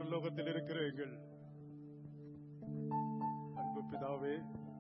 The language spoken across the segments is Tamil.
பரலோகத்தில் இருக்கிற எங்கள் அன்பு பிதாவே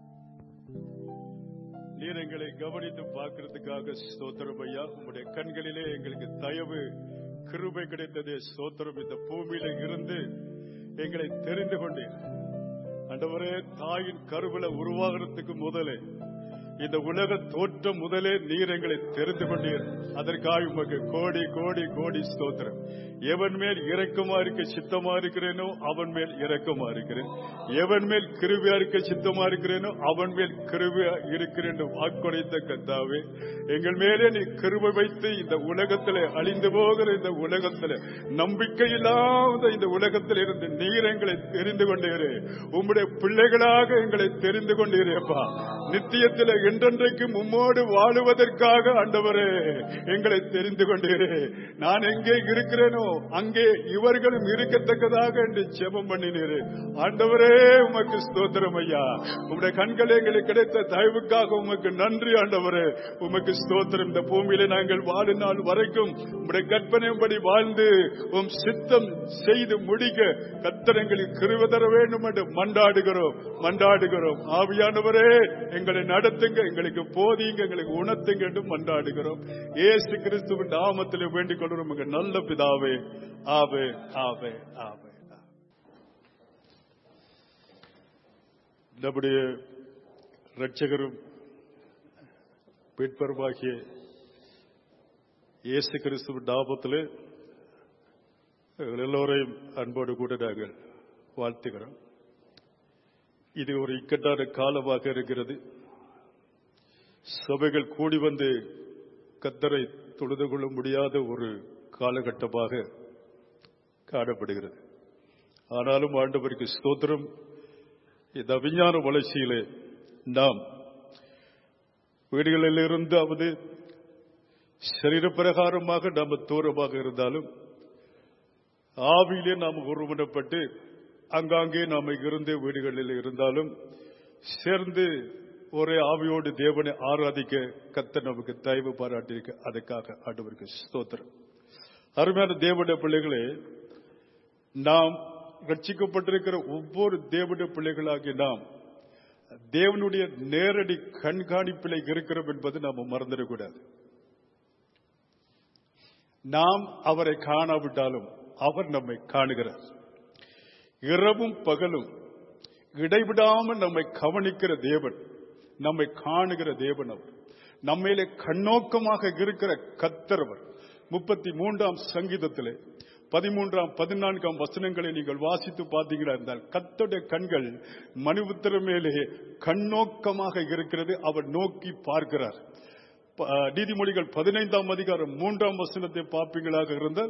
நீர் எங்களை கவனித்து பார்க்கிறதுக்காக ஸ்தோத்திரம் ஐயா உங்களுடைய கண்களிலே எங்களுக்கு தயவு கிருபை கிடைத்ததே ஸ்தோத்திரம் இந்த பூமியில இருந்து எங்களை தெரிந்து கொண்டீர் ஆண்டவரே தாயின் கருவில உருவாகிறதுக்கு முதலே இந்த உலக தோற்றம் முதலே நீர் எங்களை தெரிந்து கொண்டீர் அதற்காக உமக்கு கோடி கோடி கோடி ஸ்தோத்திரம் எவன் மேல் இரக்கமா இருக்க சித்தமா இருக்கிறேனோ அவன் மேல் இரக்கமா இருக்கிறேன் எவன் மேல் கிருவியா இருக்க சித்தமா இருக்கிறேனோ அவன் மேல் கிருவியா இருக்கிறேன் வாக்குடைத்த கத்தாவே எங்கள் மேலே நீ கிருபை வைத்து இந்த உலகத்திலே அழிந்து போகிற இந்த உலகத்திலே நம்பிக்கை இல்லாத இந்த உலகத்தில் இருந்து நீர் எங்களை தெரிந்து கொண்டீரே உம்முடைய பிள்ளைகளாக எங்களை தெரிந்து கொண்டீரேப்பா நித்தியத்தில் என்றென்றைக்கும் உம்மோடு வாழுவதற்காக ஆண்டவரே எங்களை தெரிந்து கொண்டீரே நான் எங்கே இருக்கிறேனோ அங்கே இவர்களும் இருக்கத்தக்கதாக என்று ஜெபம் பண்ணினீரே ஆண்டவரே உமக்கு ஸ்தோத்திரம் ஐயா உங்களுடைய கண்கள் எங்களுக்கு கிடைத்த தயவுக்காக உமக்கு நன்றி ஆண்டவரே உமக்கு ஸ்தோத்திரம் இந்த பூமியில நாங்கள் வாழும் நாள் வரைக்கும் உங்களுடைய கற்பனைப்படி வாழ்ந்து உம் சித்தம் செய்து முடிக்க கத்தரங்களுக்கு கிருவ தர வேண்டும் என்று மண்டாடுகிறோம் மண்டாடுகிறோம் ஆவியானவரே எங்களை நடத்துங்க எங்களுக்கு போதிங்க எங்களுக்கு உணர்த்துங்க என்று மண்டாடுகிறோம் ஏசு கிறிஸ்துவின் நாமத்தில் வேண்டிக் கொள்கிறோம் எங்க நல்ல பிதாவே ஆவே ஆவே ஆவே நம்முடைய ரட்சகரும் மீட்பருமாகிய இயேசு கிறிஸ்துவின் நாமத்திலே எங்கள் எல்லோரையும் அன்போடு கூட நாங்கள் வாழ்த்துகிறோம் இது ஒரு இக்கட்டான காலமாக இருக்கிறது சபைகள் கூடி வந்து கத்தரை தொழுது கொள்ள முடியாத ஒரு காலகட்டமாக காணப்படுகிறது ஆனாலும் ஆண்டவருக்கு ஸ்தோத்திரம் இந்த விஞ்ஞான வளர்ச்சியிலே நாம் வீடுகளில் அவது சரீர பிரகாரமாக நாம் தூரமாக இருந்தாலும் ஆவியிலே நாம் ஒருமனப்பட்டு அங்காங்கே நாம் இருந்து வீடுகளில் இருந்தாலும் சேர்ந்து ஒரே ஆவியோடு தேவனை ஆராதிக்க கத்த நமக்கு தயவு பாராட்டியிருக்க அதுக்காக ஆண்டவருக்கு ஸ்தோத்திரம் அருமையான தேவனுடைய பிள்ளைகளே நாம் ரட்சிக்கப்பட்டிருக்கிற ஒவ்வொரு தேவனுடைய பிள்ளைகளாகிய நாம் தேவனுடைய நேரடி கண்காணிப்பில் இருக்கிறோம் என்பது நாம் மறந்துடக்கூடாது நாம் அவரை காணாவிட்டாலும் அவர் நம்மை காணுகிறார் இரவும் பகலும் இடைவிடாமல் நம்மை கவனிக்கிற தேவன் நம்மை காணுகிற தேவன் அவர் நம்மையிலே கண்ணோக்கமாக இருக்கிற கத்தரவர் முப்பத்தி மூன்றாம் சங்கீதத்திலே பதிமூன்றாம் பதினான்காம் வசனங்களை நீங்கள் வாசித்து பார்த்தீங்களா இருந்தால் கத்தோடைய கண்கள் மனுபுத்திர மேலே கண்ணோக்கமாக இருக்கிறது அவர் நோக்கி பார்க்கிறார் நீதிமொழிகள் பதினைந்தாம் அதிகாரம் மூன்றாம் வசனத்தை பார்ப்பீங்களாக இருந்தால்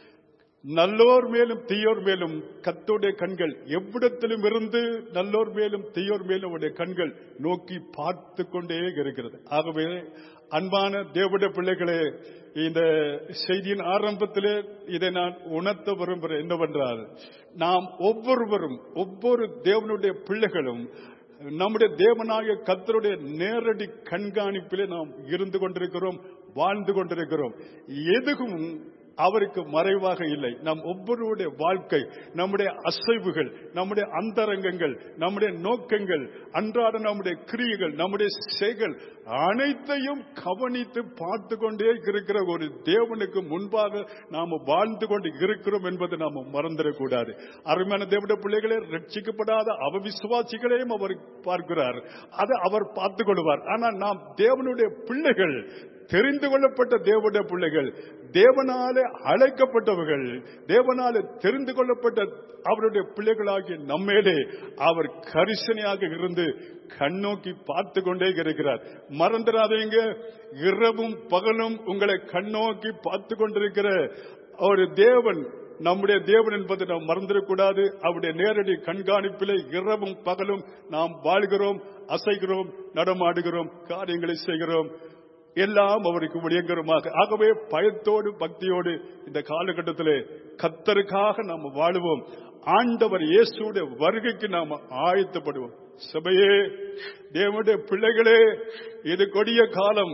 நல்லோர் மேலும் தீயோர் மேலும் கத்தோடைய கண்கள் எவ்விடத்திலும் இருந்து நல்லோர் மேலும் தீயோர் மேலும் அவருடைய கண்கள் நோக்கி பார்த்து கொண்டே இருக்கிறது ஆகவே அன்பான தேவடைய பிள்ளைகளே இந்த செய்தியின் ஆரம்பத்திலே இதை நான் உணர்த்த விரும்புகிறேன் என்னவென்றால் நாம் ஒவ்வொருவரும் ஒவ்வொரு தேவனுடைய பிள்ளைகளும் நம்முடைய தேவனாய கத்தருடைய நேரடி கண்காணிப்பிலே நாம் இருந்து கொண்டிருக்கிறோம் வாழ்ந்து கொண்டிருக்கிறோம் எதுவும் அவருக்கு மறைவாக இல்லை நம் ஒவ்வொருடைய வாழ்க்கை நம்முடைய அசைவுகள் நம்முடைய அந்தரங்கங்கள் நம்முடைய நோக்கங்கள் அன்றாட நம்முடைய கிரியைகள் நம்முடைய செயல் அனைத்தையும் கவனித்து பார்த்து கொண்டே இருக்கிற ஒரு தேவனுக்கு முன்பாக நாம் வாழ்ந்து கொண்டு இருக்கிறோம் என்பதை நாம் மறந்துடக்கூடாது அருமையான தேவனுடைய பிள்ளைகளே ரட்சிக்கப்படாத அவவிசுவாசிகளையும் அவர் பார்க்கிறார் அதை அவர் பார்த்துக் கொள்வார் ஆனால் நாம் தேவனுடைய பிள்ளைகள் தெரிந்து கொள்ளப்பட்ட தேவனுடைய பிள்ளைகள் தேவனாலே அழைக்கப்பட்டவர்கள் தேவனாலே தெரிந்து கொள்ளப்பட்ட அவருடைய பிள்ளைகளாகிய நம்மேலே அவர் கரிசனையாக இருந்து கண்ணோக்கி பார்த்து கொண்டே இருக்கிறார் மறந்துடாதீங்க இரவும் பகலும் உங்களை கண்ணோக்கி பார்த்து கொண்டிருக்கிற ஒரு தேவன் நம்முடைய தேவன் என்பதை நாம் மறந்துடக்கூடாது அவருடைய நேரடி கண்காணிப்பிலே இரவும் பகலும் நாம் வாழ்கிறோம் அசைகிறோம் நடமாடுகிறோம் காரியங்களை செய்கிறோம் எல்லாம் அவருக்கு விளியங்கரமாக ஆகவே பயத்தோடு பக்தியோடு இந்த காலகட்டத்திலே கத்தருக்காக நாம் வாழுவோம் ஆண்டவர் இயேசுடைய வருகைக்கு நாம் ஆயத்தப்படுவோம் சபையே தேவனுடைய பிள்ளைகளே இது கொடிய காலம்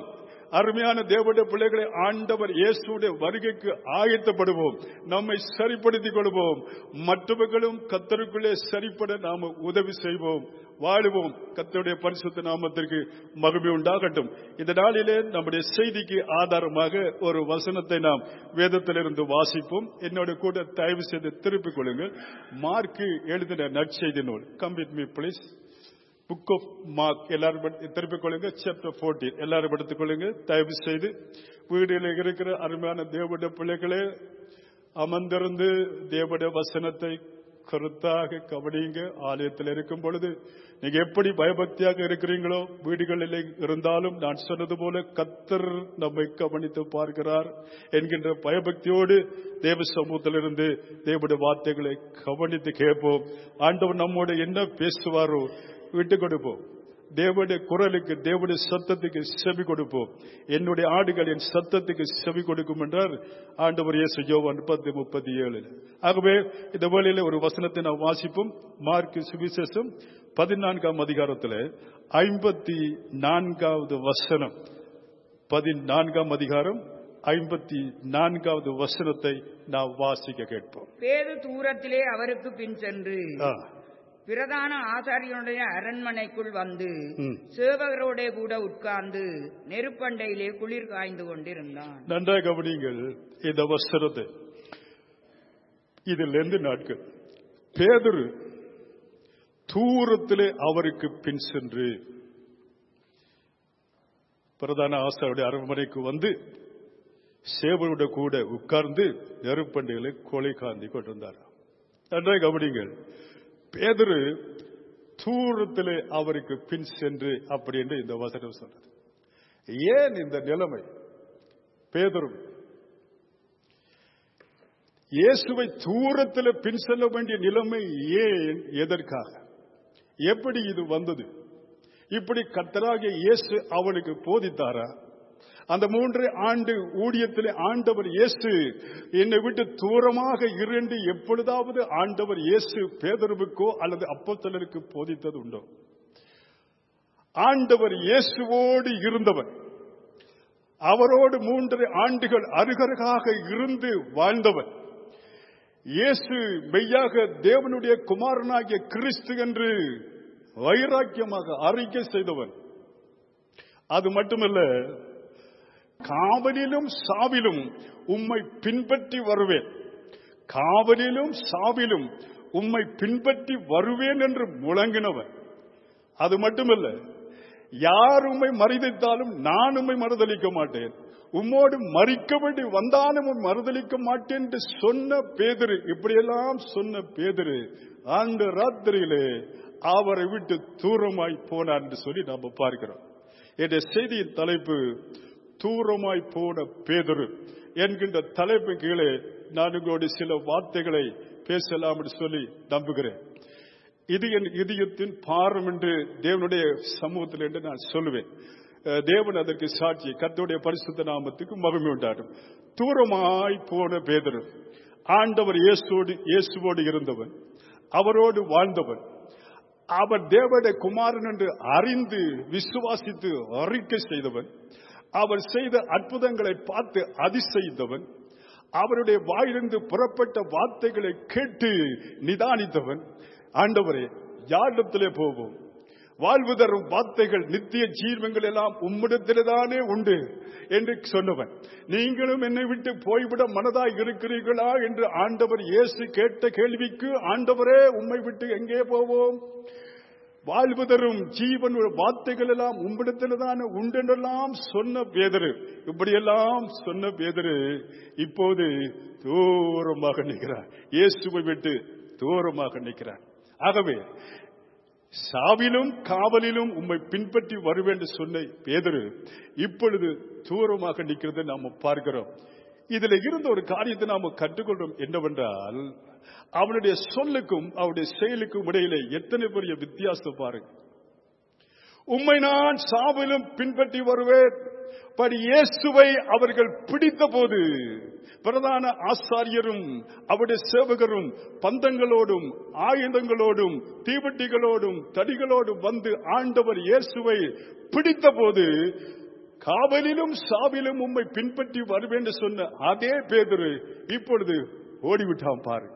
அருமையான தேவனுடைய பிள்ளைகளை ஆண்டவர் இயேசுடைய வருகைக்கு ஆயத்தப்படுவோம் நம்மை சரிப்படுத்திக் கொள்வோம் மற்றவர்களும் கத்தருக்குள்ளே சரிப்பட நாம உதவி செய்வோம் வாழுவோம் கத்தருடைய பரிசுத்த நாமத்திற்கு மகிமை உண்டாகட்டும் இந்த நாளிலே நம்முடைய செய்திக்கு ஆதாரமாக ஒரு வசனத்தை நாம் வேதத்திலிருந்து வாசிப்போம் என்னோட கூட தயவு செய்து திருப்பிக் கொள்ளுங்கள் மார்க்கு எழுதின நற்செய்தி நூல் கம்பிட் me please book of Mark எல்லாரும் படி- திருப்பிக் கொள்ளுங்க சாப்டர் 14 எல்லாரும் எடுத்துக் கொள்ளுங்க தயவு செய்து வீடுகளில் இருக்கிற அருமையான தேவனுடைய பிள்ளைகளே அமர்ந்திருந்து தேவனுடைய வசனத்தை கருத்தாக கவனியுங்க ஆலயத்தில் இருக்கும் பொழுது நீங்க எப்படி பயபக்தியாக இருக்கிறீங்களோ வீடுகளில் இருந்தாலும் நான் சொன்னது போல கத்தர் நம்மை கவனித்து பார்க்கிறார் என்கின்ற பயபக்தியோடு தேவ சமூகத்திலிருந்து தேவனுடைய வார்த்தைகளை கவனித்து கேட்போம் ஆண்டவர் நம்மோட என்ன பேசுவாரோ விட்டு கொடுப்போம் தேவனுடைய குரலுக்கு தேவனுடைய சத்தத்துக்கு செவி கொடுப்போம் என்னுடைய ஆடுகள் என் சத்தத்துக்கு செவி கொடுக்கும் என்றார் ஆண்டவர் இயேசு யோவான் பத்து முப்பத்தி ஏழு ஆகவே இந்த வேளையில ஒரு வசனத்தை நாம் வாசிப்போம் மார்க் சுவிசேஷம் பதினான்காம் அதிகாரத்தில் ஐம்பத்தி நான்காவது வசனம் பதினான்காம் அதிகாரம் ஐம்பத்தி நான்காவது வசனத்தை நாம் வாசிக்க கேட்போம் பேது தூரத்திலே அவருக்கு பின் சென்று ஆ, பிரதான ஆசாரியனுடைய அரண்மனைக்குள் வந்து ம். சேவகரோட கூட உட்கார்ந்து நெருப்பண்டையிலே குளிர் காய்ந்து கொண்டிருந்தான் நன்றாக கவனியுங்கள் இந்த வசனத்தை இதில் இருந்து நாட்கள் பேதுரு தூரத்திலே அவருக்கு பின் சென்று பிரதான ஆசாருடைய அரண்மனைக்கு வந்து சேவரோட கூட உட்கார்ந்து நெருப்பண்டைகளை கொலை காந்தி கொண்டிருந்தார் நன்றாக கவனிங்கள் பேதுரு தூரத்திலே அவருக்கு பின் சென்று அப்படி என்று இந்த வசனம் சொன்னது ஏன் இந்த நிலைமை பேதுரு இயேசுவை தூரத்தில் பின் செல்ல வேண்டிய நிலைமை ஏன் எதற்காக எப்படி இது வந்தது இப்படி கர்த்தராகிய இயேசு அவனுக்கு போதித்தாரா அந்த மூன்று ஆண்டு ஊழியத்தில் ஆண்டவர் இயேசு என்னை விட்டு தூரமாக இருந்து எப்பொழுதாவது ஆண்டவர் இயேசு பேதருவுக்கோ அல்லது அப்போஸ்தலருக்கு போதித்தது உண்டோ ஆண்டவர் இயேசுவோடு இருந்தவர் அவரோடு மூன்று ஆண்டுகள் அருகருகாக இருந்து வாழ்ந்தவர் இயேசு மெய்யாக தேவனுடைய குமாரனாகிய கிறிஸ்து என்று வைராக்கியமாக அறிக்கை செய்தவன் அது மட்டுமல்ல காவலிலும் சாவிலும் உம்மை பின்பற்றி வருவேன் காவலிலும் சாவிலும் உம்மை பின்பற்றி வருவேன் என்று முழங்கினவன் அது மட்டுமல்ல யார் உம்மை மறித்தாலும் நான் உம்மை மறுதளிக்க மாட்டேன் உம்மோடு மறிக்க வேண்டி வந்தாலும் உம்மை மறுதளிக்க மாட்டேன் என்று சொன்ன பேதரு இப்படியெல்லாம் சொன்ன பேதரு அந்த ராத்திரியிலே அவரை விட்டு தூரமாய் போனார் என்று சொல்லி நாம பார்க்கிறோம் என்ற செய்தியின் தலைப்பு தூரமாய் போன பேதரு என்கின்ற தலைப்பு கீழே நான் உங்களோடு சில வார்த்தைகளை பேசலாம் என்று சொல்லி நம்புகிறேன் இது என் இதயத்தின் பாரம் என்று தேவனுடைய சமூகத்தில் என்று நான் சொல்லுவேன் அஹ் தேவன் அதற்கு சாட்சி கர்த்தருடைய பரிசுத்த நாமத்துக்கு மகிமை உண்டாடும் தூரமாய் போன பேதரு ஆண்டவர் இயேசுவோடு இயேசுவோடு இருந்தவன் அவரோடு வாழ்ந்தவன் அவர் தேவனுடைய குமாரன் என்று அறிந்து விசுவாசித்து அறிக்கை செய்தவன் அவர் செய்த அற்புதங்களை பார்த்து அதிசயித்தவன் அவருடைய வாயிலிருந்து புறப்பட்ட வார்த்தைகளை கேட்டு நிதானித்தவன் ஆண்டவரே யாரிடத்திலே போவோம் வாழ்வு தரும் வார்த்தைகள் நித்திய ஜீவங்கள் எல்லாம் உம்மிடத்தில்தானே உண்டு என்று சொன்னவன் நீங்களும் என்னை விட்டு போய்விட மனதாய் இருக்கிறீர்களா என்று ஆண்டவர் இயேசு கேட்ட கேள்விக்கு ஆண்டவரே உம்மை விட்டு எங்கே போவோம் வாழ்வு தரும் ஜீவன் வார்த்தைகள் எல்லாம் உம்மிடத்தில்தானே உண்டென்றெல்லாம் சொன்ன பேதரு இப்படியெல்லாம் சொன்ன பேதரு இப்போது தூரமாக நிற்கிறார் இயேசுவை விட்டு தூரமாக நிற்கிறார் ஆகவே சாவிலும் காவலிலும் உம்மை பின்பற்றி வருவேன் என்று சொன்ன பேதரு இப்பொழுது தூரமாக நிற்கிறதை நாம பார்க்கிறோம் இதுல இருந்த ஒரு காரியத்தை நாம கற்றுக்கொள்றோம் என்னவென்றால் அவனுடைய சொல்லுக்கும் அவருடைய செயலுக்கும் இடையிலே எத்தனை பெரிய வித்தியாசம் பாருங்க உம்மை நான் சாவிலும் பின்பற்றி வருவேன் படி இயேசுவை அவர்கள் பிடித்த போது பிரதான ஆசாரியரும் அவருடைய சேவகரும் பந்தங்களோடும் ஆயுதங்களோடும் தீவட்டிகளோடும் தடிகளோடும் வந்து ஆண்டவர் இயேசுவை பிடித்த போது காவலிலும் சாவிலும் உம்மை பின்பற்றி வருவேன் என்று சொன்ன அதே பேதுரு இப்பொழுது ஓடிவிட்டான் பாரு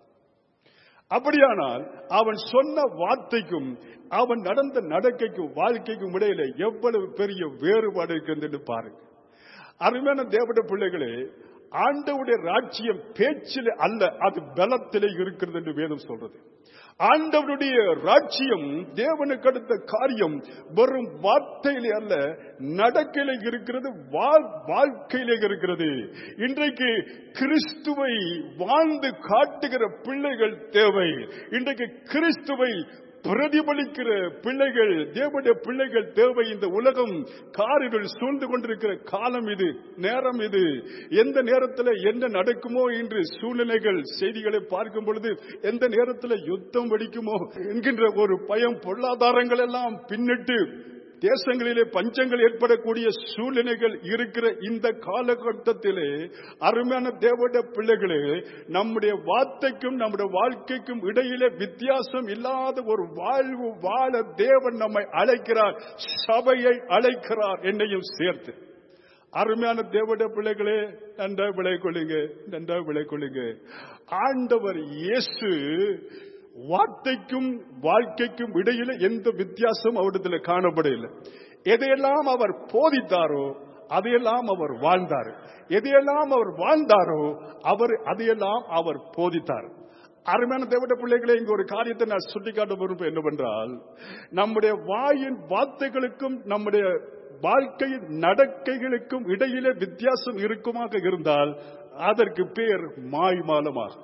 அப்படியானால் அவன் சொன்ன வார்த்தைக்கும் அவன் நடந்த நடக்கைக்கும் வாழ்க்கைக்கும் இடையில எவ்வளவு பெரிய வேறுபாடு இருக்கிறது என்று பாருங்க அருமையான தேவட பிள்ளைகளே ஆண்டவுடைய ராஜ்யம் பேச்சில் அல்ல அது பலத்திலே இருக்கிறது என்று வேதம் சொல்றது ஆண்டவருடைய ராஜ்யம் தேவனுக்கு அடுத்த காரியம் வெறும் வார்த்தையிலே அல்ல நடக்கையிலே இருக்கிறது வாழ்- வாழ்க்கையிலே இருக்கிறது இன்றைக்கு கிறிஸ்துவை வாழ்ந்து காட்டுகிற பிள்ளைகள் தேவை இன்றைக்கு கிறிஸ்துவை பிரதிபலிக்கிற பிள்ளைகள் தேவனுடைய பிள்ளைகள் தேவை இந்த உலகம் காரிகள் சூழ்ந்து கொண்டிருக்கிற காலம் இது நேரம் இது எந்த நேரத்தில் என்ன நடக்குமோ என்று சூழ்நிலைகள் செய்திகளை பார்க்கும் பொழுது எந்த நேரத்தில் யுத்தம் வெடிக்குமோ என்கின்ற ஒரு பயம் பொருளாதாரங்கள் எல்லாம் பின்னிட்டு தேசங்களிலே பஞ்சங்கள் ஏற்படக்கூடிய சூழ்நிலைகள் இருக்கிற இந்த காலகட்டத்திலே அருமையான தேவட பிள்ளைகளே நம்முடைய வார்த்தைக்கும் நம்முடைய வாழ்க்கைக்கும் இடையிலே வித்தியாசம் இல்லாத ஒரு வாழ்வு வாழ தேவன் நம்மை அழைக்கிறார் சபையை அழைக்கிறார் என்னையும் சேர்த்து அருமையான தேவட பிள்ளைகளே நன்றா விளை கொள்ளுங்க நன்றா விளை கொள்ளுங்க ஆண்டவர் இயேசு வார்த்தைக்கும் வாழ்க்கைக்கும் இடையில எந்த வித்தியாசம் அவரிடத்தில் காணப்படவில்லை எதையெல்லாம் அவர் போதித்தாரோ அதையெல்லாம் அவர் வாழ்ந்தார் எதையெல்லாம் அவர் வாழ்ந்தாரோ அவர் அதையெல்லாம் அவர் போதித்தார் அருமையான தேவட பிள்ளைகளை இங்க ஒரு காரியத்தை நான் சுட்டிக்காட்ட விரும்பும் என்னவென்றால் நம்முடைய வாயின் வார்த்தைகளுக்கும் நம்முடைய வாழ்க்கையின் நடக்கைகளுக்கும் இடையிலே வித்தியாசம் இருக்குமாக இருந்தால் அதற்கு பேர் மாய்மாலமாகும்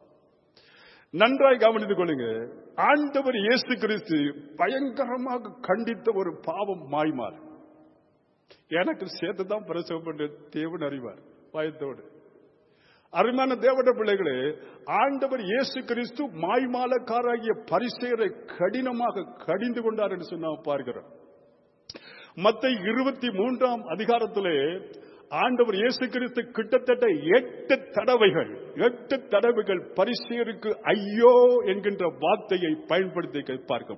நன்றாய் கவனித்துக் கொள்ளுங்க ஆண்டவர் இயேசு கிறிஸ்து பயங்கரமாக கண்டித்த ஒரு பாவம் மாய்மால் எனக்கு சேர்த்து தான் பிரசவப்பட்டு தேவன் அறிவார் பயத்தோடு அருமையான தேவட பிள்ளைகளே ஆண்டவர் இயேசு கிறிஸ்து மாய்மாலக்காராகிய பரிசெயரை கடினமாக கடிந்து கொண்டார் என்று சொன்ன பார்க்கிறோம் மத்த இருபத்தி மூன்றாம் அதிகாரத்திலே ஆண்டவர் இயேசு கிறிஸ்து கிட்டத்தட்ட எட்டு தடவைகள் எட்டு தடவைகள் பரிசேருக்கு ஐயோ என்கின்ற வார்த்தையை பயன்படுத்தி பார்க்க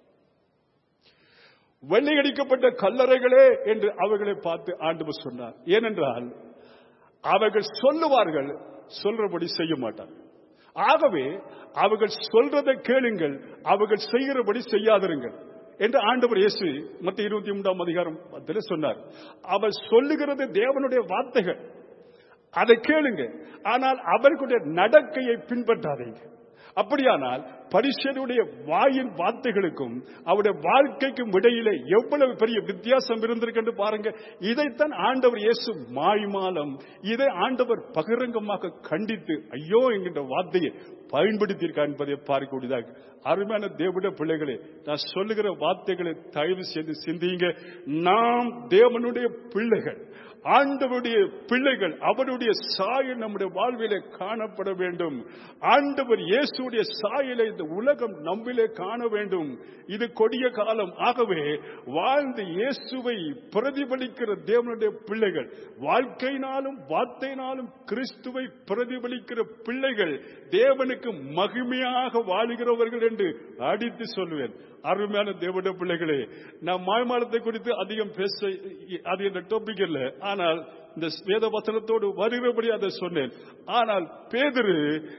வெள்ளையடிக்கப்பட்ட கல்லறைகளே என்று அவர்களை பார்த்து ஆண்டவர் சொன்னார் ஏனென்றால் அவர்கள் சொல்லுவார்கள் சொல்றபடி செய்ய மாட்டார் ஆகவே அவர்கள் சொல்றதை கேளுங்கள் அவர்கள் செய்கிறபடி செய்யாதிருங்கள் என்று ஆண்டவர் இயேசு மத்த இருபத்தி மூன்றாம் அதிகாரம் அதில் சொன்னார் அவர் சொல்லுகிறது தேவனுடைய வார்த்தைகள் அதை கேளுங்க ஆனால் அவர்களுடைய நடக்கையை பின்பற்றாதீங்க அப்படியானால் பரிசனுடைய வாயின் வார்த்தைகளுக்கும் அவருடைய வாழ்க்கைக்கும் இடையிலே எவ்வளவு பெரிய வித்தியாசம் இருந்திருக்கு பாருங்க இதைத்தான் ஆண்டவர் இயேசு மாய்மாலம் இதை ஆண்டவர் பகிரங்கமாக கண்டித்து ஐயோ என்கின்ற வார்த்தையை பயன்படுத்தியிருக்கார் என்பதை பார்க்கக்கூடியதாக அருமையான தேவட பிள்ளைகளே நான் சொல்லுகிற வார்த்தைகளை தயவு செய்து சிந்திங்க நாம் தேவனுடைய பிள்ளைகள் ஆண்டவருடைய பிள்ளைகள் அவருடைய சாயல் நம்முடைய வாழ்விலே காணப்பட வேண்டும் ஆண்டவர் இயேசுடைய சாயலை இந்த உலகம் நம்மிலே காண வேண்டும் இது கொடிய காலம் ஆகவே வாழ்ந்து இயேசுவை பிரதிபலிக்கிற தேவனுடைய பிள்ளைகள் வாழ்க்கையினாலும் வார்த்தையினாலும் கிறிஸ்துவை பிரதிபலிக்கிற பிள்ளைகள் தேவனுக்கு மகிமையாக வாழுகிறவர்கள் என்று அடித்து சொல்வேன் அருமையான தேவனுடைய பிள்ளைகளே நான் மாய்மாலத்தை குறித்து அதிகம் பேச அது என்ற டாபிக் இல்லை ஆனால் இந்த வேத வசனத்தோடு வருகிறபடி அதை சொன்னேன் ஆனால் பேதரு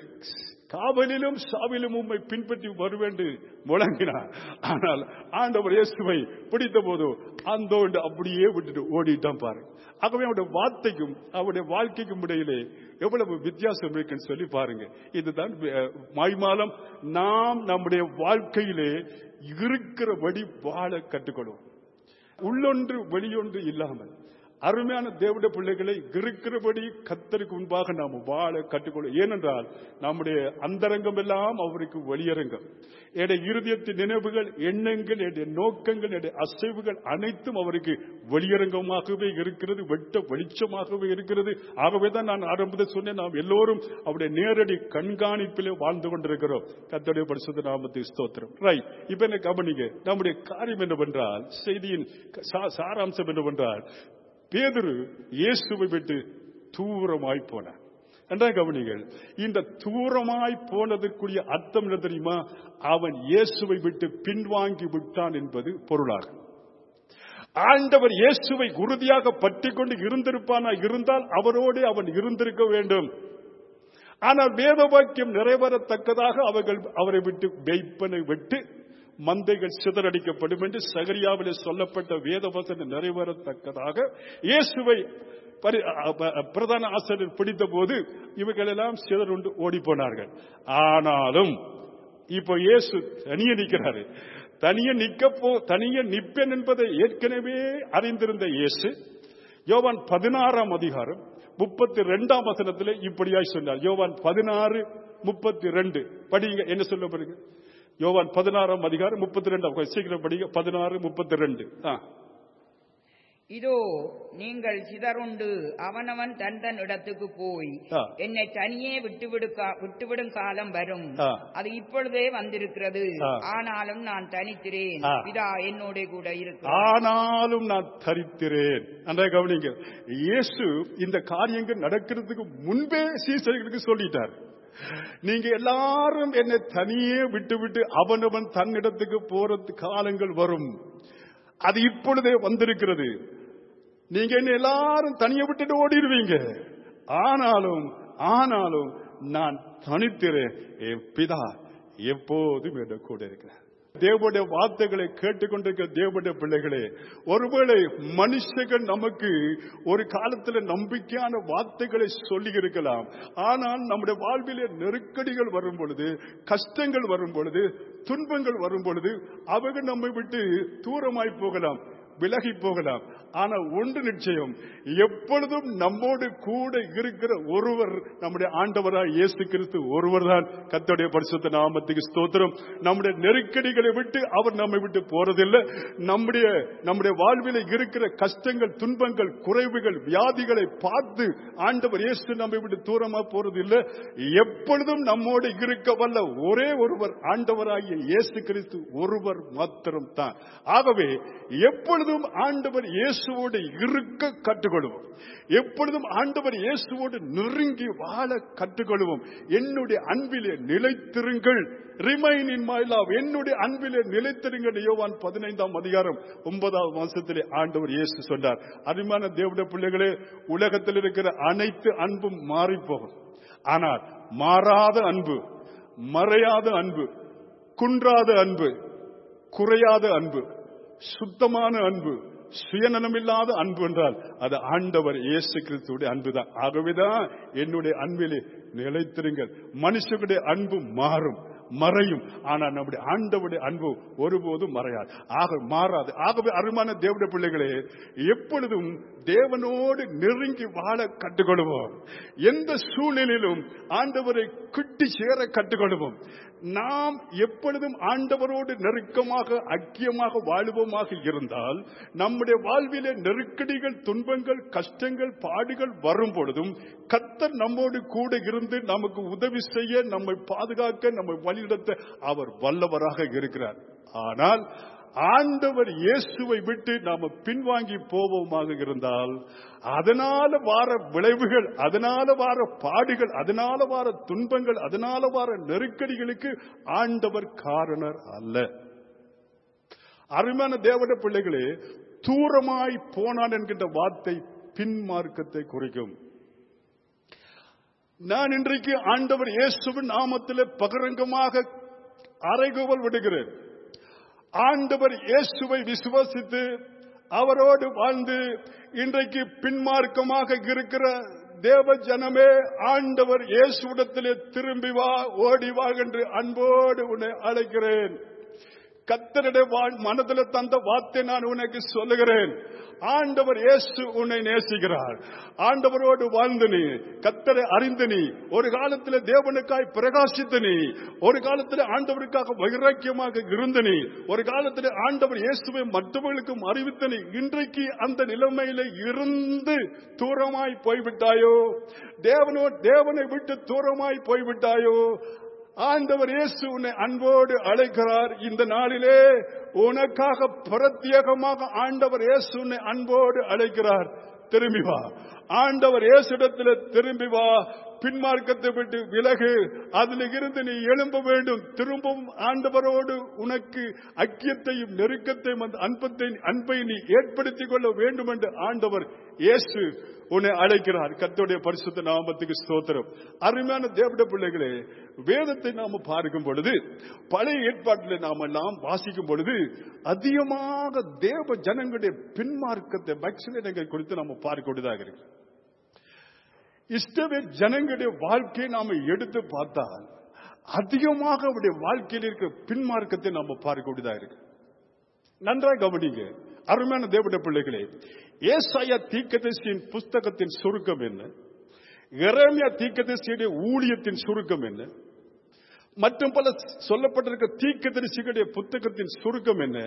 காவலிலும் சாவிலும் உம்மை பின்பற்றி வருவேண்டு முழங்கினார் ஆனால் ஆண்டவர் இயேசுவை பிடித்த போது அந்த அப்படியே விட்டுட்டு ஓடிட்டான் பாரு ஆகவே அவருடைய வார்த்தைக்கும் அவருடைய வாழ்க்கைக்கும் இடையிலே எவ்வளவு வித்தியாசம் இருக்குன்னு சொல்லி பாருங்க இதுதான் மாய்மாலம் நாம் நம்முடைய வாழ்க்கையிலே இருக்கிறபடி வாழ கற்றுக்கொள்வோம் உள்ளொன்று வெளியொன்று இல்லாமல் அருமையான தேவட பிள்ளைகளை இருக்கிறபடி கத்தருக்கு முன்பாக நாம் வாழ கற்றுக்கொள்ளும் ஏனென்றால் நம்முடைய அந்தரங்கம் எல்லாம் அவருக்கு வெளியரங்கம் என்னுடைய இருதயத்தின் நினைவுகள் எண்ணங்கள் என்னுடைய நோக்கங்கள் என்னுடைய அசைவுகள் அனைத்தும் அவருக்கு வெளியரங்கமாகவே இருக்கிறது வெட்ட வெளிச்சமாகவே இருக்கிறது ஆகவே தான் நான் ஆரம்பத்தில் சொன்னேன் நாம் எல்லோரும் அவருடைய நேரடி கண்காணிப்பிலே வாழ்ந்து கொண்டிருக்கிறோம் கத்தடைய பரிசுத்த நாமத்தை ஸ்தோத்திரம் ரைட் இப்ப என்ன கவனிங்க நம்முடைய காரியம் என்னவென்றால் செய்தியின் சாராம்சம் என்னவென்றால் பேதுரு இயேசுவை விட்டு தூரமாய் போனார் என்றா கவனிகள் இந்த தூரமாய் போனதற்குரிய அர்த்தம் என்ன தெரியுமா அவன் இயேசுவை விட்டு பின்வாங்கி விட்டான் என்பது பொருளாகும் ஆண்டவர் இயேசுவை உறுதியாக பற்றி கொண்டு இருந்திருப்பானா இருந்தால் அவரோடு அவன் இருந்திருக்க வேண்டும் ஆனால் வேத வாக்கியம் நிறைவேறத்தக்கதாக அவர்கள் அவரை விட்டு வெய்ப்பனை விட்டு மந்தைகள் சிதறடிக்கப்படும் என்று சகரியாவிலே சொல்லப்பட்ட வேத வசனம் நிறைவேறத்தக்கதாக இயேசுவை பரி- அ- அ- பிரதான ஆசிரியர் பிடித்த போது இவர்கள் எல்லாம் சிதறுண்டு ஓடி போனார்கள் ஆனாலும் இப்போ இயேசு தனியே நிற்கிறாரு தனியே நிக்க போ தனியே நிற்பேன் என்பதை ஏற்கனவே அறிந்திருந்த இயேசு யோவான் பதினாறாம் அதிகாரம் முப்பத்தி ரெண்டாம் வசனத்தில் இப்படியாய் சொன்னார் யோவான் பதினாறு முப்பத்தி ரெண்டு படிங்க என்ன சொல்லப்படுங்க யோவான் பதினாறாம் அதிகாரம் முப்பத்தி ரெண்டாம் சீக்கிரம் படிங்க பதினாறு முப்பத்தி ரெண்டு ஆ இதோ நீங்கள் சிதறுண்டு அவனவன் தன் தன் இடத்துக்கு போய் ஆ. என்னை தனியே விட்டுவிடு கா- விட்டுவிடும் காலம் வரும் ஆ. அது இப்பொழுதே வந்திருக்கிறது ஆ. ஆனாலும் நான் தனித்திரேன் ஆ. பிதா என்னோட கூட இருக்கிறார் ஆனாலும் நான் தரித்திரேன் நன்றா கவனிங்க இயேசு இந்த காரியங்கள் நடக்கிறதுக்கு முன்பே சீசர்களுக்கு சொல்லிட்டார் நீங்க எல்லாரும் என்னை தனியே விட்டு விட்டு அவனவன் தன்னிடத்துக்கு போறது காலங்கள் வரும் அது இப்பொழுதே வந்திருக்கிறது நீங்க என்ன எல்லாரும் தனியே விட்டுட்டு ஓடிடுவீங்க ஆனாலும் ஆனாலும் நான் தனித்திரேன் என் பிதா எப்போதும் என்ன கூட இருக்கிறார் தேவனுடைய வார்த்தைகளை கேட்டுக்கொண்டிருக்கிற தேவனுடைய பிள்ளைகளே ஒருவேளை மனுஷர்கள் நமக்கு ஒரு காலத்தில் நம்பிக்கையான வார்த்தைகளை சொல்லி இருக்கலாம் ஆனால் நம்முடைய வாழ்விலே நெருக்கடிகள் வரும் பொழுது கஷ்டங்கள் வரும் பொழுது துன்பங்கள் வரும் பொழுது அவர்கள் நம்மை விட்டு தூரமாய் போகலாம் விலகி போகலாம் ஆனா ஒன்று நிச்சயம் எப்பொழுதும் நம்மோடு கூட இருக்கிற ஒருவர் நம்முடைய ஆண்டவராய் இயேசு கிறிஸ்து ஒருவர் தான் கத்தோடைய பரிசுத்த நாமத்துக்கு ஸ்தோத்திரம் நம்முடைய நெருக்கடிகளை விட்டு அவர் நம்மை விட்டு போறதில்லை நம்முடைய நம்முடைய வாழ்வில் இருக்கிற கஷ்டங்கள் துன்பங்கள் குறைவுகள் வியாதிகளை பார்த்து ஆண்டவர் இயேசு நம்மை விட்டு தூரமா போறதில்லை எப்பொழுதும் நம்மோடு இருக்க வல்ல ஒரே ஒருவர் ஆண்டவராகிய இயேசு கிறிஸ்து ஒருவர் மாத்திரம் தான் ஆகவே எப்பொழுதும் ஆண்டவர் இயேசுவோடு இருக்க கற்றுக்கொள்வோம் எப்பொழுதும் ஆண்டவர் இயேசுவோடு நெருங்கி வாழ கற்றுக்கொள்வோம் என்னுடைய அன்பிலே நிலைத்திருங்கள் ரிமைன் இன் மை லவ் என்னுடைய அன்பிலே நிலைத்திருங்கள் யோவான் பதினைந்தாம் அதிகாரம் ஒன்பதாவது மாசத்திலே ஆண்டவர் இயேசு சொன்னார் அருமையான தேவட பிள்ளைகளே உலகத்தில் இருக்கிற அனைத்து அன்பும் மாறி போகும் ஆனால் மாறாத அன்பு மறையாத அன்பு குன்றாத அன்பு குறையாத அன்பு சுத்தமான அன்பு சுயநலமில்லாத அன்பு என்றால் அது ஆண்டவர் இயேசு கிறிஸ்துடைய அன்புதான் ஆகவேதான் என்னுடைய அன்பிலே நிலைத்திருங்கள் மனுஷனுடைய அன்பு மாறும் மறையும் ஆனால் நம்முடைய ஆண்டவுடைய அன்பு ஒருபோதும் மறையாது ஆக மாறாது ஆகவே அருமான தேவடைய பிள்ளைகளே எப்பொழுதும் தேவனோடு நெருங்கி வாழ கற்றுக்கொள்வோம் எந்த சூழ்நிலையிலும் ஆண்டவரை கிட்டி சேர கற்றுக்கொள்வோம் நாம் எப்பொழுதும் ஆண்டவரோடு நெருக்கமாக ஐக்கியமாக வாழுவோமாக இருந்தால் நம்முடைய வாழ்விலே நெருக்கடிகள் துன்பங்கள் கஷ்டங்கள் பாடுகள் வரும் பொழுதும் கத்தர் நம்மோடு கூட இருந்து நமக்கு உதவி செய்ய நம்மை பாதுகாக்க நம்மை வழிநடத்த அவர் வல்லவராக இருக்கிறார் ஆனால் ஆண்டவர் இயேசுவை விட்டு நாம பின்வாங்கி போவோமாக இருந்தால் அதனால வார விளைவுகள் அதனால வார பாடுகள் அதனால வார துன்பங்கள் அதனால வார நெருக்கடிகளுக்கு ஆண்டவர் காரணர் அல்ல அருமையான தேவட பிள்ளைகளே தூரமாய் போனான் என்கின்ற வார்த்தை பின்மார்க்கத்தை குறிக்கும் நான் இன்றைக்கு ஆண்டவர் இயேசுவின் நாமத்தில் பகிரங்கமாக அறைகூவல் விடுகிறேன் ஆண்டவர் இயேசுவை விசுவாசித்து அவரோடு வாழ்ந்து இன்றைக்கு பின்மார்க்கமாக இருக்கிற தேவ ஜனமே ஆண்டவர் இயேசுடத்திலே திரும்பி வா ஓடி வா என்று அன்போடு உன்னை அழைக்கிறேன் கத்தருடைய மனதில் தந்த வார்த்தை நான் உனக்கு சொல்லுகிறேன் ஆண்டவர் இயேசு உன்னை நேசிக்கிறார் ஆண்டவரோடு வாழ்ந்து நீ கத்தரை அறிந்து நீ ஒரு காலத்தில் தேவனுக்காய் பிரகாசித்து நீ ஒரு காலத்தில் ஆண்டவருக்காக வைராக்கியமாக இருந்த நீ ஒரு காலத்தில் ஆண்டவர் இயேசுவை மற்றவர்களுக்கும் அறிவித்த நீ இன்றைக்கு அந்த நிலைமையில இருந்து தூரமாய் போய்விட்டாயோ தேவனோ தேவனை விட்டு தூரமாய் போய்விட்டாயோ ஆண்டவர் இயேசு உன்னை அன்போடு அழைக்கிறார் இந்த நாளிலே உனக்காக பிரத்யேகமாக ஆண்டவர் இயேசு உன்னை அன்போடு அழைக்கிறார் திரும்பி வா ஆண்டவர் இயேசுடத்தில் திரும்பி வா பின்மார்க்கத்தை விட்டு விலகு அதில் இருந்து நீ எழும்ப வேண்டும் திரும்பவும் ஆண்டவரோடு உனக்கு ஐக்கியத்தையும் நெருக்கத்தையும் அந்த அன்பத்தை அன்பை நீ ஏற்படுத்திக் கொள்ள வேண்டும் என்று ஆண்டவர் இயேசு உன்னை அழைக்கிறார் கர்த்தருடைய பரிசுத்த நாமத்துக்கு ஸ்தோத்திரம் அருமையான தேவட பிள்ளைகளே வேதத்தை நாம பார்க்கும் பொழுது பழைய ஏற்பாட்டில் நாம் எல்லாம் வாசிக்கும் பொழுது அதிகமாக தேவ ஜனங்களுடைய பின்மார்க்கத்தை பக்ஷினங்கள் குறித்து நாம பார்க்கக்கூடியதாக இருக்கு இஷ்டவே ஜனங்களுடைய வாழ்க்கையை நாம எடுத்து பார்த்தால் அதிகமாக அவருடைய வாழ்க்கையில் இருக்கிற பின்மார்க்கத்தை நாம பார்க்கக்கூடியதாக இருக்கு நன்றாக கவனிங்க அருமையான தேவடைய பிள்ளைகளே ஏசாயா தீக்கதரிசியின் புஸ்தகத்தின் சுருக்கம் என்ன எரேமியா தீக்கதரிசியுடைய ஊழியத்தின் சுருக்கம் என்ன மற்றும் பல சொல்லப்பட்டிருக்க தீக்கதரிசிகளுடைய புத்தகத்தின் சுருக்கம் என்ன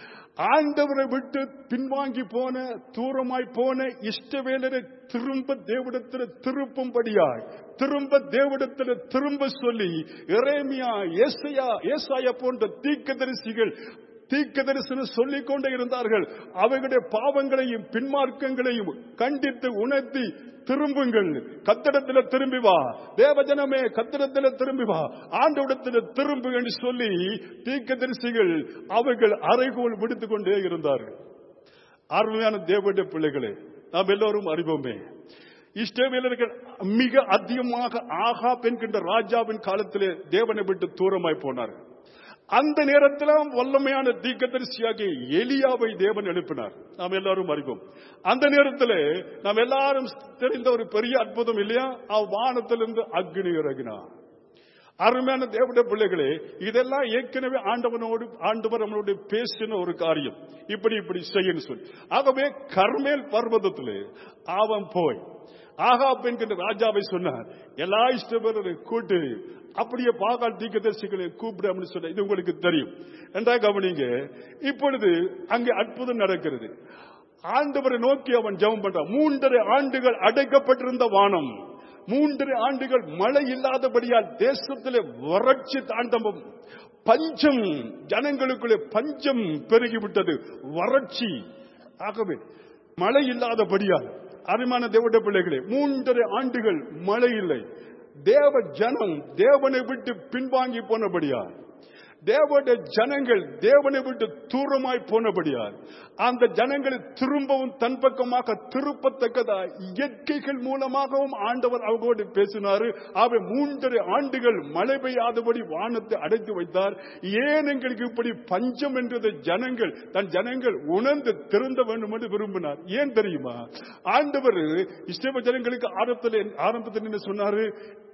ஆண்டவரை விட்டு பின்வாங்கி போன தூரமாய் போன இஷ்டவேலரை திரும்ப தேவடத்தில் திருப்பும்படியாய் திரும்ப தேவடத்தில் திரும்ப சொல்லி எரேமியா ஏசையா ஏசாயா போன்ற தீக்கதரிசிகள் தீக்க தரிசனம் சொல்லிக் கொண்டே இருந்தார்கள் அவைகளுடைய பாவங்களையும் பின்மார்க்கங்களையும் கண்டித்து உணர்த்தி திரும்புங்கள் கத்திடத்தில் திரும்பி வா தேவஜனமே கத்திடத்தில் திரும்பி வா ஆண்டவிடத்தில் திரும்பு என்று சொல்லி தீக்க தரிசிகள் அவைகள் அறைகோல் விடுத்துக் கொண்டே இருந்தார்கள் அருமையான தேவனுடைய பிள்ளைகளே நாம் எல்லோரும் அறிவோமே இஷ்டவேலர்கள் மிக அதிகமாக ஆகாப் என்கின்ற ராஜாவின் காலத்திலே தேவனை விட்டு தூரமாய் போனார்கள் அந்த நேரத்தில் வல்லமையான தீக்கதரிசியாகிய எலியாவை தேவன் எழுப்பினார் நாம் எல்லாரும் அறிவோம் அந்த நேரத்தில் நாம் எல்லாரும் தெரிந்த ஒரு பெரிய அற்புதம் இல்லையா அவ் வானத்திலிருந்து அக்னி இறங்கினார் அருமையான தேவட பிள்ளைகளே இதெல்லாம் ஏற்கனவே ஆண்டவனோடு ஆண்டவர் நம்மளோடு பேசின ஒரு காரியம் இப்படி இப்படி செய்யணும் சொல்லி ஆகவே கர்மேல் பர்வதத்திலே அவன் போய் ஆகாப் என்கின்ற ராஜாவை சொன்னார் எல்லா இஷ்டபேரரை கூட்டு அப்படியே பாகால் தீக்கதரிசிகளை கூப்பிடு அப்படின்னு சொன்ன இது உங்களுக்கு தெரியும் என்றா கவனிங்க இப்பொழுது அங்கே அற்புதம் நடக்கிறது ஆண்டவரை நோக்கி அவன் ஜெபம் பண்றான் மூன்றரை ஆண்டுகள் அடைக்கப்பட்டிருந்த வானம் மூன்றரை ஆண்டுகள் மழை இல்லாதபடியால் தேசத்திலே வறட்சி தாண்டவம் பஞ்சம் ஜனங்களுக்குள்ளே பஞ்சம் பெருகிவிட்டது வறட்சி ஆகவே மழை இல்லாதபடியால் அருமான தேவட பிள்ளைகளே மூன்றரை ஆண்டுகள் மழை இல்லை தேவ ஜனம் தேவனை விட்டு பின்வாங்கி போனபடியால் தேவனுடைய ஜனங்கள் தேவனை விட்டு தூரமாய் போனபடியால் அந்த ஜனங்களை திரும்பவும் தன் பக்கமாக திருப்பத்தக்கதா இயற்கைகள் மூலமாகவும் ஆண்டவர் அவர்களோடு பேசினாரு அவை மூன்றரை ஆண்டுகள் மழை பெய்யாதபடி வானத்தை அடைத்து வைத்தார் ஏன் எங்களுக்கு இப்படி பஞ்சம் என்றதை ஜனங்கள் தன் ஜனங்கள் உணர்ந்து திருந்த வேண்டும் என்று விரும்பினார் ஏன் தெரியுமா ஆண்டவர் இஸ்ரேல் ஜனங்களுக்கு ஆரம்பத்தில் ஆரம்பத்தில் என்ன சொன்னாரு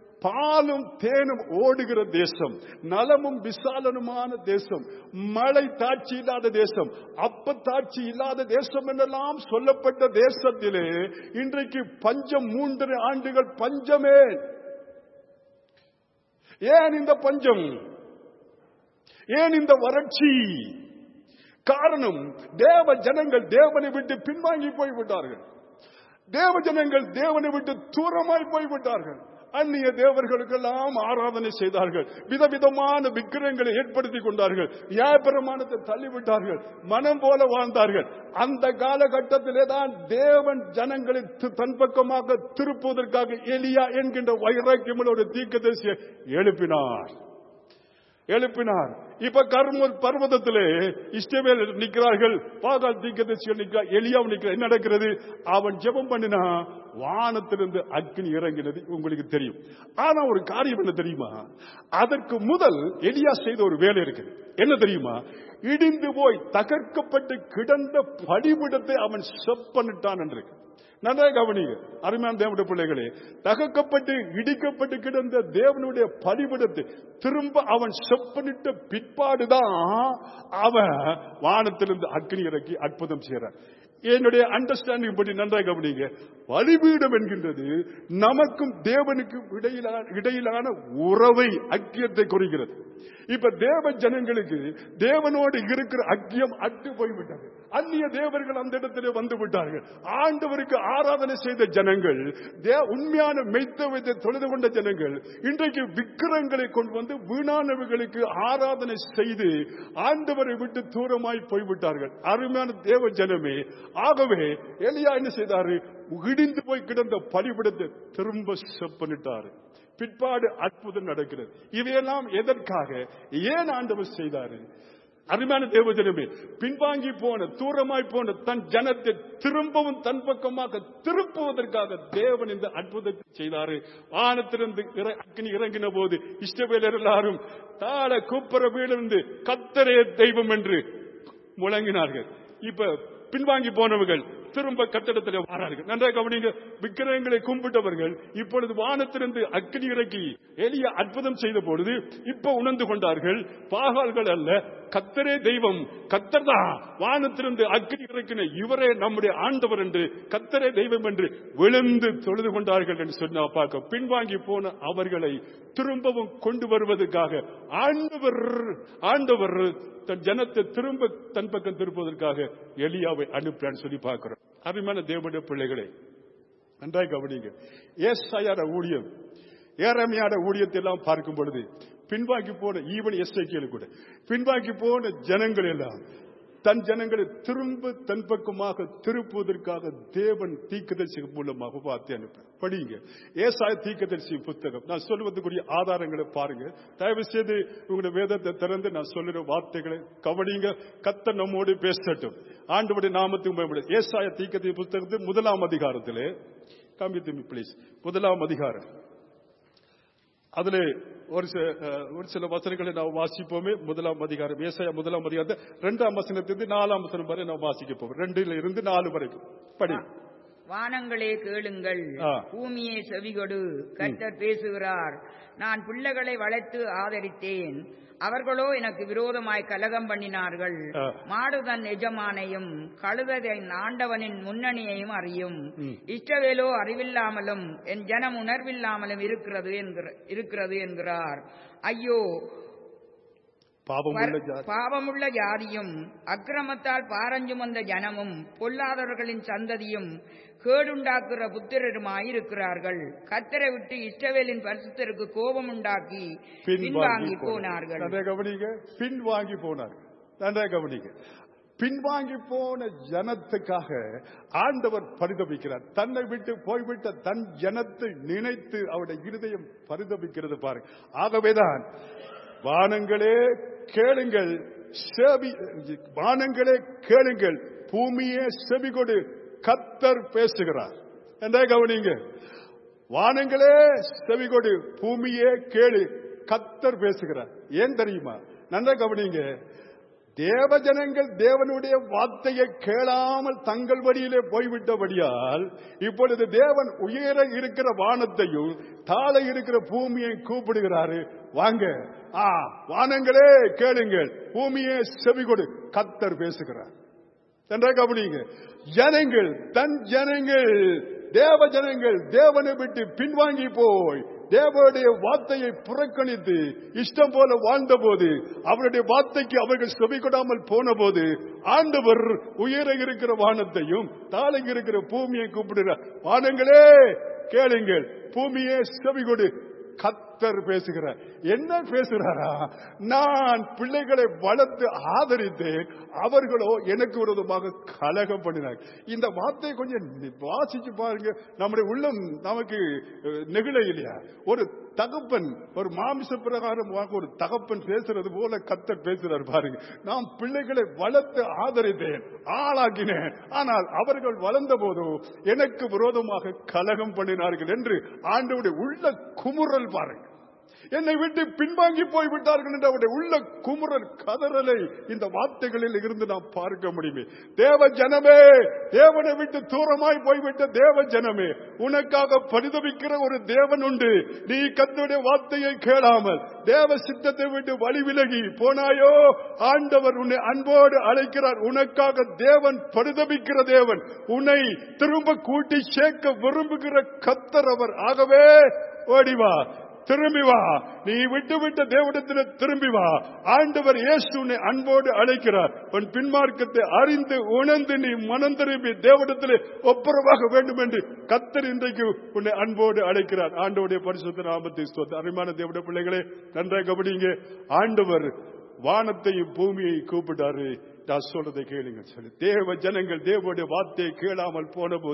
பாலும் தேனும் ஓடுகிற தேசம் நலமும் விசாலனுமான தேசம் மழை தாட்சி இல்லாத தேசம் அப்ப தாட்சி இல்லாத தேசம் என்றெல்லாம் சொல்லப்பட்ட தேசத்திலே இன்றைக்கு பஞ்சம் மூன்றரை ஆண்டுகள் பஞ்சமே ஏன் இந்த பஞ்சம் ஏன் இந்த வறட்சி காரணம் தேவ ஜனங்கள் தேவனை விட்டு பின்வாங்கி போய்விட்டார்கள் தேவ ஜனங்கள் தேவனை விட்டு தூரமாய் போய்விட்டார்கள் அந்நிய தேவர்களுக்கெல்லாம் ஆராதனை செய்தார்கள் விதவிதமான விக்கிரங்களை ஏற்படுத்தி கொண்டார்கள் நியாயப்பிரமாணத்தை தள்ளிவிட்டார்கள் மனம் போல வாழ்ந்தார்கள் அந்த காலகட்டத்திலே தான் தேவன் ஜனங்களை தி- தன் பக்கமாக திருப்புவதற்காக எலியா என்கின்ற வைராக்கியமுள்ள ஒரு தீர்க்கதரிசியை எழுப்பினார் எழுப்பினார் இப்ப கர்மூர் பர்வதத்திலே இஷ்டவேல் நிற்கிறார்கள் பாகால் தீக்கதரிசிகள் நிற்கிறார் எலியாவும் நிற்கிறார் என்ன நடக்கிறது அவன் ஜெபம் பண்ணினா வானத்திலிருந்து அக்னி இறங்கினது உங்களுக்கு தெரியும் ஆனா ஒரு காரியம் என்ன தெரியுமா அதற்கு முதல் எலியா செய்த ஒரு வேலை இருக்கு என்ன தெரியுமா இடிந்து போய் தகர்க்கப்பட்டு கிடந்த படிவிடத்தை அவன் செப்பனிட்டான் என்று இருக்கு. நன்றாக கவனிங்க அருமையான தேவனுடைய பிள்ளைகளே தகக்கப்பட்டு இடிக்கப்பட்டு கிடந்த தேவனுடைய பலிபிடத்தை திரும்ப அவன் செப்பனிட்ட பிற்பாடுதான் அவன் வானத்திலிருந்து அக்னி இறக்கி அற்புதம் செய்யறான் என்னுடைய அண்டர்ஸ்டாண்டிங் படி நன்றாக கவனிங்க பலிபீடம் என்கின்றது நமக்கும் தேவனுக்கும் இடையிலான இடையிலான உறவை ஐக்கியத்தை குறிக்கிறது இப்ப தேவ ஜனங்களுக்கு தேவனோடு இருக்கிற ஐக்கியம் அட்டு போய்விட்டது அந்நிய தேவர்கள் அந்த இடத்திலே வந்து விட்டார்கள் ஆண்டவருக்கு ஆராதனை செய்த ஜனங்கள் தே- உண்மையான மெய்த்தவத்தை தொழுது கொண்ட ஜனங்கள் இன்றைக்கு விக்கிரங்களை கொண்டு வந்து வீணானவர்களுக்கு ஆராதனை செய்து ஆண்டவரை விட்டு தூரமாய் போய்விட்டார்கள் அருமையான தேவ ஜனமே ஆகவே எலியா என்ன செய்தாரு இடிந்து போய் கிடந்த பலிபிடத்தை திரும்ப செப்பனிட்டாரு பிற்பாடு அற்புதம் நடக்கிறது இவையெல்லாம் எதற்காக ஏன் ஆண்டவர் செய்தாரு அருமையான தேவஜனமே பின்வாங்கி போன தூரமாய் போன தன் ஜனத்தை திரும்பவும் தன் பக்கமாக திருப்புவதற்காக தேவன் இந்த அற்புதத்தை செய்தாரு வானத்திலிருந்து இற- அக்கினி இறங்கின போது இஷ்டவேலர் எல்லாரும் தாழ கூப்பர வீழ்ந்து கத்தரே தெய்வம் என்று முழங்கினார்கள் இப்ப பின்வாங்கி போனவர்கள் திரும்ப கட்டடத்தில் வரார்கள் நன்றாக கவனிங்க விக்கிரகங்களை கும்பிட்டவர்கள் இப்பொழுது வானத்திலிருந்து அக்கினி இறக்கி எளிய அற்புதம் செய்த பொழுது இப்ப உணர்ந்து கொண்டார்கள் பாகால்கள் அல்ல கத்தரே தெய்வம் கத்தர் தான் வானத்திலிருந்து அக்கினி இறக்கின இவரே நம்முடைய ஆண்டவர் என்று கத்தரே தெய்வம் என்று விழுந்து தொழுது கொண்டார்கள் என்று சொன்னா பார்க்க பின்வாங்கி போன அவர்களை திரும்பவும் கொண்டு வருவதற்காக ஆண்டவர் ஆண்டவர் தன் ஜனத்தை திரும்ப தன் பக்கம் திருப்புவதற்காக எலியாவை அனுப்புறான்னு சொல்லி பார்க்கிறோம் அருமையான தேவனுடைய பிள்ளைகளே நன்றாய் கவனிங்க ஏசாயார ஊழியம் ஏரமையாட ஊழியத்தை எல்லாம் பார்க்கும் பொழுது பின்வாங்கி போன ஈவன் எஸ்ஐக்கியலு கூட பின்வாங்கி போன ஜனங்கள் எல்லாம் தன் ஜனங்களை திரும்ப தன் பக்கமாக திருப்புவதற்காக தேவன் தீக்கதரிசி மூலமாக பார்த்து அனுப்ப படிங்க ஏசாய தீக்கதரிசி புத்தகம் நான் சொல்வதற்குரிய ஆதாரங்களை பாருங்க தயவு செய்து உங்களுடைய வேதத்தை திறந்து நான் சொல்லுற வார்த்தைகளை கவனிங்க கத்த நம்மோடு பேசட்டும் ஆண்டவருடைய நாமத்துக்கு பயன்படும் ஏசாய தீக்கதரிசி புத்தகத்தில் முதலாம் அதிகாரத்திலே காமித்து பிளீஸ் முதலாம் அதிகாரம் அதுல ஒரு சில- அஹ், ஒரு சில வசனங்களை நாம் வாசிப்போமே முதலாம் அதிகாரம் ஏசாயா முதலாம் அதிகாரத்தை ரெண்டாம் வசனத்திலிருந்து நாலாம் வசனம் வரை நாம் வாசிக்க போவோம் ரெண்டுல இருந்து நாலு வரைக்கும் படி வானங்களே கேளுங்கள் ஆ. பூமியே செவிகொடு கர்த்தர் பேசுகிறார் நான் பிள்ளைகளை வளர்த்து ஆதரித்தேன் அவர்களோ எனக்கு விரோதமாய் கலகம் பண்ணினார்கள் ஆ. மாடு தன் எஜமானையும் கழுதை தன் ஆண்டவனின் முன்னணியையும் அறியும் ம். இஷ்டவேலோ அறிவில்லாமலும் என் ஜனம் உணர்வில்லாமலும் இருக்கிறது என்கிற- இருக்கிறது என்கிறார் ஐயோ பாவம் உள்ள ஜாதி பாவமுள்ள ஜாதியும் அக்கிரமத்தால் பாரஞ்சுமந்த ஜனமும் பொல்லாதவர்களின் சந்ததியும் கேடுண்டாக்குற புத்திரருமாயிருக்கிறார்கள் கத்தரை விட்டு இஷ்டவேலின் பரிசுத்தருக்கு கோபம் உண்டாக்கி பின்வாங்கி போனார்கள் நன்றாக கவனிங்க பின்வாங்கி போனார்கள் நன்றாக கவனிங்க பின்வாங்கி போன ஜனத்துக்காக ஆண்டவர் பரிதபிக்கிறார் தன்னை விட்டு போய்விட்ட தன் ஜனத்தை நினைத்து அவருடைய இருதயம் பரிதபிக்கிறது பாருங்க ஆகவேதான் வானங்களே கேளுங்கள் செவி வானங்களே கேளுங்கள் பூமியே செவி கொடு கத்தர் பேசுகிறார் என்றே கவனிங்க வானங்களே செவி கொடு பூமியே கேளு கத்தர் பேசுகிறார் ஏன் தெரியுமா நன்றா கவனிங்க தேவஜனங்கள் தேவனுடைய வார்த்தையை கேளாமல் தங்கள் வழியிலே போய்விட்டபடியால் இப்பொழுது தேவன் உயர இருக்கிற வானத்தையும் தாழ இருக்கிற பூமியை கூப்பிடுகிறாரு வாங்க ஆ வானங்களே கேளுங்கள் பூமியே செவி கொடு கத்தர் பேசுகிறார் என்ற கவனிங்க ஜனங்கள் தன் ஜனங்கள் தேவ ஜனங்கள் தேவனை விட்டு பின்வாங்கி போய் தேவனுடைய வார்த்தையை புறக்கணித்து இஷ்டம் போல வாழ்ந்த போது அவருடைய வார்த்தைக்கு அவர்கள் செவி கொடாமல் போன போது ஆண்டவர் உயர இருக்கிற வானத்தையும் தாழ இருக்கிற பூமியை கூப்பிடுகிறார் வானங்களே கேளுங்கள் பூமியே செவி கொடு கத்தர் பேசுகிறார் என்ன பேசுகிறாரா நான் பிள்ளைகளை வளர்த்து ஆதரித்தேன் அவர்களோ எனக்கு விரோதமாக கலகம் பண்ணினார் இந்த வார்த்தையை கொஞ்சம் வாசிச்சு பாருங்க நம்முடைய உள்ளம் நமக்கு அஹ், நெகிழ இல்லையா ஒரு தகப்பன் ஒரு மாமிச பிரகாரமாக ஒரு தகப்பன் பேசுறது போல கத்தர் பேசுறார் பாருங்க நான் பிள்ளைகளை வளர்த்து ஆதரித்தேன் ஆளாக்கினேன் ஆனால் அவர்கள் வளர்ந்த போதோ எனக்கு விரோதமாக கலகம் பண்ணினார்கள் என்று ஆண்டவுடைய உள்ள குமுறல் பாருங்க என்னை விட்டு பின்வாங்கி போய் விட்டார்கள் என்று அவருடைய உள்ள குமுறல் கதறலை இந்த வார்த்தைகளில் இருந்து நாம் பார்க்க முடியுமே தேவ ஜனமே தேவனை விட்டு தூரமாய் போய்விட்ட தேவ ஜனமே உனக்காக பரிதவிக்கிற ஒரு தேவன் உண்டு நீ கத்துடைய வார்த்தையை கேளாமல் தேவ சித்தத்தை விட்டு வழி விலகி போனாயோ ஆண்டவர் உன்னை அன்போடு அழைக்கிறார் உனக்காக தேவன் பரிதபிக்கிற தேவன் உன்னை திரும்ப கூட்டி சேர்க்க விரும்புகிற கத்தர் அவர் ஆகவே ஓடிவா திரும்பி வா நீ விட்டு விட்ட தேவடத்தில் திரும்பி வா ஆண்டவர் இயேசு உன்னை அன்போடு அழைக்கிறார் உன் பின்மார்க்கத்தை அறிந்து உணர்ந்து நீ மனம் திரும்பி தேவடத்தில் ஒப்புரவாக வேண்டும் என்று கத்தர் இன்றைக்கு உன்னை அன்போடு அழைக்கிறார் ஆண்டவருடைய பரிசுத்த நாமத்தை ஸ்தோத்திரம். அருமையான தேவட பிள்ளைகளே நன்றாக கவனிங்க ஆண்டவர் வானத்தையும் பூமியை கூப்பிட்டாரு நான் சொல்றதை கேளுங்க சொல்லி தேவ ஜனங்கள் தேவனுடைய வார்த்தையை கேளாமல் போன போது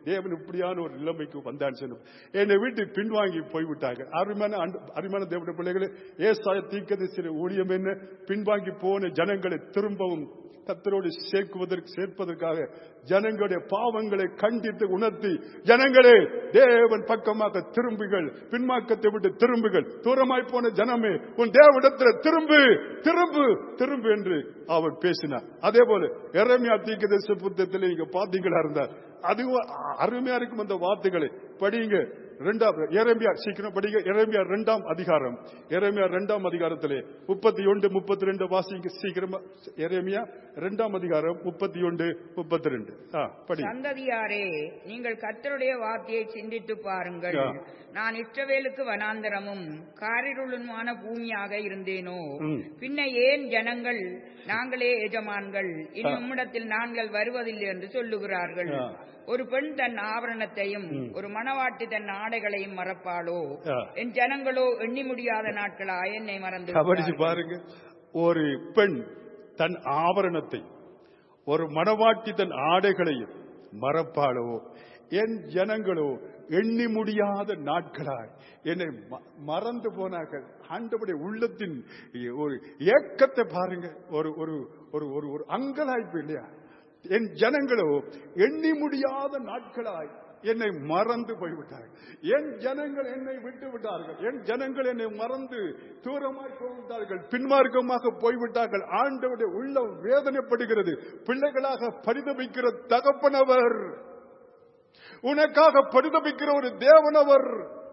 தேவன் இப்படியான ஒரு நிலைமைக்கு வந்தான்னு சொன்ன என்னை வீட்டு பின்வாங்கி போய்விட்டாங்க அருமையான அன்பு- அருமையான தேவனுடைய பிள்ளைகளே ஏசாய தீர்க்கதரிசி ஊழியம் என்ன பின்வாங்கி போன ஜனங்களை திரும்பவும் கத்தரோடு சேர்க்குவதற்கு சேர்ப்பதற்காக ஜனங்களுடைய பாவங்களை கண்டித்து உணர்த்தி ஜனங்களே தேவன் பக்கமாக திரும்புகள் பின்மாக்கத்தை விட்டு திரும்புகள் தூரமாய் போன ஜனமே உன் தேவனிடத்தில் திரும்பு திரும்பு திரும்பு என்று அவர் பேசினார் அதே போல எரமியா தீர்க்கதரிசி புத்தகத்தில் நீங்க பாத்தீங்களா இருந்தார் அதுவும் அருமையா இருக்கும் அந்த வார்த்தைகளை படிங்க இரண்டாம் எரேமியா சீக்கிரம் படிங்க எரேமியா இரண்டாம் அதிகாரம் எரேமியா இரண்டாம் அதிகாரத்திலே முப்பத்தி ஒன்று முப்பத்தி ரெண்டு வாசிங்க சீக்கிரமா எரேமியா இரண்டாம் அதிகாரம் முப்பத்தி ஒன்று முப்பத்தி ரெண்டு படி சந்ததியாரே நீங்கள் கர்த்தருடைய வார்த்தையை சிந்தித்து பாருங்கள் ஆ. நான் இஸ்ரவேலுக்கு வனாந்தரமும் காரிருளுமான பூமியாக இருந்தேனோ ம். பின்ன ஏன் ஜனங்கள் நாங்களே எஜமான்கள் இனி ஆ. உம்மிடத்தில் நாங்கள் வருவதில்லை என்று சொல்லுகிறார்கள் ஆ. ஒரு பெண் தன் ஆபரணத்தையும் ஒரு மணவாட்டி தன் ஆடைகளையும் மறப்பாளோ ஆ. என் ஜனங்களோ எண்ணி முடியாத நாட்களாய் என்னை மறந்து கவனிச்சு விட்டார்கள். பாருங்க ஒரு பெண் தன் ஆபரணத்தை ஒரு மணவாட்டி தன் ஆடைகளையும் மறப்பாளோ என் ஜனங்களோ எண்ணி முடியாத நாட்களாய் என்னை ம- மறந்து போனார்கள் ஆண்டவருடைய உள்ளத்தின் ஒரு ஏக்கத்தை பாருங்க ஒரு ஒரு ஒரு ஒரு ஒரு அங்கலாய்ப்பு இல்லையா என் ஜனங்களோ எண்ணி முடியாத நாட்களாய் என்னை மறந்து போய்விட்டார்கள் என் ஜனங்கள் என்னை விட்டு விட்டார்கள் என் ஜனங்கள் என்னை மறந்து தூரமாய் போய்விட்டார்கள் பின்மார்க்கமாக போய்விட்டார்கள் ஆண்டவருடைய உள்ளம் வேதனைப்படுகிறது பிள்ளைகளாக பரிதபிக்கிற தகப்பனவர் உனக்காக பரிதபிக்கிற ஒரு தேவனவர்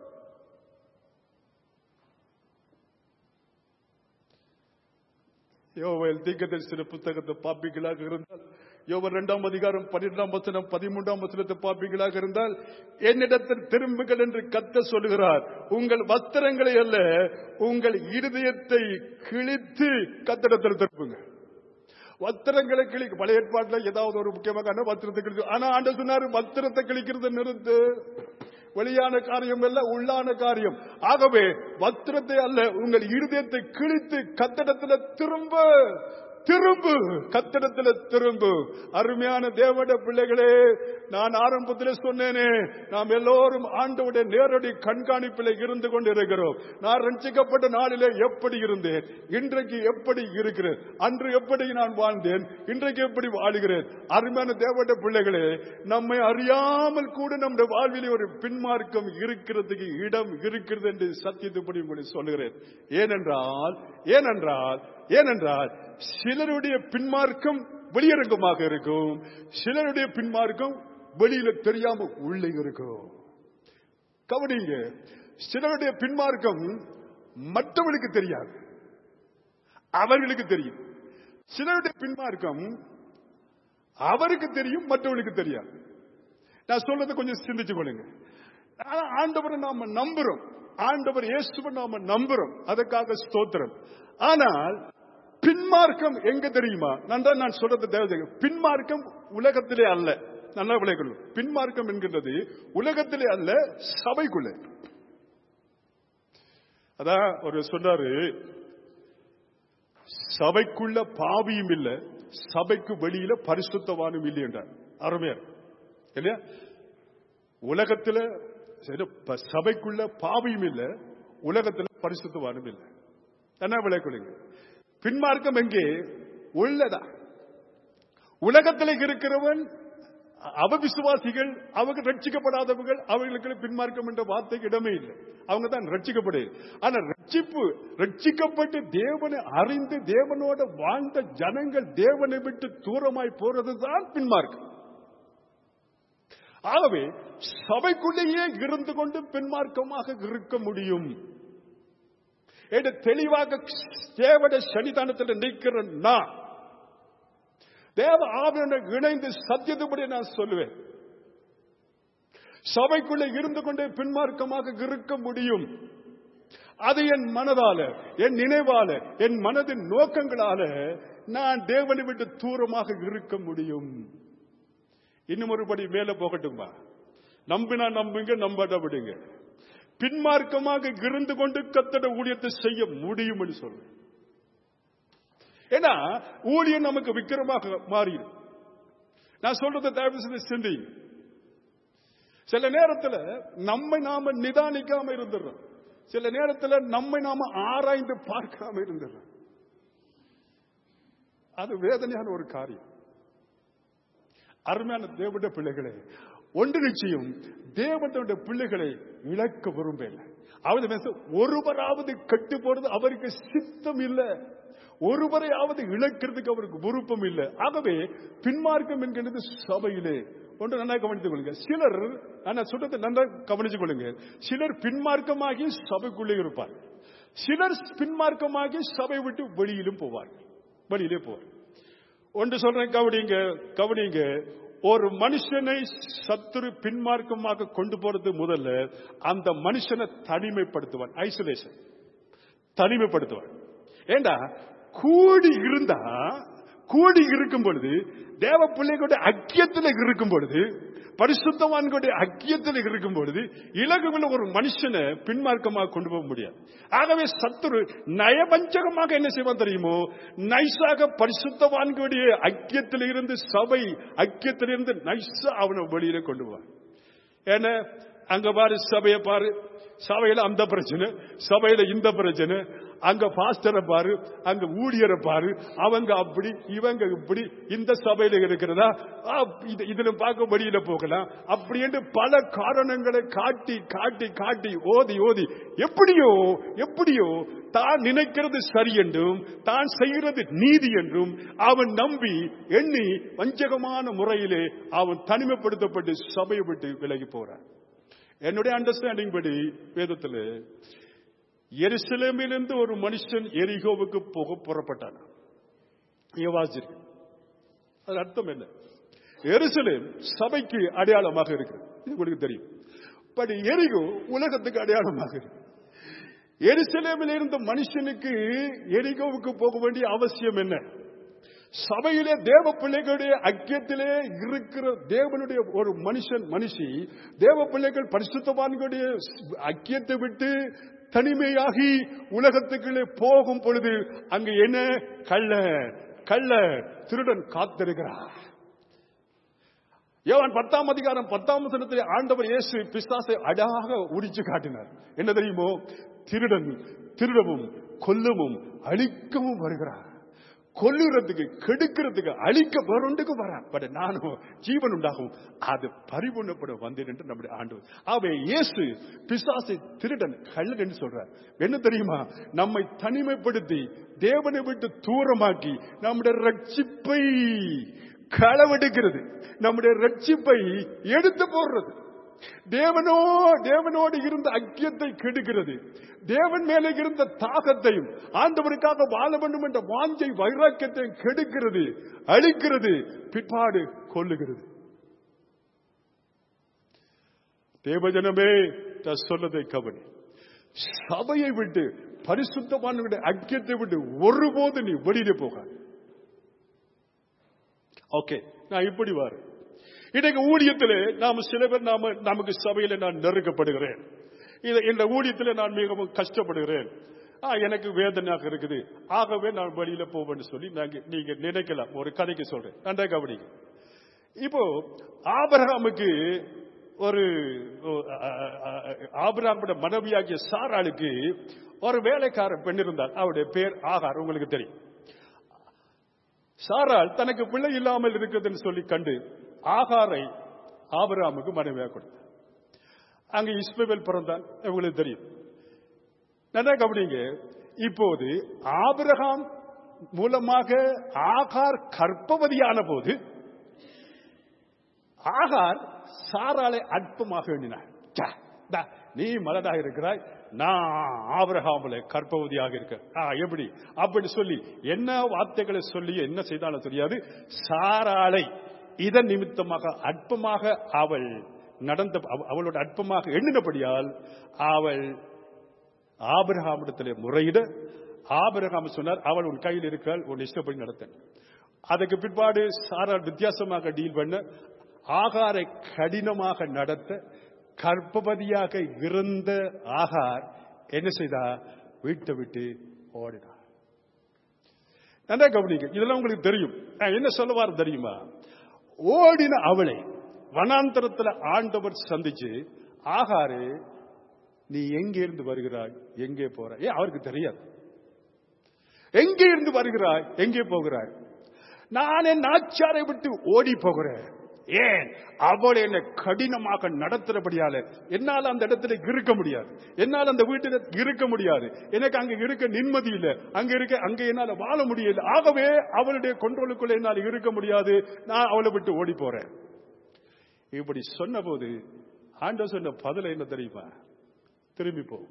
யோவேல் தீர்க்கதரிசன புத்தகத்தை பாப்பிகளாக இருந்தால் யோவர் இரண்டாம் அதிகாரம் பன்னிரெண்டாம் வசனம் பதிமூன்றாம் வசனத்தை பாப்பிகளாக இருந்தால் என்னிடத்தில் திரும்புகள் என்று கத்த சொல்லுகிறார் உங்கள் வஸ்திரங்களை அல்ல உங்கள் இருதயத்தை கிழித்து கத்திடத்தில் திருப்புங்க வஸ்திரங்களை கிளி பழைய ஏற்பாட்டில் ஏதாவது ஒரு முக்கியமாக வஸ்திரத்தை கிழிச்சு ஆனா ஆண்டு சொன்னாரு வஸ்திரத்தை கிழிக்கிறது நிறுத்து வெளியான காரியம் அல்ல உள்ளான காரியம் ஆகவே வஸ்திரத்தை அல்ல உங்கள் இருதயத்தை கிழித்து கத்தடத்துல திரும்ப திரும்பு கத்திடத்துல திரும்பு அருமையான தேவட பிள்ளைகளே நான் ஆரம்பத்தில் சொன்னேனே நாம் எல்லோரும் ஆண்டவுடைய நேரடி கண்காணிப்பில் இருந்து கொண்டு இருக்கிறோம் நான் ரட்சிக்கப்பட்ட நாளிலே எப்படி இருந்தேன் இன்றைக்கு எப்படி இருக்கிறேன் அன்று எப்படி நான் வாழ்ந்தேன் இன்றைக்கு எப்படி வாழுகிறேன் அருமையான தேவட பிள்ளைகளே நம்மை அறியாமல் கூட நம்முடைய வாழ்விலே ஒரு பின்மார்க்கம் இருக்கிறதுக்கு இடம் இருக்கிறது என்று சத்தியத்துப்படி உங்களுக்கு சொல்லுகிறேன் ஏனென்றால் ஏனென்றால் ஏனென்றால் சிலருடைய பின்மார்க்கம் வெளியரங்கமாக இருக்கும் சிலருடைய பின்மார்க்கம் வெளியில தெரியாம உள்ளே இருக்கும் கவனிங்க சிலருடைய பின்மார்க்கம் மற்றவர்களுக்கு தெரியாது அவர்களுக்கு தெரியும் சிலருடைய பின்மார்க்கம் அவருக்கு தெரியும் மற்றவர்களுக்கு தெரியாது நான் சொல்றதை கொஞ்சம் சிந்திச்சு கொள்ளுங்க ஆனா ஆண்டவரை நாம நம்புறோம் ஆண்டவர் இயேசுவை நாம நம்புறோம் அதுக்காக ஸ்தோத்திரம் ஆனால் பின்மார்க்கம் எங்க தெரியுமா நான் தான் நான் சொல்றது தேவதை பின்மார்க்கம் உலகத்திலே அல்ல நல்லா விளைக்கணும் பின்மார்க்கம் என்கின்றது உலகத்திலே அல்ல சபைக்குள்ளே அதான் ஒரு சொன்னாரு சபைக்குள்ள பாவியும் இல்ல சபைக்கு வெளியில பரிசுத்தவானும் இல்லை என்றார் அருமையார் இல்லையா உலகத்துல சரி, ப- சபைக்குள்ள பாவியும் இல்ல உலகத்துல பரிசுத்தவானும் இல்லை என்ன விளைக்கொள்ளுங்க பின்மார்க்கம் எங்கே உள்ளதா உலகத்தில் இருக்கிறவன் அவ விசுவாசிகள் அவங்க ரட்சிக்கப்படாதவர்கள் அவர்களுக்கு பின்மார்க்கம் என்ற வார்த்தைக்கு இடமே இல்லை அவங்க தான் ரட்சிக்கப்படு ஆனா ரட்சிப்பு ரட்சிக்கப்பட்டு தேவனை அறிந்து தேவனோட வாழ்ந்த ஜனங்கள் தேவனை விட்டு தூரமாய் போறதுதான் பின்மார்க்கம் ஆகவே சபைக்குள்ளேயே இருந்து கொண்டு பின்மார்க்கமாக இருக்க முடியும் என்று தெளிவாக தேவட சன்னிதானத்தில் நிற்கிற நான் தேவ ஆவியுடன் இணைந்து சத்தியத்துபடி நான் சொல்லுவேன் சபைக்குள்ளே இருந்து கொண்டே பின்மார்க்கமாக இருக்க முடியும் அது என் மனதால என் நினைவால என் மனதின் நோக்கங்களால நான் தேவனை விட்டு தூரமாக இருக்க முடியும் இன்னும் ஒருபடி மேல போகட்டுமா நம்பினா நம்புங்க நம்பாத விடுங்க பின்மார்க்கமாக இருந்து கொண்டு கத்தட ஊழியத்தை செய்ய முடியும் என்று சொல்றேன் ஏன்னா ஊழியம் நமக்கு விக்கிரமாக மாறிடும் நான் சொல்றதை தயவு செய்து சிந்தி சில நேரத்துல நம்மை நாம நிதானிக்காம இருந்துடுறோம் சில நேரத்துல நம்மை நாம ஆராய்ந்து பார்க்காம இருந்துடுறோம் அது வேதனையான ஒரு காரியம் அருமையான தேவனுடைய பிள்ளைகளே ஒன்று நிச்சயம் தேவனுடைய பிள்ளைகளை இழக்க விரும்பல அவர் ஒருவராவது கட்டு போறது அவருக்கு சித்தம் இல்லை ஒருவரையாவது இழக்கிறதுக்கு அவருக்கு விருப்பம் இல்லை ஆகவே பின்மார்க்கம் என்கிறது சபையிலே ஒன்று நல்லா கவனித்துக் கொள்ளுங்க சிலர் நான் சொல்றதை நல்லா கவனித்துக் கொள்ளுங்க சிலர் பின்மார்க்கமாகி சபைக்குள்ளே இருப்பார் சிலர் பின்மார்க்கமாகி சபை விட்டு வெளியிலும் போவார்கள் வெளியிலே போவார் ஒன்று சொல்றேன் கவனிங்க கவனிங்க ஒரு மனுஷனை சத்துரு பின்மார்க்கமாக கொண்டு போறது முதல்ல அந்த மனுஷனை தனிமைப்படுத்துவான் ஐசோலேஷன் தனிமைப்படுத்துவான் ஏண்டா கூடி இருந்தா கூடி இருக்கும் பொழுது தேவ பிள்ளைகளுடைய ஐக்கியத்தில் இருக்கும் பொழுது பரிசுத்தவான்களுடைய ஐக்கியத்தில் இருக்கும் பொழுது இலகுவில் ஒரு மனுஷனை பின்மார்க்கமாக கொண்டு போக முடியாது ஆகவே சத்துரு நயவஞ்சகமாக என்ன செய்வான் தெரியுமோ நைஸாக பரிசுத்தவான்களுடைய ஐக்கியத்தில் இருந்து சபை ஐக்கியத்தில் இருந்து நைஸா அவனை வெளியில கொண்டு போவான் ஏன்னா அங்க பாரு சபையை பாரு சபையில அந்த பிரச்சனை சபையில இந்த பிரச்சனை அங்க பாஸ்டரை பாரு அங்க ஊழியரை பாரு அவங்க அப்படி இவங்க இப்படி இந்த சபையில இருக்கிறதா ஆ, இது- இதுல பார்க்க வெளியில போகலாம் அப்படி என்று பல காரணங்களை காட்டி காட்டி காட்டி ஓதி ஓதி எப்படியோ எப்படியோ தான் நினைக்கிறது சரி என்றும் தான் செய்கிறது நீதி என்றும் அவன் நம்பி எண்ணி வஞ்சகமான முறையிலே அவன் தனிமைப்படுத்தப்பட்டு சபையை விட்டு விலகி போறான் என்னுடைய அண்டர்ஸ்டாண்டிங் படி வேதத்தில் எருசலேமிலிருந்து ஒரு மனுஷன் எரிகோவுக்கு போக புறப்பட்டான் நீங்க வாசிச்சிருக்கு அது அர்த்தம் என்ன எருசலேம் சபைக்கு அடையாளமாக இருக்கிறது இது உங்களுக்கு தெரியும் பட் எரிகோ உலகத்துக்கு அடையாளமாக இருக்கு எருசலேமில் இருந்த மனுஷனுக்கு எரிகோவுக்கு போக வேண்டிய அவசியம் என்ன சபையிலே தேவ பிள்ளைகளுடைய ஐக்கியத்திலே இருக்கிற தேவனுடைய ஒரு மனுஷன் மனுஷி தேவ பிள்ளைகள் பரிசுத்தவான்களுடைய ஐக்கியத்தை விட்டு தனிமையாகி உலகத்துக்குள்ளே போகும் பொழுது அங்கு என்ன கள்ள கள்ள திருடன் காத்திருக்கிறார் யோவான் பத்தாம் அதிகாரம் பத்தாம் வசனத்தில் ஆண்டவர் இயேசு பிசாசை அழகாக உரிச்சு காட்டினார் என்ன தெரியுமோ திருடன் திருடவும் கொல்லவும் அழிக்கவும் வருகிறார் கொல்லுறதுக்கு கெடுக்கிறதுக்கு அழிக்க வேறொண்டுக்கு வரான் பட் நானும் ஜீவன் உண்டாகும் அது பரிபூர்ணப்பட வந்தேன் என்று நம்முடைய ஆண்டு ஆகவே இயேசு பிசாசை திருடன் கள்ளன் என்று சொல்றார் என்ன தெரியுமா நம்மை தனிமைப்படுத்தி தேவனை விட்டு தூரமாக்கி நம்முடைய ரட்சிப்பை களவெடுக்கிறது நம்முடைய ரட்சிப்பை எடுத்து போடுறது தேவனோ தேவனோடு இருந்த ஐக்கியத்தை கெடுக்கிறது தேவன் மேலே இருந்த தாகத்தையும் ஆண்டவருக்காக வாழ வேண்டும் என்ற வாஞ்சை வைராக்கியத்தையும் கெடுக்கிறது அழிக்கிறது பிற்பாடு கொல்லுகிறது தேவஜனமே நான் சொன்னதை கவனி சபையை விட்டு பரிசுத்தமானவருடைய ஐக்கியத்தை விட்டு ஒருபோது நீ வெளியில போகாது ஓகே நான் இப்படி வரேன் இன்னைக்கு ஊழியத்திலே நாம சில பேர் நாம நமக்கு சபையில நான் நெருக்கப்படுகிறேன் இது இந்த ஊழியத்திலே நான் மிகவும் கஷ்டப்படுகிறேன் ஆ, எனக்கு வேதனையாக இருக்குது ஆகவே நான் வெளியில போவேன்னு சொல்லி நாங்க நீங்க நினைக்கலாம் ஒரு கதைக்கு சொல்றேன் நன்றா கவனிங்க இப்போ ஆபரகாமுக்கு ஒரு ஆபரகாமோட மனைவியாகிய சாராளுக்கு ஒரு வேலைக்கார பெண் இருந்தார் அவருடைய பேர் ஆகார் உங்களுக்கு தெரியும் சாராள் தனக்கு பிள்ளை இல்லாமல் இருக்குதுன்னு சொல்லி கண்டு ஆகாரை ஆபிரகாமுக்கு மனைவியாக கொடுத்தார் அங்க இஸ்மவேல் பிறந்தான் உங்களுக்கு தெரியும் நல்லா கவனிங்க இப்போது ஆபிரகாம் மூலமாக ஆகார் கற்பவதியான போது ஆகார் சாராளை அற்பமாக எண்ணினார் ச்சே, டா, நீ மலடாக இருக்கிறாய் நான் ஆபிரகாமில் கற்பவதியாக இருக்க ஆ, எப்படி அப்படி சொல்லி என்ன வார்த்தைகளை சொல்லி என்ன செய்தாலும் தெரியாது சாராளை இதன் நிமித்தமாக அற்பமாக அவள் நடந்த அவ- அவளோட அற்பமாக எண்ணினபடியால் அவள் ஆபிரகாமிடத்திலே முறையிட ஆபிரகாம் சொன்னார் அவள் உன் கையில் இருக்காள் உன் இஷ்டப்படி நடத்த அதுக்கு பிற்பாடு சாரால் வித்தியாசமாக டீல் பண்ண ஆகாரை கடினமாக நடத்த கற்பபதியாக இருந்த ஆகார் என்ன செய்தா வீட்டை விட்டு ஓடினார் நல்லா கவனிங்க இதெல்லாம் உங்களுக்கு தெரியும் நான் என்ன சொல்ல வாரம் தெரியுமா ஓடின அவளை வனாந்தரத்துல ஆண்டவர் சந்திச்சு ஆகாரே நீ எங்கே இருந்து வருகிறாய் எங்கே போறாய் ஏன் அவருக்கு தெரியாது எங்கே இருந்து வருகிறாய் எங்கே போகிறாய் நான் என் ஆச்சாரை விட்டு ஓடி போகிறேன் ஏன் அவள் என்னை கடினமாக நடத்துறபடியால என்னால அந்த இடத்துல இருக்க முடியாது என்னால அந்த வீட்டில் இருக்க முடியாது எனக்கு அங்க இருக்க நிம்மதி இல்லை அங்க இருக்க அங்க என்னால வாழ முடியல ஆகவே அவளுடைய கொண்டோலுக்குள்ள என்னால் இருக்க முடியாது நான் அவளை விட்டு ஓடி போறேன் இப்படி சொன்னபோது ஆண்டவர் சொன்ன பதில என்ன தெரியுமா திரும்பி போ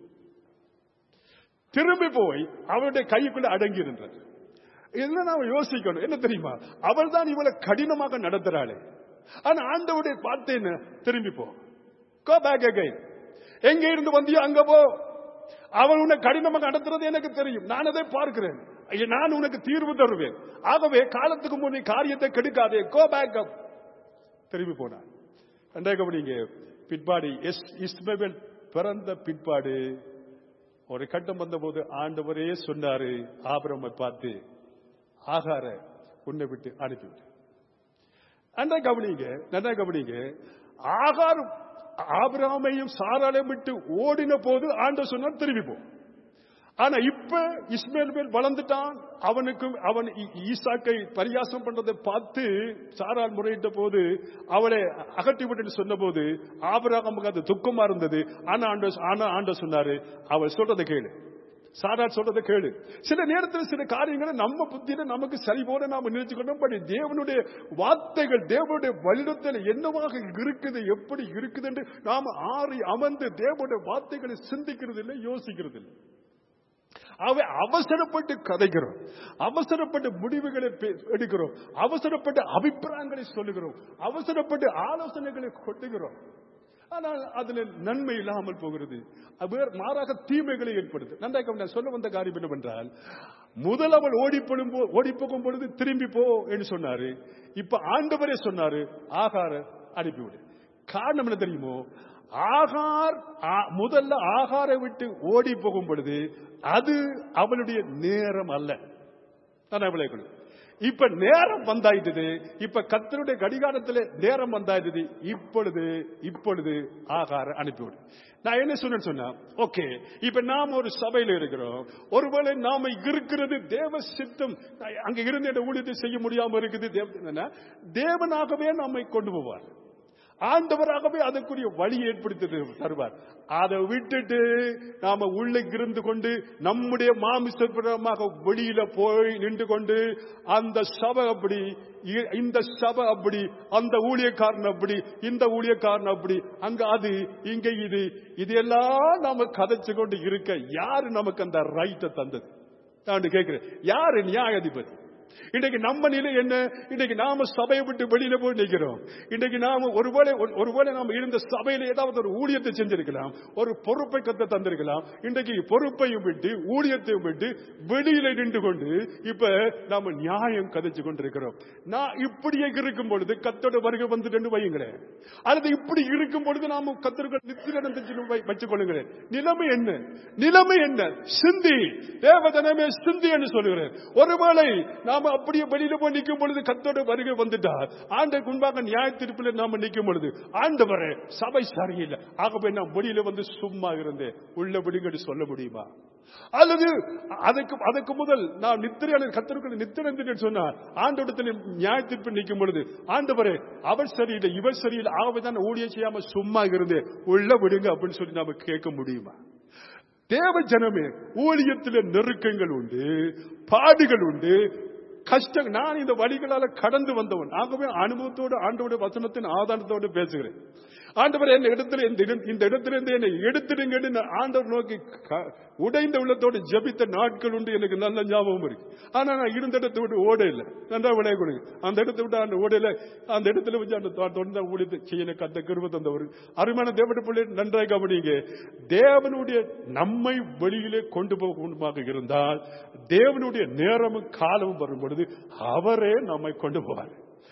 திரும்பி போய் அவளுடைய கைக்குள்ள அடங்கி இருந்தது என்ன நாம யோசிக்கணும் என்ன தெரியுமா அவள் தான் இவளை கடினமாக நடத்துறாளே ஆனா ஆண்டவுடைய பார்த்து என்ன திரும்பி போ கோ பேக் அகைன் எங்க இருந்து வந்தியோ அங்க போ அவள் உன்னை கடினமாக நடத்துறது எனக்கு தெரியும் நான் அதை பார்க்கிறேன் ஐயா, நான் உனக்கு தீர்வு தருவேன் ஆகவே காலத்துக்கு முன்னே காரியத்தை கெடுக்காதே கோ பேக் அப் திரும்பி போனான் ரெண்டாவது கவனிங்க பிற்பாடு எஸ் இஸ்மவேல் பிறந்த பிற்பாடு ஒரு கட்டம் வந்தபோது ஆண்டவரே சொன்னாரு ஆபிரமை பார்த்து ஆகார உன்னை விட்டு அனுப்பிவிட்டு நன்றா கவனிங்க நன்றா கவனிங்க ஆகார் ஆபிரகாமையும் சாராலையும் விட்டு ஓடின போது ஆண்டவர் சொன்னார் திரும்பி போ ஆனா இப்ப இஸ்மேல் மேல் வளர்ந்துட்டான் அவனுக்கு அவன் ஈ- ஈசாக்கை பரியாசம் பண்றதை பார்த்து சாரால் முறையிட்ட போது அவளை அகற்றி விட்டு சொன்ன போது ஆபராகமுக்கு அது துக்கமா இருந்தது ஆனா ஆண்ட ஆனா ஆண்ட சொன்னாரு அவள் சொல்றதை கேளு சாரால் சொல்றதை கேளு சில நேரத்தில் சில காரியங்களை நம்ம புத்தியில நமக்கு சரி போல நாம நினைச்சுக்கணும் பட் தேவனுடைய வார்த்தைகள் தேவனுடைய வல்லுத்தில் என்னவாக இருக்குது எப்படி இருக்குது என்று நாம ஆறி அமர்ந்து தேவனுடைய வார்த்தைகளை சிந்திக்கிறது இல்லை யோசிக்கிறது இல்லை அவை அவசரப்பட்டு கதைக்கிறோம் அவசரப்பட்டு முடிவுகளை பே- எடுக்கிறோம் அவசரப்பட்டு அபிப்பிராயங்களை சொல்லுகிறோம் அவசரப்பட்டு ஆலோசனைகளை கொட்டுகிறோம் ஆனால் அதுல நன்மை இல்லாமல் போகிறது அது வேறு மாறாக தீமைகளை ஏற்படுது நன்றாக நான் சொல்ல வந்த காரியம் என்னவென்றால் முதல் அவள் ஓடி ஓடி போகும் பொழுது திரும்பி போ என்று சொன்னாரு இப்ப ஆண்டவரே சொன்னாரு ஆகார அனுப்பிவிடு காரணம் என்ன தெரியுமோ ஆகார் ஆ- முதல்ல ஆகாரை விட்டு ஓடி போகும் பொழுது அது அவளுடைய நேரம் அல்ல நான் அவளை கொடு. இப்ப நேரம் வந்தாயிட்டது இப்ப கத்தருடைய கடிகாரத்தில் நேரம் வந்தாயிட்டது இப்பொழுது இப்பொழுது ஆகார அனுப்பிவிடு நான் என்ன சொன்னேன்னு சொன்னா ஓகே இப்ப நாம ஒரு சபையில இருக்கிறோம் ஒருவேளை நாம இருக்கிறது தேவ சித்தம் அங்க இருந்து இந்த ஊழியத்தை செய்ய முடியாம இருக்குது தேவ- தேவனாகவே நம்மை கொண்டு போவார் ஆண்டவராகவே அதற்குரிய வழி ஏற்படுத்தி தருவார் அதை விட்டுட்டு நாம உள்ளே இருந்து கொண்டு நம்முடைய மாமிசபுரமாக வெளியில போய் நின்று கொண்டு அந்த சபை அப்படி இ- இந்த சபை அப்படி அந்த ஊழியக்காரன் அப்படி இந்த ஊழியக்காரன் அப்படி அங்க அது இங்க இது இது எல்லாம் நாம கதைச்சு கொண்டு இருக்க யாரு நமக்கு அந்த ரைட்டை தந்தது நான் கேட்கிறேன் யாரு நியாயாதிபதி இன்னைக்கு நம்ம நிலை என்ன இன்னைக்கு நாம சபையை விட்டு வெளியில போய் நிற்கிறோம் இன்னைக்கு நாம ஒருவேளை ஒருவேளை நாம இருந்த சபையில ஏதாவது ஒரு ஊழியத்தை செஞ்சிருக்கலாம் ஒரு பொறுப்பை கத்த தந்திருக்கலாம் இன்றைக்கு பொறுப்பையும் விட்டு ஊழியத்தையும் விட்டு வெளியில நின்று கொண்டு இப்ப நாம நியாயம் கதைச்சு கொண்டிருக்கிறோம் நான் இப்படியே இருக்கும் பொழுது கத்தோட வருகை வந்துட்டு வையுங்களேன் அல்லது இப்படி இருக்கும் பொழுது நாம கத்தர்கள் நித்திரம் வச்சுக் கொள்ளுங்களேன் நிலைமை என்ன நிலைமை என்ன சிந்தி தேவதனமே சிந்தி என்று சொல்லுகிறேன் ஒருவேளை நாம அப்படியே வெளியில போய் நிற்கும் பொழுது கத்தோட வருகை வந்துட்டார் ஆண்டுக்கு முன்பாக நியாய தீர்ப்பில் நாம நிற்கும் பொழுது ஆண்டவரே சபை சரியில்லை ஆகவே நான் வெளியில வந்து சும்மா இருந்தேன் உள்ள விடுங்கன்னு சொல்ல முடியுமா அல்லது அதுக்கு அதுக்கு முதல் நான் நித்திரையான கத்தருக்கு நித்திரை சொன்னார் ஆண்டோடத்தில் நியாய தீர்ப்பு நிற்கும் பொழுது ஆண்டவரே அவர் சரியில்லை இவர் சரியில்லை ஆகவே தான் ஊழிய செய்யாம சும்மா இருந்தேன் உள்ள விடுங்க அப்படின்னு சொல்லி நாம கேட்க முடியுமா தேவ ஜனமே ஊழியத்தில் நெருக்கங்கள் உண்டு பாடுகள் உண்டு கஷ்டம் நான் இந்த வழிகளால கடந்து வந்தவன் ஆகவே அனுபவத்தோடு ஆண்டோட வசனத்தின் ஆதாரத்தோடு பேசுகிறேன் ஆண்டவர் என்ன இடத்துல இந்த இடம்- இந்த இடத்திலிருந்து என்னை எடுத்துடுங்கன்னு நான் ஆண்டவர் நோக்கி க- உடைந்த உள்ளத்தோடு ஜெபித்த நாட்கள் உண்டு எனக்கு நல்ல ஞாபகம் இருக்கு ஆனா நான் இருந்த இடத்தை விட்டு ஓட இல்லை நன்றா விளைய கொடுங்க அந்த இடத்தை விட்டு அந்த ஓடல அந்த இடத்துல வச்சு அந்த தொ- தொண்ட ஊழியத்தை செய்ய கத்த கருவ தந்தவர் அருமையான தேவட பிள்ளை நன்றாக கவனிங்க தேவனுடைய நம்மை வெளியிலே கொண்டு போகமாக இருந்தால் தேவனுடைய நேரமும் காலமும் வரும் பொழுது அவரே நம்மை கொண்டு போவார்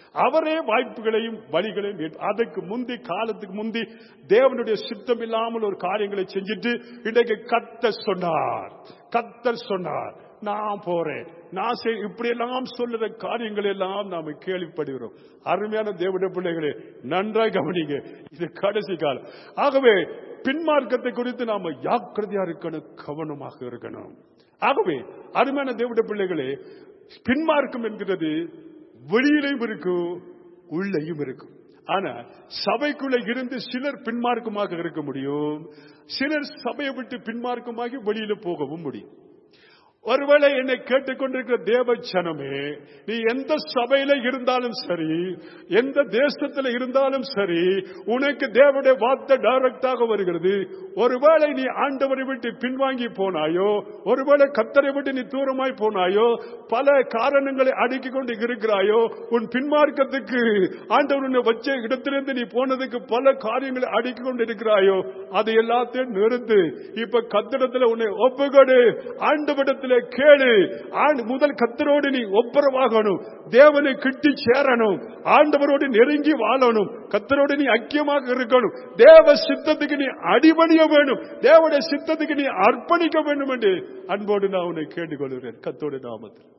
அவரே வாய்ப்புகளையும் வழிகளையும் ஏற்ப- அதற்கு முந்தி காலத்துக்கு முந்தி தேவனுடைய சித்தம் இல்லாமல் ஒரு காரியங்களை செஞ்சுட்டு இன்றைக்கு கத்த சொன்னார் கத்தர் சொன்னார் நான் போறேன் நான் செய்- இப்படி எல்லாம் சொல்லுற காரியங்கள் எல்லாம் நாம கேள்விப்படுகிறோம் அருமையான தேவனுடைய பிள்ளைகளே நன்றாய் கவனிங்க இது கடைசி காலம் ஆகவே பின்மார்க்கத்தை குறித்து நாம ஜாக்கிரதையா இருக்கணும் கவனமாக இருக்கணும் ஆகவே அருமையான தேவனுடைய பிள்ளைகளே பின்மார்க்கம் என்கிறது வெளியிலையும் இருக்கும் உள்ளேயும் இருக்கும் ஆனா சபைக்குள்ள இருந்து சிலர் பின்மார்க்கமாக இருக்க முடியும் சிலர் சபையை விட்டு பின்மார்க்கமாகி வெளியில போகவும் முடியும் ஒருவேளை என்னை கேட்டுக்கொண்டிருக்கிற தேவ ஜனமே நீ எந்த சபையில இருந்தாலும் சரி எந்த தேசத்துல இருந்தாலும் சரி உனக்கு தேவனுடைய வார்த்தை டைரக்டாக வருகிறது ஒருவேளை நீ ஆண்டவரை விட்டு பின்வாங்கி போனாயோ ஒருவேளை கத்தரை விட்டு நீ தூரமாய் போனாயோ பல காரணங்களை அடுக்கிக் கொண்டு இருக்கிறாயோ உன் பின்மார்க்கத்துக்கு ஆண்டவர் உன்னை வச்ச இடத்திலிருந்து நீ போனதுக்கு பல காரியங்களை அடுக்கிக் கொண்டு இருக்கிறாயோ அதை எல்லாத்தையும் நிறுத்து இப்ப கத்திடத்துல உன்னை ஒப்புக்கொடு ஆண்டவரிடத்துல கேளு ஆண்டு முதல் கத்தரோடு நீ ஒப்புரவாகணும் தேவனை கிட்டி சேரணும் ஆண்டவரோடு நெருங்கி வாழணும் கத்தரோடு நீ ஐக்கியமாக இருக்கணும் தேவ சித்தத்துக்கு நீ அடிபணிய வேணும் தேவனுடைய சித்தத்துக்கு நீ அர்ப்பணிக்க வேண்டும் என்று அன்போடு நான் உன்னை கேட்டுக்கொள்கிறேன் கத்தோடு நாமத்தில்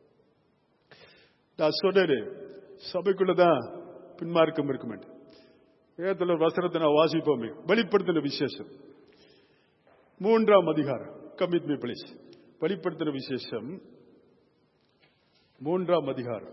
நான் சொன்னேன் சபைக்குள்ளதான் பின்மார்க்கம் இருக்கும் என்று வேதத்தில் ஒரு வசனத்தை நான் வாசிப்போமே வெளிப்படுத்தின விசேஷம் மூன்றாம் அதிகாரம் கமிட் மீ பிளீஸ் வெளிப்படுத்தின விசேஷம் மூன்றாம் அதிகாரம்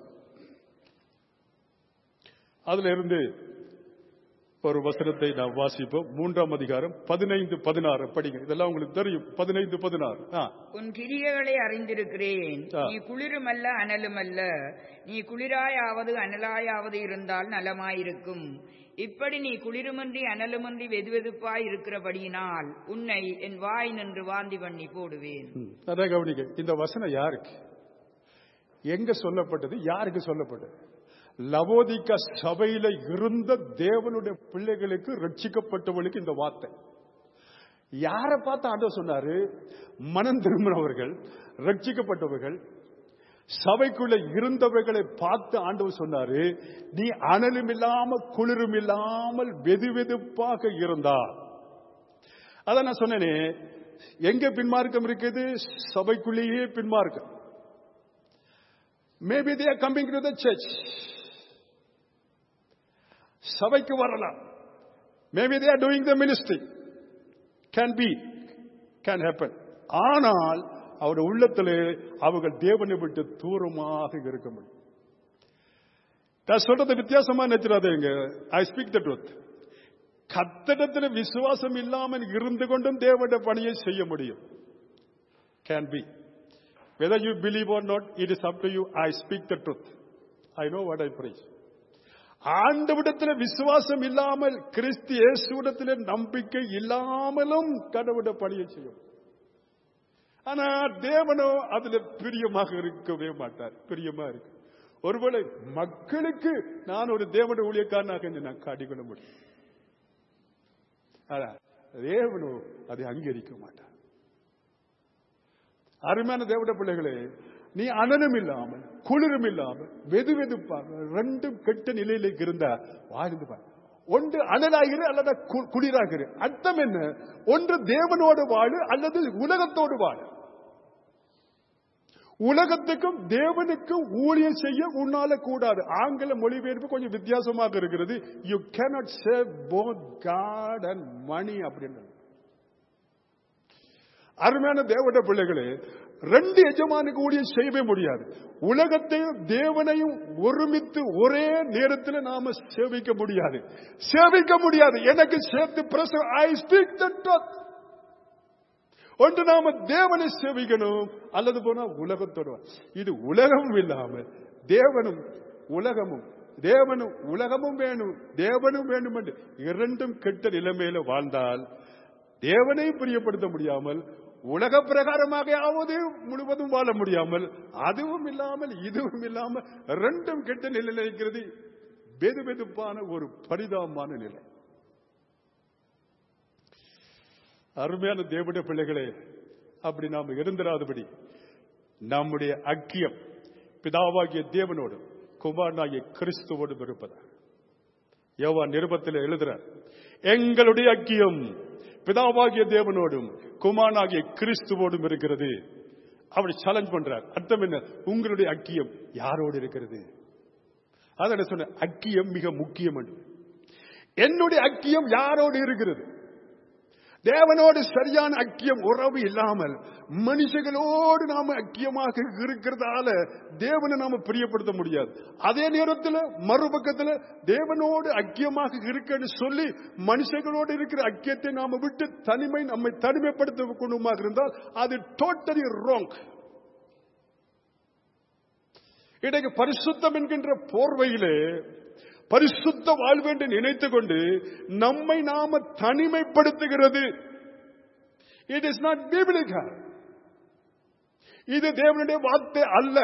அதுல இருந்து ஒரு வசனத்தை நாம் வாசிப்போம் மூன்றாம் அதிகாரம் பதினைந்து பதினாறு படிங்க இதெல்லாம் உங்களுக்கு தெரியும் பதினைந்து பதினாறு ஆ உன் கிரியைகளை அறிந்திருக்கிறேன் ஆ. நீ குளிருமல்ல அனலுமல்ல நீ குளிராயாவது அனலாயாவது இருந்தால் நலமாயிருக்கும் இப்படி நீ குளிருமன்றி அனலுமன்றி வெதுவெதுப்பாய் இருக்கிறபடியினால் உன்னை என் வாய் நின்று வாந்தி பண்ணி போடுவேன் ம், அதான் கவனிக்க இந்த வசனம் யாருக்கு எங்க சொல்லப்பட்டது யாருக்கு சொல்லப்பட்டது லவோதிக்க சபையில இருந்த தேவனுடைய பிள்ளைகளுக்கு ரட்சிக்கப்பட்டவர்களுக்கு இந்த வார்த்தை யாரை பார்த்து ஆண்டவர் சொன்னாரு மனம் திரும்பினவர்கள் ரட்சிக்கப்பட்டவர்கள் சபைக்குள்ள இருந்தவர்களை பார்த்து ஆண்டவர் சொன்னாரு நீ அனலும் இல்லாம குளிரும் இல்லாமல் வெது வெதுப்பாக இருந்தார் அதான் நான் சொன்னேனே எங்க பின்மார்க்கம் இருக்குது சபைக்குள்ளேயே பின்மார்க்கம் maybe they are coming to the church சபைக்கு வரலாம் maybe they are doing the ministry can be can happen ஆனால் அவருடைய உள்ளத்திலே அவர்கள் தேவனை விட்டு தூரமாக இருக்க முடியும் நான் சொல்றது வித்தியாசமா நினைச்சிடாதீங்க ஐ ஸ்பீக் த ட்ரூத் கத்தடத்துல விசுவாசம் இல்லாமல் இருந்து கொண்டும் தேவனுடைய பணியை செய்ய முடியும் can be whether you believe or not it is up to you i speak the truth i know what i preach ஆண்டவிடத்தில் விசுவாசம் இல்லாமல் கிறிஸ்து இயேசுவிடத்தில் நம்பிக்கை இல்லாமலும் கடவுட பணியை செய்யும் ஆனா தேவனோ அதுல பிரியமாக இருக்கவே மாட்டார் பிரியமா இருக்கு ஒருவேளை மக்களுக்கு நான் ஒரு தேவனுடைய ஊழியக்காரனாக இருந்து நான் காட்டிக்கொள்ள முடியும் ஆனா தேவனோ அதை அங்கீகரிக்க மாட்டார் அருமையான தேவட பிள்ளைகளே நீ அனலும் இல்லாமல் குளிரும் இல்லாமல் வெது வெதுப்பாக ரெண்டும் கெட்ட நிலையில இருந்தா வாழ்ந்து பார் ஒன்று அனலாகிரு அல்லது கு- குளிராகிரு அர்த்தம் என்ன ஒன்று தேவனோடு வாழு அல்லது உலகத்தோடு வாழு உலகத்துக்கும் தேவனுக்கும் ஊழியம் செய்ய உன்னால கூடாது ஆங்கில மொழிபெயர்ப்பு கொஞ்சம் வித்தியாசமாக இருக்கிறது you cannot save both God and money அப்படின்னு அருமையான தேவட பிள்ளைகளே ரெண்டு எஜமானுக்கு ஊழியம் செய்யவே முடியாது உலகத்தையும் தேவனையும் ஒருமித்து ஒரே நேரத்தில் நாம சேவிக்க முடியாது சேவிக்க முடியாது எனக்கு சேர்த்து பிரசவ ஐ ஸ்பீக் த ட்ரூத் ஒன்று நாம தேவனை சேவிக்கணும் அல்லது போனா உலகத்தோட வா- இது உலகமும் இல்லாம தேவனும் உலகமும் தேவனும் உலகமும் வேணும் தேவனும் வேண்டும் என்று இரண்டும் கெட்ட நிலைமையில வாழ்ந்தால் தேவனை பிரியப்படுத்த முடியாமல் உலக பிரகாரமாகயாவது முழுவதும் வாழ முடியாமல் அதுவும் இல்லாமல் இதுவும் இல்லாமல் ரெண்டும் கெட்ட நிலையில் இருக்கிறது வெது வெதுப்பான ஒரு பரிதாபமான நிலை அருமையான தேவனுடைய பிள்ளைகளே அப்படி நாம் இருந்திராதபடி நம்முடைய அக்கியம் பிதாவாகிய தேவனோடும் குமாரனாகிய கிறிஸ்துவோடும் இருப்பதாக யோவா நிருபத்தில் எழுதுறார் எங்களுடைய ஐக்கியம் பிதாவாகிய தேவனோடும் குமாரனாகிய கிறிஸ்துவோடும் இருக்கிறது அப்படி சேலஞ்ச் பண்றார் அர்த்தம் என்ன உங்களுடைய ஐக்கியம் யாரோடு இருக்கிறது அதான் சொன்ன ஐக்கியம் மிக முக்கியம் என்று என்னுடைய ஐக்கியம் யாரோடு இருக்கிறது தேவனோடு சரியான ஐக்கியம் உறவு இல்லாமல் மனுஷங்களோடு நாம ஐக்கியமாக இருக்கிறதால தேவனை நாம பிரியப்படுத்த முடியாது அதே நேரத்தில் மறுபக்கத்தில் தேவனோடு ஐக்கியமாக இருக்கன்னு சொல்லி மனுஷங்களோடு இருக்கிற ஐக்கியத்தை நாம விட்டு தனிமை நம்மை தனிமைப்படுத்த கொண்டுமாக இருந்தால் அது டோட்டலி ராங் இன்றைக்கு பரிசுத்தம் என்கின்ற போர்வையிலே பரிசுத்த வாழ்வென்று நினைத்துக் கொண்டு நம்மை நாம தனிமைப்படுத்துகிறது இட் இஸ் நாட் பீபிளிக்கல் இது தேவனுடைய வார்த்தை அல்ல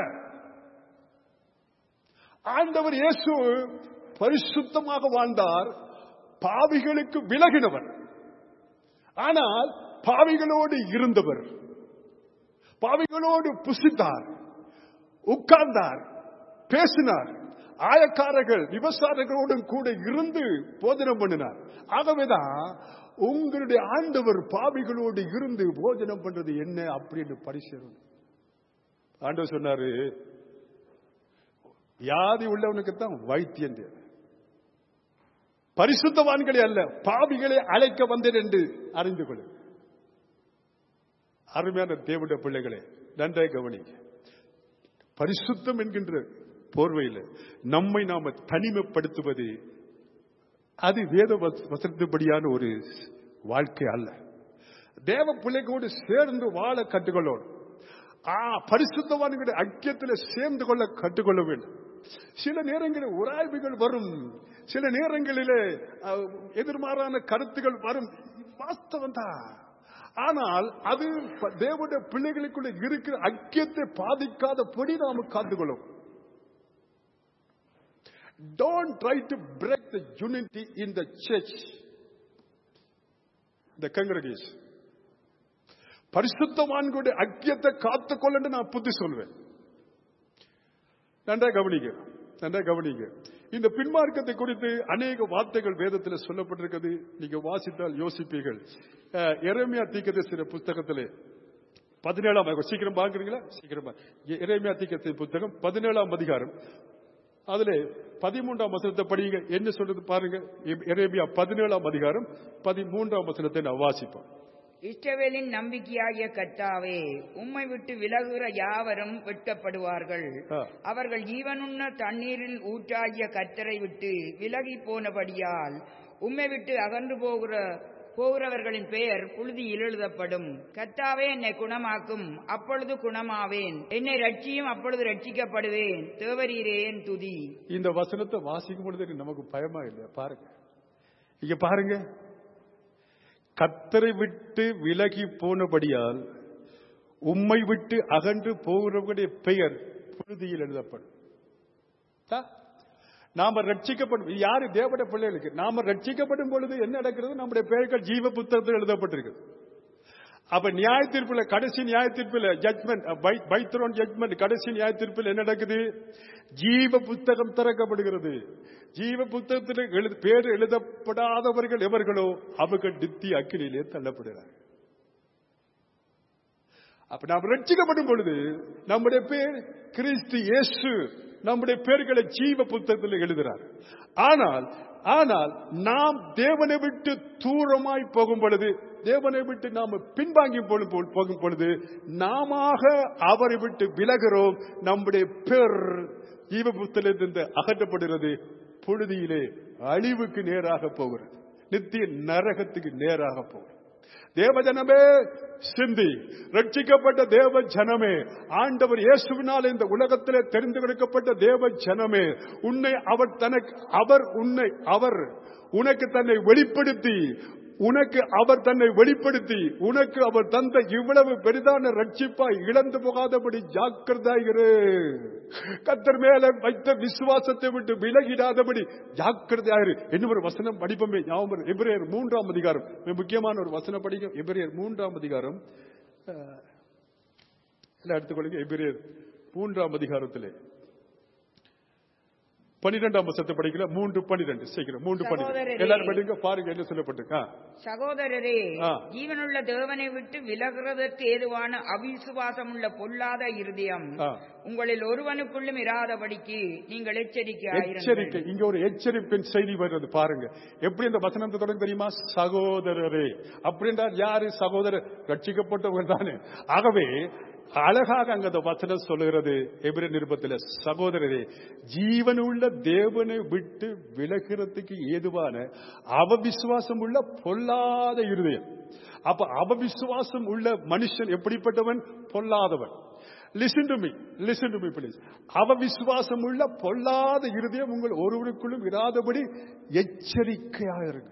ஆண்டவர் இயேசு பரிசுத்தமாக வாழ்ந்தார் பாவிகளுக்கு விலகினவர் ஆனால் பாவிகளோடு இருந்தவர் பாவிகளோடு புசித்தார் உட்கார்ந்தார் பேசினார் ஆயக்காரர்கள் விவசாயிகளோடும் கூட இருந்து போஜனம் பண்ணினார் ஆகவேதான் உங்களுடைய ஆண்டவர் பாவிகளோடு இருந்து போஜனம் பண்றது என்ன அப்படின்னு பரிசீலனை ஆண்டவர் சொன்னாரு வியாதி உள்ளவனுக்கு தான் வைத்தியம் தேவை பரிசுத்தவான்களே அல்ல பாவிகளை அழைக்க வந்தேன் என்று அறிந்து கொள்ளு அருமையான தேவனுடைய பிள்ளைகளே நன்றாக கவனிங்க பரிசுத்தம் என்கின்ற போர்வையில் நம்மை நாம தனிமைப்படுத்துவது அது வேத வசனத்துப்படியான ஒரு வாழ்க்கை அல்ல தேவ பிள்ளைகளோடு சேர்ந்து வாழ கற்றுக்கொள்ளணும் ஆ பரிசுத்தவான்களுடைய ஐக்கியத்தில் சேர்ந்து கொள்ள கற்றுக்கொள்ள வேண்டும் சில நேரங்களில் உராய்வுகள் வரும் சில நேரங்களிலே எதிர்மாறான கருத்துகள் வரும் வாஸ்தவம் தான் ஆனால் அது தேவனுடைய பிள்ளைகளுக்குள்ள இருக்கிற ஐக்கியத்தை பாதிக்காதபடி நாம காத்துக்கொள்ளும் Don't try to break the unity in the church, the congregation. பரிசுத்தவான்களுடைய ஐக்கியத்தை காத்துக்கொள்ள நான் புத்தி சொல்வேன் நன்றா கவனிங்க நன்றா கவனிங்க இந்த பின்மார்க்கத்தை குறித்து அநேக வார்த்தைகள் வேதத்தில் சொல்லப்பட்டிருக்கிறது நீங்க வாசித்தால் யோசிப்பீர்கள் எரேமியா தீக்கதரிசன புஸ்தகத்திலே பதினேழாம் சீக்கிரம் பாக்குறீங்களா சீக்கிரமா எரேமியா தீக்கத்தின் புத்தகம் பதினேழாம் அதிகாரம் அதுல பதிமூன்றாம் வசனத்தை படிங்க என்ன சொல்றது பாருங்க எரேபியா பதினேழாம் அதிகாரம் பதிமூன்றாம் வசனத்தை நான் வாசிப்போம் இஸ்ரவேலின் நம்பிக்கையாகிய கர்த்தாவே உம்மை விட்டு விலகுகிற யாவரும் வெட்கப்படுவார்கள் ஆ. அவர்கள் ஜீவனுள்ள தண்ணீரில் ஊற்றாகிய கர்த்தரை விட்டு விலகி போனபடியால் உம்மை விட்டு அகன்று போகிற போகிறவர்களின் பெயர் புழுதியில் எழுதப்படும் கர்த்தாவே என்னை குணமாக்கும் அப்பொழுது குணமாவேன் என்னை ரட்சியும் அப்பொழுது ரட்சிக்கப்படுவேன் தேவரீரே என் துதி இந்த வசனத்தை வாசிக்கும் பொழுது நமக்கு பயமா இல்லையா பாருங்க இங்க பாருங்க கத்தரை விட்டு விலகி போனபடியால் உம்மை விட்டு அகன்று போகிறவர்களுடைய பெயர் புழுதியில் எழுதப்படும் தா? நாம ரட்சிக்கப்படும் இது யாரு தேவட பிள்ளைகளுக்கு நாம ரட்சிக்கப்படும் பொழுது என்ன நடக்கிறது நம்முடைய பெயர்கள் ஜீவ புத்தகத்தில் எழுதப்பட்டிருக்கு அப்ப நியாய தீர்ப்புல கடைசி நியாய தீர்ப்புல ஜட்மெண்ட் பைத்ரோன் ஜட்மெண்ட் கடைசி நியாய தீர்ப்பில் என்ன நடக்குது ஜீவ புத்தகம் திறக்கப்படுகிறது ஜீவ புத்தகத்தில் எழுது பேர் எழுதப்படாதவர்கள் எவர்களோ அவர்கள் நித்தி அக்கினியிலே தள்ளப்படுகிறார் அப்ப நாம் ரட்சிக்கப்படும் பொழுது நம்முடைய பேர் கிறிஸ்து இயேசு நம்முடைய பேர்களை ஜீவ புத்தகத்தில் எழுதுகிறார் ஆனால் ஆனால் நாம் தேவனை விட்டு தூரமாய் போகும் பொழுது தேவனை விட்டு நாம பின்வாங்கி போலும் போ- போகும் பொழுது நாம அவரை விட்டு விலகிறோம் நம்முடைய பேர் ஜீவ புத்தகத்திலிருந்து அகற்றப்படுகிறது பொழுதியிலே அழிவுக்கு நேராக போகிறது நித்திய நரகத்துக்கு நேராக போகிறது தேவஜனமே சிந்தி ரட்சிக்கப்பட்ட தேவ ஜனமே ஆண்டவர் இயேசுவினால் இந்த உலகத்திலே தெரிந்து கொடுக்கப்பட்ட தேவ ஜனமே உன்னை அவர் தனக்கு அவர் உன்னை அவர் உனக்கு தன்னை வெளிப்படுத்தி உனக்கு அவர் தன்னை வெளிப்படுத்தி உனக்கு அவர் தந்த இவ்வளவு பெரிதான ரட்சிப்பாய் இழந்து போகாதபடி ஜாக்கிரதாயிரு கத்தர் மேல வைத்த விசுவாசத்தை விட்டு விலகிடாதபடி ஜாக்கிரதையாயிரு என்ன ஒரு வசனம் படிப்போமே ஞாபகம் வருது. எபிரேயர் மூன்றாம் அதிகாரம் மிக முக்கியமான ஒரு வசனம் படிக்க எபிரேயர் மூன்றாம் அதிகாரம் அஹ், எல்லாம் எடுத்துக்கொள்ளுங்க எபிரேயர் மூன்றாம் அதிகாரத்திலே பன்னிரெண்டாம் வசத்தை படிக்கல மூன்று பன்னிரெண்டு சீக்கிரம் மூன்று பன்னிரெண்டு சகோதரரே. எல்லாரும் படிங்க பாருங்க என்ன சொல்லப்பட்டிருக்கா சகோதரரே ஆ. ஜீவனுள்ள தேவனை விட்டு விலகுறதற்கு ஏதுவான அவிசுவாசமுள்ள பொல்லாத இருதயம் ஆ. உங்களில் ஒருவனுக்குள்ளும் இராதபடிக்கு நீங்கள் எச்சரிக்கை எச்சரிக்கையாயிருங்கள் இங்க ஒரு எச்சரிப்பின் செய்தி வருது பாருங்க எப்படி இந்த வசனத்தை தொடங்க தெரியுமா சகோதரரே அப்படின்றா யாரு சகோதரர் ரட்சிக்கப்பட்டவர்கள் தானே ஆகவே அழகாக அங்க அந்த வசனம் சொல்லுகிறது எபிர நிருபத்தில் சகோதரரே ஜீவனுள்ள தேவனை விட்டு விலகிறதுக்கு ஏதுவான அவவிசுவாசம் உள்ள பொல்லாத இருதயம் அப்ப அவவிசுவாசம் உள்ள மனுஷன் எப்படிப்பட்டவன் பொல்லாதவன் listen to me listen to me please அவ விசுவாசம் உள்ள பொல்லாத இருதயம் உங்கள் ஒருவருக்குள்ளும் இராதபடி எச்சரிக்கையாக இருங்க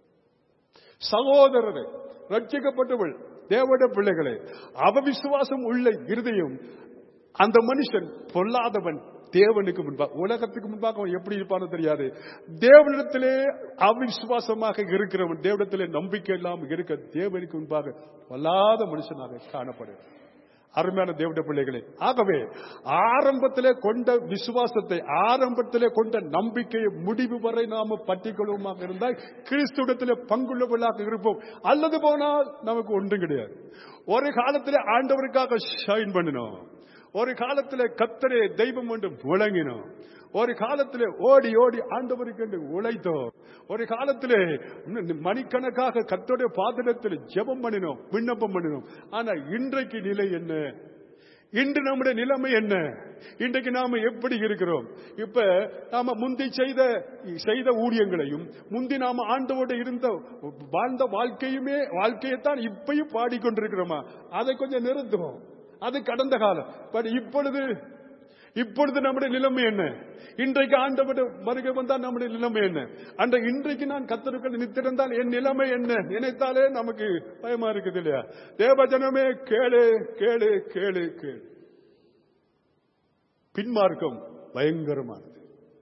சகோதரரை ரட்சிக்கப்பட்டவள் தேவட பிள்ளைகளே அவ விசுவாசம் உள்ள இருதயம் அந்த மனுஷன் பொல்லாதவன் தேவனுக்கு முன்பாக உலகத்துக்கு முன்பாக அவன் எப்படி இருப்பான்னு தெரியாது தேவனிடத்திலே அவிசுவாசமாக இருக்கிறவன் தேவனிடத்திலே நம்பிக்கை இல்லாமல் இருக்க தேவனுக்கு முன்பாக பொல்லாத மனுஷனாக காணப்படுகிறான் அருமையான தேவட பிள்ளைகளே ஆகவே ஆரம்பத்திலே கொண்ட விசுவாசத்தை ஆரம்பத்திலே கொண்ட நம்பிக்கையை முடிவு வரை நாம பற்றிக்கொள்வோமாக இருந்தால் கிறிஸ்துவத்திலே பங்குள்ளவர்களாக இருப்போம் அல்லது போனால் நமக்கு ஒன்றும் கிடையாது ஒரு காலத்திலே ஆண்டவருக்காக ஷைன் பண்ணினோம் ஒரு காலத்திலே கத்தரே தெய்வம் என்று முழங்கினோம் ஒரு காலத்திலே ஓடி ஓடி ஆண்டவருக்கு என்று உழைத்தோம் ஒரு காலத்திலே மணிக்கணக்காக கத்தோடைய பாத்திரத்தில் ஜெபம் பண்ணினோம் விண்ணப்பம் பண்ணினோம் ஆனா இன்றைக்கு நிலை என்ன இன்று நம்முடைய நிலைமை என்ன இன்றைக்கு நாம எப்படி இருக்கிறோம் இப்ப நாம முந்தி செய்த செய்த ஊழியங்களையும் முந்தி நாம ஆண்டவோட இருந்த வாழ்ந்த வாழ்க்கையுமே வாழ்க்கையைத்தான் இப்பயும் பாடிக்கொண்டிருக்கிறோமா அதை கொஞ்சம் நிறுத்துவோம் அது கடந்த காலம் பட் இப்பொழுது இப்பொழுது நம்முடைய நிலைமை என்ன இன்றைக்கு ஆண்டவர் வருகை வந்தால் நம்முடைய நிலைமை என்ன அந்த இன்றைக்கு நான் கத்தருக்கள் நித்திருந்தால் என் நிலைமை என்ன நினைத்தாலே நமக்கு பயமா இருக்குது இல்லையா தேவஜனமே கேளு கேளு கேளு கேளு பின்மார்க்கம் பயங்கரமானது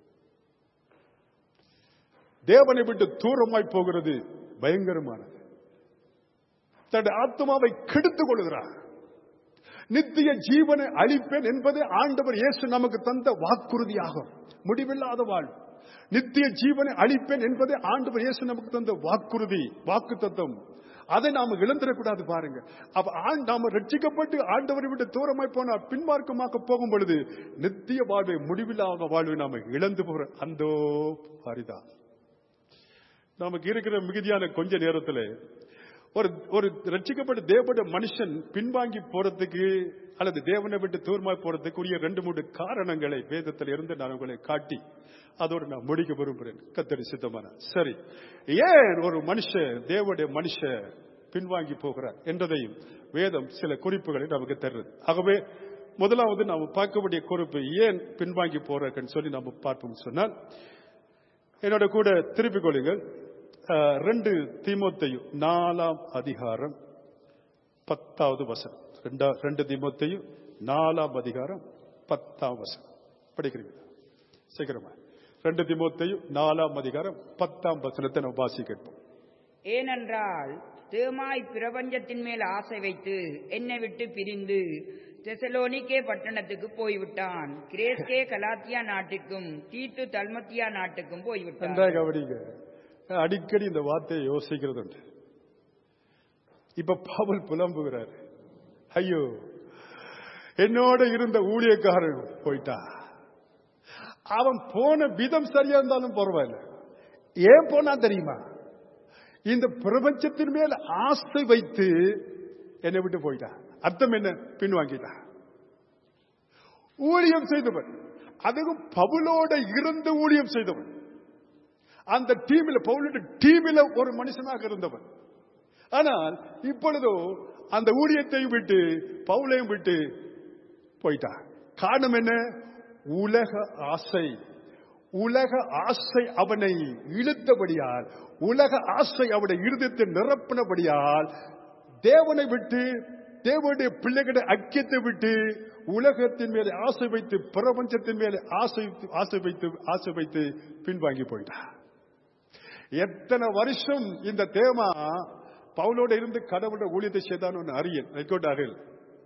தேவனை விட்டு தூரமாய் போகிறது பயங்கரமானது தன் ஆத்மாவை கெடுத்துக் கொள்கிறார் நித்திய ஜீவனை அளிப்பேன் என்பது ஆண்டவர் இயேசு நமக்கு தந்த வாக்குறுதியாகும் முடிவில்லாத வாழ்வு நித்திய ஜீவனை அளிப்பேன் என்பது ஆண்டவர் இயேசு நமக்கு தந்த வாக்குறுதி வாக்கு தத்துவம் அதை நாம இழந்துடக்கூடாது பாருங்க அப்ப ஆண் நாம ரட்சிக்கப்பட்டு ஆண்டவரை விட்டு தூரமாய் போனால் பின்மார்க்கமாக போகும் பொழுது நித்திய வாழ்வை முடிவில்லாத வாழ்வை நாம இழந்து போற அந்தோ பரிதா நமக்கு இருக்கிற மிகுதியான கொஞ்ச நேரத்தில் ஒரு ஒரு ரட்சிக்கப்பட்ட தேவட மனுஷன் பின்வாங்கி போறதுக்கு அல்லது தேவனை விட்டு தூரமாய் போறதுக்குரிய ரெண்டு மூணு காரணங்களை வேதத்தில் இருந்து நான் உங்களை காட்டி அதோடு நான் முடிக்க விரும்புகிறேன் கத்தரி சித்தமான சரி ஏன் ஒரு மனுஷன் தேவடைய மனுஷன் பின்வாங்கி போகிறார் என்றதையும் வேதம் சில குறிப்புகளை நமக்கு தருது ஆகவே முதலாவது நாம் பார்க்க வேண்டிய குறிப்பு ஏன் பின்வாங்கி போறாருன்னு சொல்லி நம்ம பார்ப்போம் சொன்னால் என்னோட கூட திருப்பிக் கொள்ளுங்கள் அஹ், ரெண்டு தீமோத்தையும் நாலாம் அதிகாரம் பத்தாவது வசனம் ரெண்டா ரெண்டு தீமோத்தையும் நாலாம் அதிகாரம் பத்தாம் வசனம் படிக்கிறீங்க சீக்கிரமா ரெண்டு தீமோத்தையும் நாலாம் அதிகாரம் பத்தாம் வசனத்தை நம்ம வாசி கேட்போம் ஏனென்றால் தேமாய் பிரபஞ்சத்தின் மேல் ஆசை வைத்து என்னை விட்டு பிரிந்து தெசலோனிக்கே பட்டணத்துக்கு போய்விட்டான் கிரேஸ்கே கலாத்தியா நாட்டுக்கும் தீத்து தல்மத்தியா நாட்டுக்கும் போய்விட்டான் நன்றாக கவனிங்க அடிக்கடி இந்த வார்த்தையை யோசிக்கிறது உண்டு இப்ப பவுல் புலம்புகிறார் ஐயோ என்னோட இருந்த ஊழியக்காரன் போயிட்டா அவன் போன விதம் சரியா இருந்தாலும் பரவாயில்ல ஏன் போனா தெரியுமா இந்த பிரபஞ்சத்தின் மேல் ஆசை வைத்து என்னை விட்டு போயிட்டான் அர்த்தம் என்ன பின்வாங்கிட்டான் ஊழியம் செய்தவன் அதுவும் பவுலோட இருந்து ஊழியம் செய்தவன் அந்த டீமில் பவுலோட டீமில் ஒரு மனுஷனாக இருந்தவன் ஆனால் இப்பொழுதோ அந்த ஊழியத்தையும் விட்டு பவுலையும் விட்டு போயிட்டான் காரணம் என்ன உலக ஆசை உலக ஆசை அவனை இழுத்தபடியால் உலக ஆசை அவனுடைய இருதயத்தை நிரப்பினபடியால் தேவனை விட்டு தேவனுடைய பிள்ளைகளுடைய ஐக்கியத்தை விட்டு உலகத்தின் மேலே ஆசை வைத்து பிரபஞ்சத்தின் மேலே ஆசை ஆசை வைத்து ஆசை வைத்து பின்வாங்கி போயிட்டான் எத்தனை வருஷம் இந்த தேமா பவுலோட இருந்து கடவுளோட ஊழியத்தை செய்தான் ஒன்று அறியன் ரெக்கார்டாக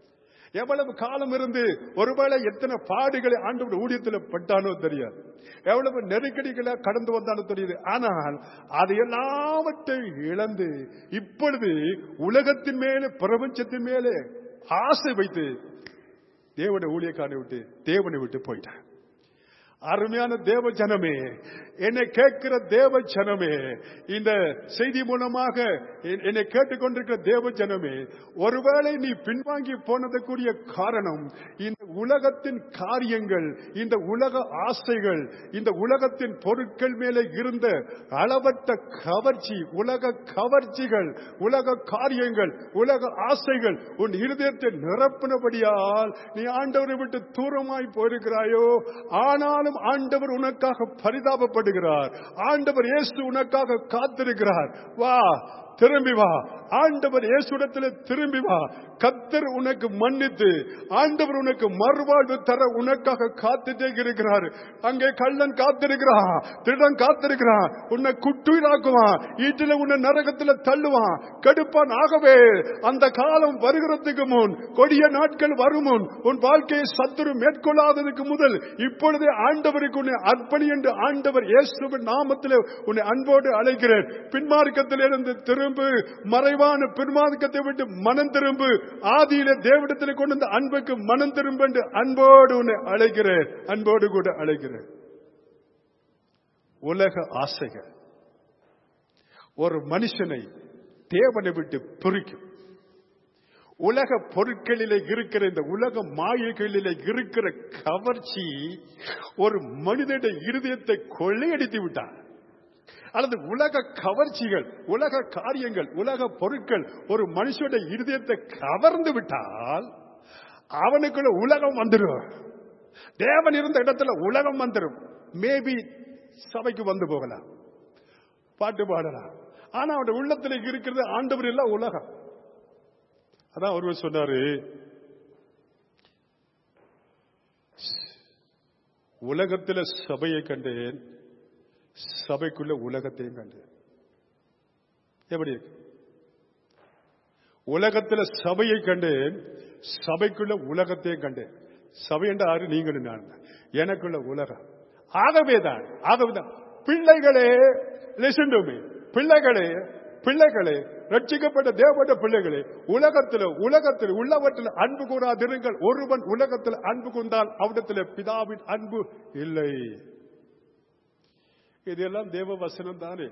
எவ்வளவு காலம் இருந்து ஒருவேளை எத்தனை பாடுகளை ஆண்டவர் ஊழியத்தில் பட்டானோ தெரியாது எவ்வளவு நெருக்கடிகளை கடந்து வந்தானோ தெரியுது ஆனால் அது எல்லாவற்றையும் இழந்து இப்பொழுது உலகத்தின் மேலே பிரபஞ்சத்தின் மேலே ஆசை வைத்து தேவனை ஊழியக்காரனை விட்டு தேவனை விட்டு போயிட்டான் அருமையான தேவ ஜனமே என்னை கேட்கிற தேவ ஜனமே இந்த செய்தி மூலமாக என்- என்னை கேட்டுக்கொண்டிருக்கிற தேவ ஜனமே ஒருவேளை நீ பின்வாங்கி போனதுக்குரிய காரணம் இந்த உலகத்தின் காரியங்கள் இந்த உலக ஆசைகள் இந்த உலகத்தின் பொருட்கள் மேலே இருந்த அளவற்ற கவர்ச்சி உலக கவர்ச்சிகள் உலக காரியங்கள் உலக ஆசைகள் உன் இருதயத்தை நிரப்பினபடியால் நீ ஆண்டவரை விட்டு தூரமாய் போயிருக்கிறாயோ ஆனாலும் ஆண்டவர் உனக்காக பரிதாபப்படுகிறார் ஆண்டவர் இயேசு உனக்காக காத்திருக்கிறார் வா திரும்பி வா ஆண்டவர் இயேசுடத்தில் திரும்பி வா கத்தர் உனக்கு மன்னித்து ஆண்டவர் உனக்கு மறுவாழ்வு தர உனக்காக காத்துட்டே இருக்கிறார் அங்கே கள்ளன் காத்திருக்கிறான் திருடன் காத்திருக்கிறான் உன்னை குட்டுயிராக்குவான் ஈட்டில உன்னை நரகத்துல தள்ளுவான் கடுப்பான் ஆகவே அந்த காலம் வருகிறதுக்கு முன் கொடிய நாட்கள் வரும் முன் உன் வாழ்க்கையை சத்துரு மேற்கொள்ளாததுக்கு முதல் இப்பொழுதே ஆண்டவருக்கு உன்னை அர்ப்பணி என்று ஆண்டவர் இயேசுவின் நாமத்திலே உன்னை அன்போடு அழைக்கிறேன் பின்மார்க்கத்திலிருந்து திரும்பு மறைவான பின்மார்க்கத்தை விட்டு மனம் திரும்பு ஆதியிலே தேவடத்தில் கொண்டு வந்த அன்புக்கு மனம் திரும்ப என்று அன்போடு உன்னை அழைக்கிறேன் அன்போடு கூட அழைக்கிறேன் உலக ஆசைகள் ஒரு மனுஷனை தேவனை விட்டு பிரிக்கும் உலக பொருட்களிலே இருக்கிற இந்த உலக மாயைகளிலே இருக்கிற கவர்ச்சி ஒரு மனிதனுடைய இருதயத்தை கொள்ளையடித்து விட்டார் அல்லது உலக கவர்ச்சிகள் உலக காரியங்கள் உலக பொருட்கள் ஒரு மனுஷனுடைய இருதயத்தை கவர்ந்து விட்டால் அவனுக்குள்ள உலகம் வந்துடும் தேவன் இருந்த இடத்துல உலகம் வந்துடும் மேபி சபைக்கு வந்து போகலாம் பாட்டு பாடலாம் ஆனா அவனுடைய உள்ளத்துல இருக்கிறது ஆண்டவர் இல்ல உலகம் அதான் ஒருவர் சொன்னாரு உலகத்துல சபையை கண்டேன் சபைக்குள்ள உலகத்தையும் கண்டேன் எப்படி இருக்கு உலகத்துல சபையை கண்டேன் சபைக்குள்ள உலகத்தையும் கண்டேன் சபை என்ற ஆறு நீங்களும் நான் எனக்குள்ள உலகம் ஆகவேதான் ஆகவேதான் பிள்ளைகளே லிசன் டு மீ பிள்ளைகளே பிள்ளைகளே ரட்சிக்கப்பட்ட தேவப்பட்ட பிள்ளைகளே உலகத்தில் உலகத்தில் உள்ளவற்றில் அன்பு கூறாதிருங்கள் ஒருவன் உலகத்தில் அன்பு கொண்டால் அவடத்தில் பிதாவின் அன்பு இல்லை இதெல்லாம் தேவ வசனம் தானே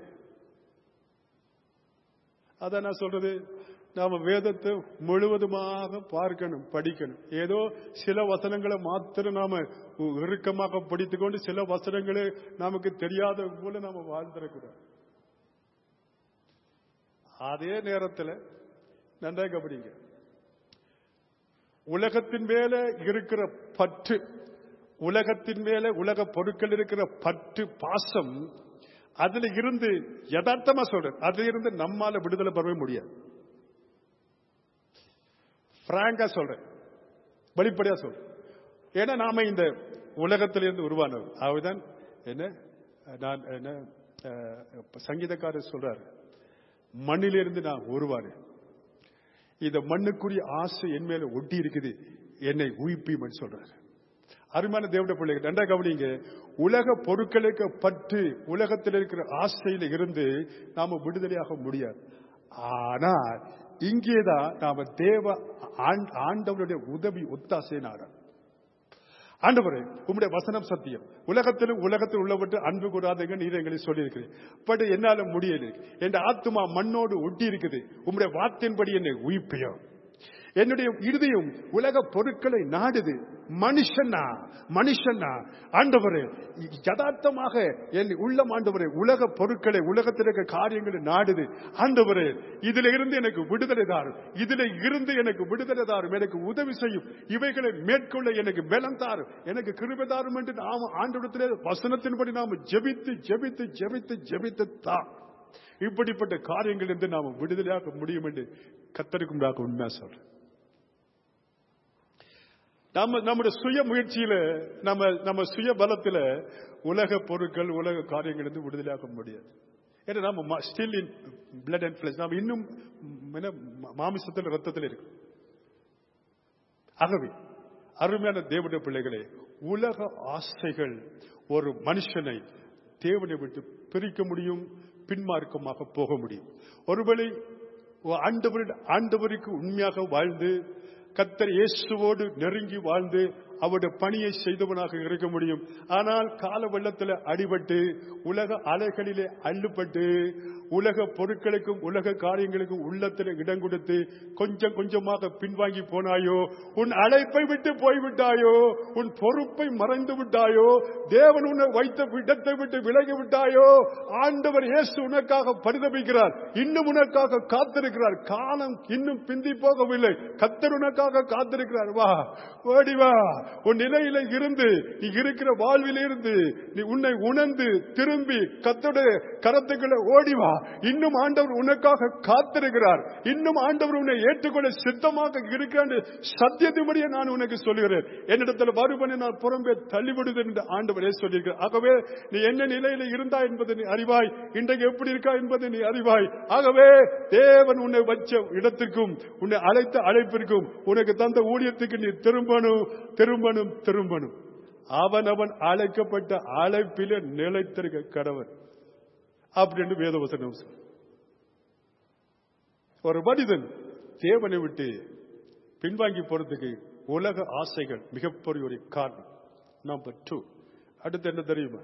அதான் நான் சொல்றது நாம வேதத்தை முழுவதுமாக பார்க்கணும் படிக்கணும் ஏதோ சில வசனங்களை மாத்திரம் நாம இறுக்கமாக படித்துக்கொண்டு சில வசனங்களே நமக்கு தெரியாத போல நாம வாழ்ந்துடக்கூடாது அதே நேரத்தில் நன்றாக கவனிங்க உலகத்தின் மேல இருக்கிற பற்று உலகத்தின் மேல உலக பொருட்கள் இருக்கிற பற்று பாசம் அதுல இருந்து யதார்த்தமா சொல்றேன் அதுல இருந்து நம்மால விடுதலை பெறவே முடியாது பிராங்கா சொல்றேன் வெளிப்படையா சொல்றேன் ஏன்னா நாம இந்த உலகத்திலிருந்து உருவானவர் அவர்தான் என்ன நான் என்ன சங்கீதக்காரர் சொல்றாரு மண்ணிலிருந்து நான் உருவானேன் இந்த மண்ணுக்குரிய ஆசை என் மேல ஒட்டி இருக்குது என்னை உயிப்பியும் சொல்றாரு அருமையான தேவட பிள்ளைகள் நன்றா கவனிங்க உலக பொருட்களுக்கு பற்று உலகத்தில் இருக்கிற ஆசையில இருந்து நாம விடுதலையாக முடியாது ஆனால் இங்கேதான் நாம தேவ ஆண்டவருடைய உதவி ஒத்தாசை நாடம் ஆண்டவரே உம்முடைய வசனம் சத்தியம் உலகத்திலும் உலகத்தில் உள்ளவற்று அன்பு கூடாதுங்க நீர் எங்களை சொல்லியிருக்கிறேன் பட் என்னால முடியல என் ஆத்மா மண்ணோடு ஒட்டி இருக்குது உம்முடைய வார்த்தையின்படி என்னை உயிப்பையோ என்னுடைய இருதயம் உலக பொருட்களை நாடுது மனுஷனா மனுஷனா ஆண்டவரே யதார்த்தமாக என் உள்ளம் ஆண்டவரே உலக பொருட்களை உலகத்தில் இருக்க காரியங்களை நாடுது ஆண்டவரே இதுல இருந்து எனக்கு விடுதலை தாரும் இதுல இருந்து எனக்கு விடுதலை தாரும் எனக்கு உதவி செய்யும் இவைகளை மேற்கொள்ள எனக்கு பலம் தாரும் எனக்கு கிருபை தாரும் என்று நாம ஆண்டவரத்திலே வசனத்தின்படி நாம ஜெபித்து ஜெபித்து ஜெபித்து ஜெபித்து தான் இப்படிப்பட்ட காரியங்கள் இருந்து நாம விடுதலையாக முடியும் என்று கத்தருக்கும் உண்மையா சொல்றேன் நம்ம நம்முடைய சுய முயற்சியில நம்ம நம்ம சுய பலத்துல உலக பொருட்கள் உலக காரியங்கள் இருந்து விடுதலையாக்க முடியாது ஏன்னா நம்ம still in blood and flesh நாம இன்னும் மாமிசத்தில் ரத்தத்தில் இருக்கு ஆகவே அருமையான தேவனுடைய பிள்ளைகளே உலக ஆசைகள் ஒரு மனுஷனை தேவனை விட்டு பிரிக்க முடியும் பின்மார்க்கமாக போக முடியும் ஒருவேளை ஆண்டவர் ஆண்டவருக்கு உண்மையாக வாழ்ந்து கத்தர் இயேசுவோடு நெருங்கி வாழ்ந்து அவருடைய பணியை செய்தவனாக இருக்க முடியும் ஆனால் கால வெள்ளத்தில் அடிபட்டு உலக அலைகளிலே அள்ளுப்பட்டு உலக பொருட்களுக்கும் உலக காரியங்களுக்கும் உள்ளத்தில் இடம் கொடுத்து கொஞ்சம் கொஞ்சமாக பின்வாங்கி போனாயோ உன் அழைப்பை விட்டு போய்விட்டாயோ உன் பொறுப்பை மறைந்து விட்டாயோ தேவன் உன்னை வைத்த இடத்தை விட்டு விலகி விட்டாயோ ஆண்டவர் இயேசு உனக்காக பரிதபிக்கிறார் இன்னும் உனக்காக காத்திருக்கிறார் காலம் இன்னும் பிந்தி போகவில்லை கத்தர் உனக்காக காத்திருக்கிறார் வா ஓடி வா உன் நிலையில இருந்து நீ இருக்கிற வாழ்வில் இருந்து நீ உன்னை உணர்ந்து திரும்பி கத்தோடைய கரத்துக்களை ஓடி வா இன்னும் ஆண்டவர் உனக்காக காத்திருக்கிறார் இன்னும் ஆண்டவர் உன்னை ஏற்றுக்கொள்ள சித்தமாக இருக்கிறான் சத்தியத்தின்படியே நான் உனக்கு சொல்லுகிறேன் என்னிடத்தில் வருவனை நான் புறம்பே தள்ளிவிடுது என்று ஆண்டவரே சொல்லியிருக்கிறார் ஆகவே நீ என்ன நிலையில இருந்தா என்பதை நீ அறிவாய் இன்றைக்கு எப்படி இருக்கா என்பதை நீ அறிவாய் ஆகவே தேவன் உன்னை வச்ச இடத்திற்கும் உன்னை அழைத்த அழைப்பிற்கும் உனக்கு தந்த ஊழியத்துக்கு நீ திரும்பணும் திரும்பணும் திரும்பணும் அவன் அவன் அழைக்கப்பட்ட அழைப்பிலே நிலைத்திருக்க கடவன் அப்படின்னு வேதவசனம் சொல்லு. ஒரு மனிதன் தேவனை விட்டு பின்வாங்கி போறதுக்கு உலக ஆசைகள் மிகப்பெரிய ஒரு காரணம் நம்பர் டூ அடுத்து என்ன தெரியுமா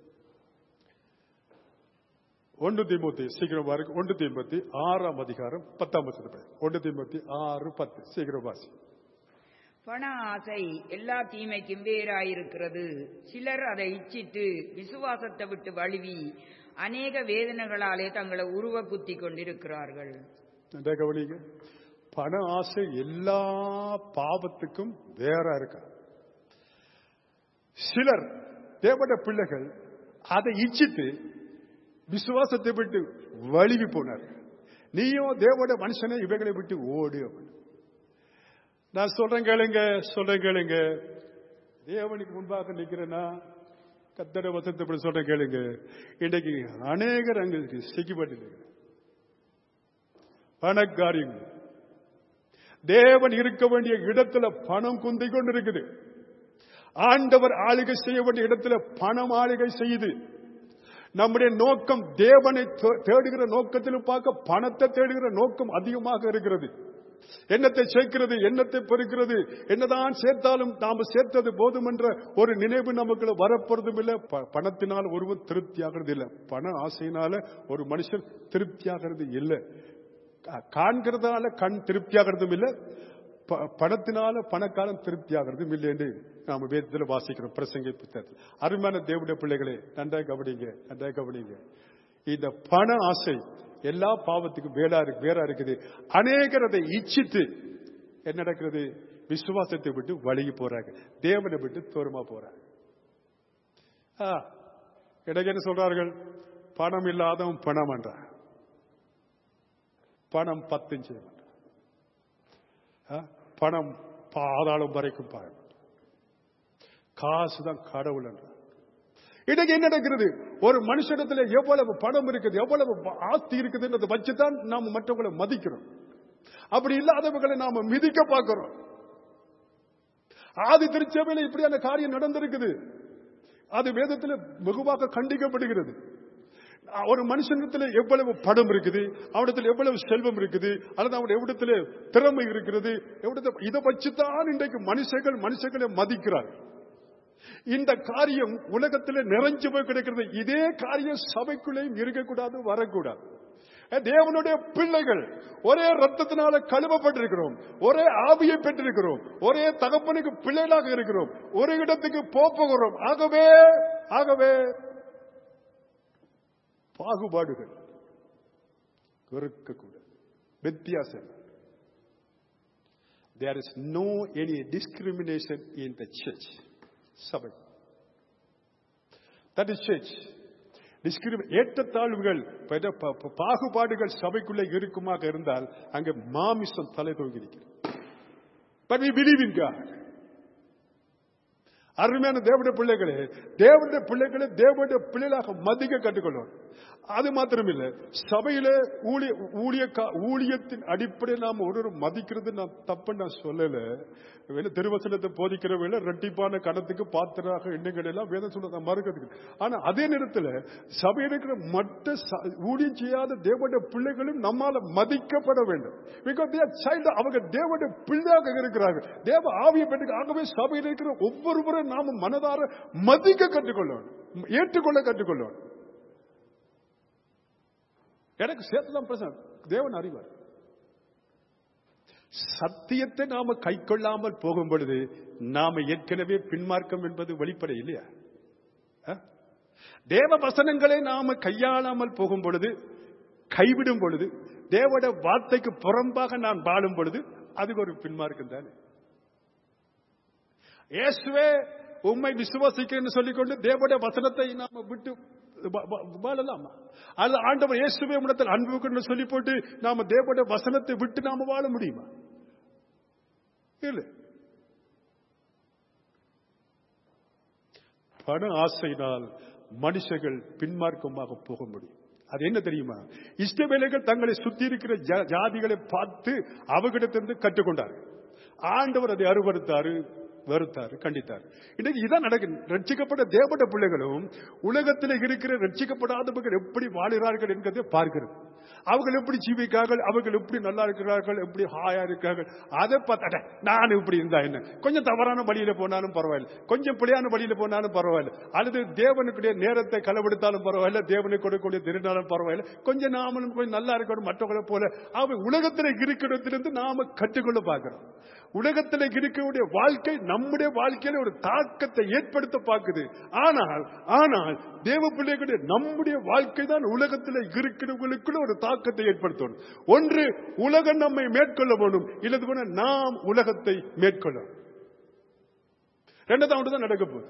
ஒன்று தீமூத்தி சீக்கிரம் பாருங்க ஒன்று தீமூத்தி ஆறாம் அதிகாரம் பத்தாம் வசனம் ஒன்று தீமூத்தி ஆறு பத்து சீக்கிரம் வாசி பண ஆசை எல்லா தீமைக்கும் வேறாயிருக்கிறது சிலர் அதை இச்சித்து விசுவாசத்தை விட்டு வழுவி அநேக வேதனைகளாலே தங்களை உருவ குத்தி கொண்டிருக்கிறார்கள் நன்றா கவனிங்க பண ஆசை எல்லா பாவத்துக்கும் வேற இருக்கா சிலர் தேவட பிள்ளைகள் அதை இச்சித்து விசுவாசத்தை விட்டு வழுவி போனார்கள் நீயும் தேவட மனுஷனை இவைகளை விட்டு ஓடு அப்படின்னு. நான் சொல்றேன் கேளுங்க சொல்றேன் கேளுங்க தேவனுக்கு முன்பாக நிக்கிறேன்னா கத்தட வசத்தை இப்படி சொல்றேன் கேளுங்க இன்னைக்கு அநேகர் அங்கு சிக்கிப்பட்டு பணக்காரியங்கள் தேவன் இருக்க வேண்டிய இடத்துல பணம் குந்தி கொண்டு இருக்குது ஆண்டவர் ஆளுகை செய்ய வேண்டிய இடத்துல பணம் ஆளுகை செய்யுது நம்முடைய நோக்கம் தேவனை தே- தேடுகிற நோக்கத்தில் பார்க்க பணத்தை தேடுகிற நோக்கம் அதிகமாக இருக்கிறது எண்ணத்தை சேர்க்கிறது எண்ணத்தை பெருக்கிறது என்னதான் சேர்த்தாலும் நாம சேர்த்தது போதும் என்ற ஒரு நினைவு நமக்குள்ள வரப்போறதும் இல்லை ப- பணத்தினால் ஒருவன் திருப்தி ஆகிறது இல்லை பண ஆசையினால ஒரு மனுஷன் திருப்தி ஆகிறது இல்லை கா- காண்கிறதால கண் திருப்தியாகிறதும் இல்லை ப- பணத்தினால பணக்காரன் திருப்தியாகிறதும் இல்லை என்று நாம வேதத்தில் வாசிக்கிறோம் பிரசங்க புத்தகத்தில் அருமையான தேவனுடைய பிள்ளைகளே நன்றாக கவனிங்க நன்றாக கவனிங்க இந்த பண ஆசை எல்லா பாவத்துக்கும் வேறா இருக்கு வேறா இருக்குது அநேகர் அதை இச்சித்து என்ன நடக்கிறது விசுவாசத்தை விட்டு வழுகி போறாங்க தேவனை விட்டு தூரமா போறாங்க ஆ, எனக்கு என்ன சொல்றார்கள் பணம் இல்லாதவன் பணம் என்றான் பணம் பத்தும் செய்ய மாட்டான் ஆ? பணம் பாதாளம் வரைக்கும் பாய மாட்டான் காசுதான் கடவுள் என்றான் இன்னைக்கு என்ன நடக்கிறது ஒரு மனுஷனிடத்துல எவ்வளவு பணம் இருக்குது எவ்வளவு ஆஸ்தி இருக்குதுன்றதை வச்சுதான் நாம மற்றவங்களை மதிக்கிறோம் அப்படி இல்லாதவர்களை நாம மிதிக்க பார்க்கிறோம் ஆதி திருச்சபையில இப்படியான காரியம் நடந்திருக்குது அது வேதத்தில் வெகுவாக கண்டிக்கப்படுகிறது ஒரு மனுஷனிடத்தில் எவ்வளவு படம் இருக்குது அவனிடத்தில் எவ்வளவு செல்வம் இருக்குது அல்லது அவனுடைய எவ்விடத்தில் திறமை இருக்கிறது எவ்விடத்தில் இதை வச்சுதான் இன்றைக்கு மனுஷர்கள் மனுஷர்களை மதிக்கிறார் இந்த காரியம் உலகத்தில் நிறைஞ்சு போய் கிடக்கிறது இதே காரியம் சபைக்குள்ளேயும் இருக்கக்கூடாது வரக்கூடாது தேவனுடைய பிள்ளைகள் ஒரே ரத்தத்தினால கழுவப்பட்டிருக்கிறோம் ஒரே ஆவியை பெற்றிருக்கிறோம் ஒரே தகப்பனுக்கு பிள்ளைகளாக இருக்கிறோம் ஒரு இடத்துக்கு போப் போகிறோம் ஆகவே ஆகவே பாகுபாடுகள் இருக்கக்கூடாது வித்தியாசம் there is no any discrimination in the church சபை தட் இஸ் சர்ச் டிஸ்கிரிமி ஏற்றத்தாழ்வுகள் பல ப- ப- பாகுபாடுகள் சபைக்குள்ளே இருக்குமாக இருந்தால் அங்கே மாமிசம் தலை தூங்கியிருக்கிறது but we believe in God அருமையான தேவனுடைய பிள்ளைகளே தேவனுடைய பிள்ளைகளை தேவனுடைய பிள்ளைகளாக மதிக்க கற்றுக்கொள்ளும் அது மாத்திரமில்ல சபையில ஊழிய ஊழிய ஊழியத்தின் அடிப்படையில் நாம் ஒரு ஒரு மதிக்கிறது நான் தப்பு நான் சொல்லல வேணா திருவசனத்தை போதிக்கிற வேலை ரெட்டிப்பான கணத்துக்கு பாத்திராக எண்ணங்கள் எல்லாம் வேதம் சொல்றத மறுக்கிறதுக்கு ஆனா அதே நேரத்தில் சபையில் இருக்கிற மற்ற ச- ஊழியம் செய்யாத தேவனுடைய பிள்ளைகளும் நம்மால மதிக்கப்பட வேண்டும் பிகாஸ் சைல்டு அவங்க தேவனுடைய பிள்ளையாக இருக்கிறார்கள் தேவ ஆவிய பெற்றுக்கு ஆகவே சபையில் இருக்கிற ஒவ்வொருவரும் நாம மனதார மதிக்க கற்றுக்கொள்ளணும் ஏற்றுக்கொள்ள கற்றுக்கொள்ளணும் எனக்கு சேர்த்துதான் பிரச்சனை தேவன் அறிவார் சத்தியத்தை நாம கை கொள்ளாமல் போகும் பொழுது நாம ஏற்கனவே பின்மார்க்கம் என்பது வெளிப்படை இல்லையா அஹ்? தேவ வசனங்களை நாம கையாளாமல் போகும் பொழுது கைவிடும் பொழுது தேவட வார்த்தைக்கு புறம்பாக நான் வாழும் பொழுது அது ஒரு பின்மார்க்கம் தானே இயேசுவே உம்மை விசுவாசிக்கிறேன்னு சொல்லிக்கொண்டு தேவடைய வசனத்தை நாம விட்டு வா- வா- வாழலாமா அல்ல ஆண்டவர் இயேசுவே உடத்தில் அன்புக்குன்னு சொல்லி போட்டு நாம தேவடைய வசனத்தை விட்டு நாம வாழ முடியுமா இல்ல பண ஆசையினால் மனுஷர்கள் பின்மார்க்கமாக போக முடியும் அது என்ன தெரியுமா இஷ்டவேலைகள் தங்களை சுத்தி இருக்கிற ஜா- ஜாதிகளை பார்த்து அவர்களிடத்திலிருந்து கற்றுக்கொண்டார்கள் ஆண்டவர் அதை அருவறுத்தாரு வெறுத்தாரு கண்டித்தார் இன்னைக்கு இதான் நடக்குது ரட்சிக்கப்பட்ட தேவப்பட்ட பிள்ளைகளும் உலகத்தில் இருக்கிற ரட்சிக்கப்படாதவர்கள் எப்படி வாழுகிறார்கள் என்பதை பார்க்கிறது அவர்கள் எப்படி ஜீவிக்கிறார்கள் அவர்கள் எப்படி நல்லா இருக்கிறார்கள் எப்படி ஹாயா இருக்கிறார்கள் அதை பார்த்தா நான் இப்படி இருந்தா என்ன கொஞ்சம் தவறான வழியில போனாலும் பரவாயில்லை கொஞ்சம் பிழையான வழியில போனாலும் பரவாயில்லை அல்லது தேவனுக்குடைய நேரத்தை களவெடுத்தாலும் பரவாயில்ல தேவனுக்கு கொடுக்கக்கூடிய திருநாளும் பரவாயில்லை கொஞ்சம் நாமளும் கொஞ்சம் நல்லா இருக்கணும் மற்றவர்களை போல அவை உலகத்தில் இருக்கிறதிலிருந்து நாம கற்றுக்கொள்ள பார்க்கிறோம் உலகத்தில் இருக்கக்கூடிய வாழ்க்கை நம்முடைய வாழ்க்கையில ஒரு தாக்கத்தை ஏற்படுத்த பார்க்குது ஆனால் ஆனால் தேவ பிள்ளைகளுடைய நம்முடைய வாழ்க்கை தான் உலகத்தில் இருக்கிறவங்களுக்குள்ள ஒரு தாக்கத்தை ஏற்படுத்தணும் ஒன்று உலகம் நம்மை மேற்கொள்ள வேணும் இல்லது கூட நாம் உலகத்தை மேற்கொள்ள ரெண்டாவது தான் நடக்க போகுது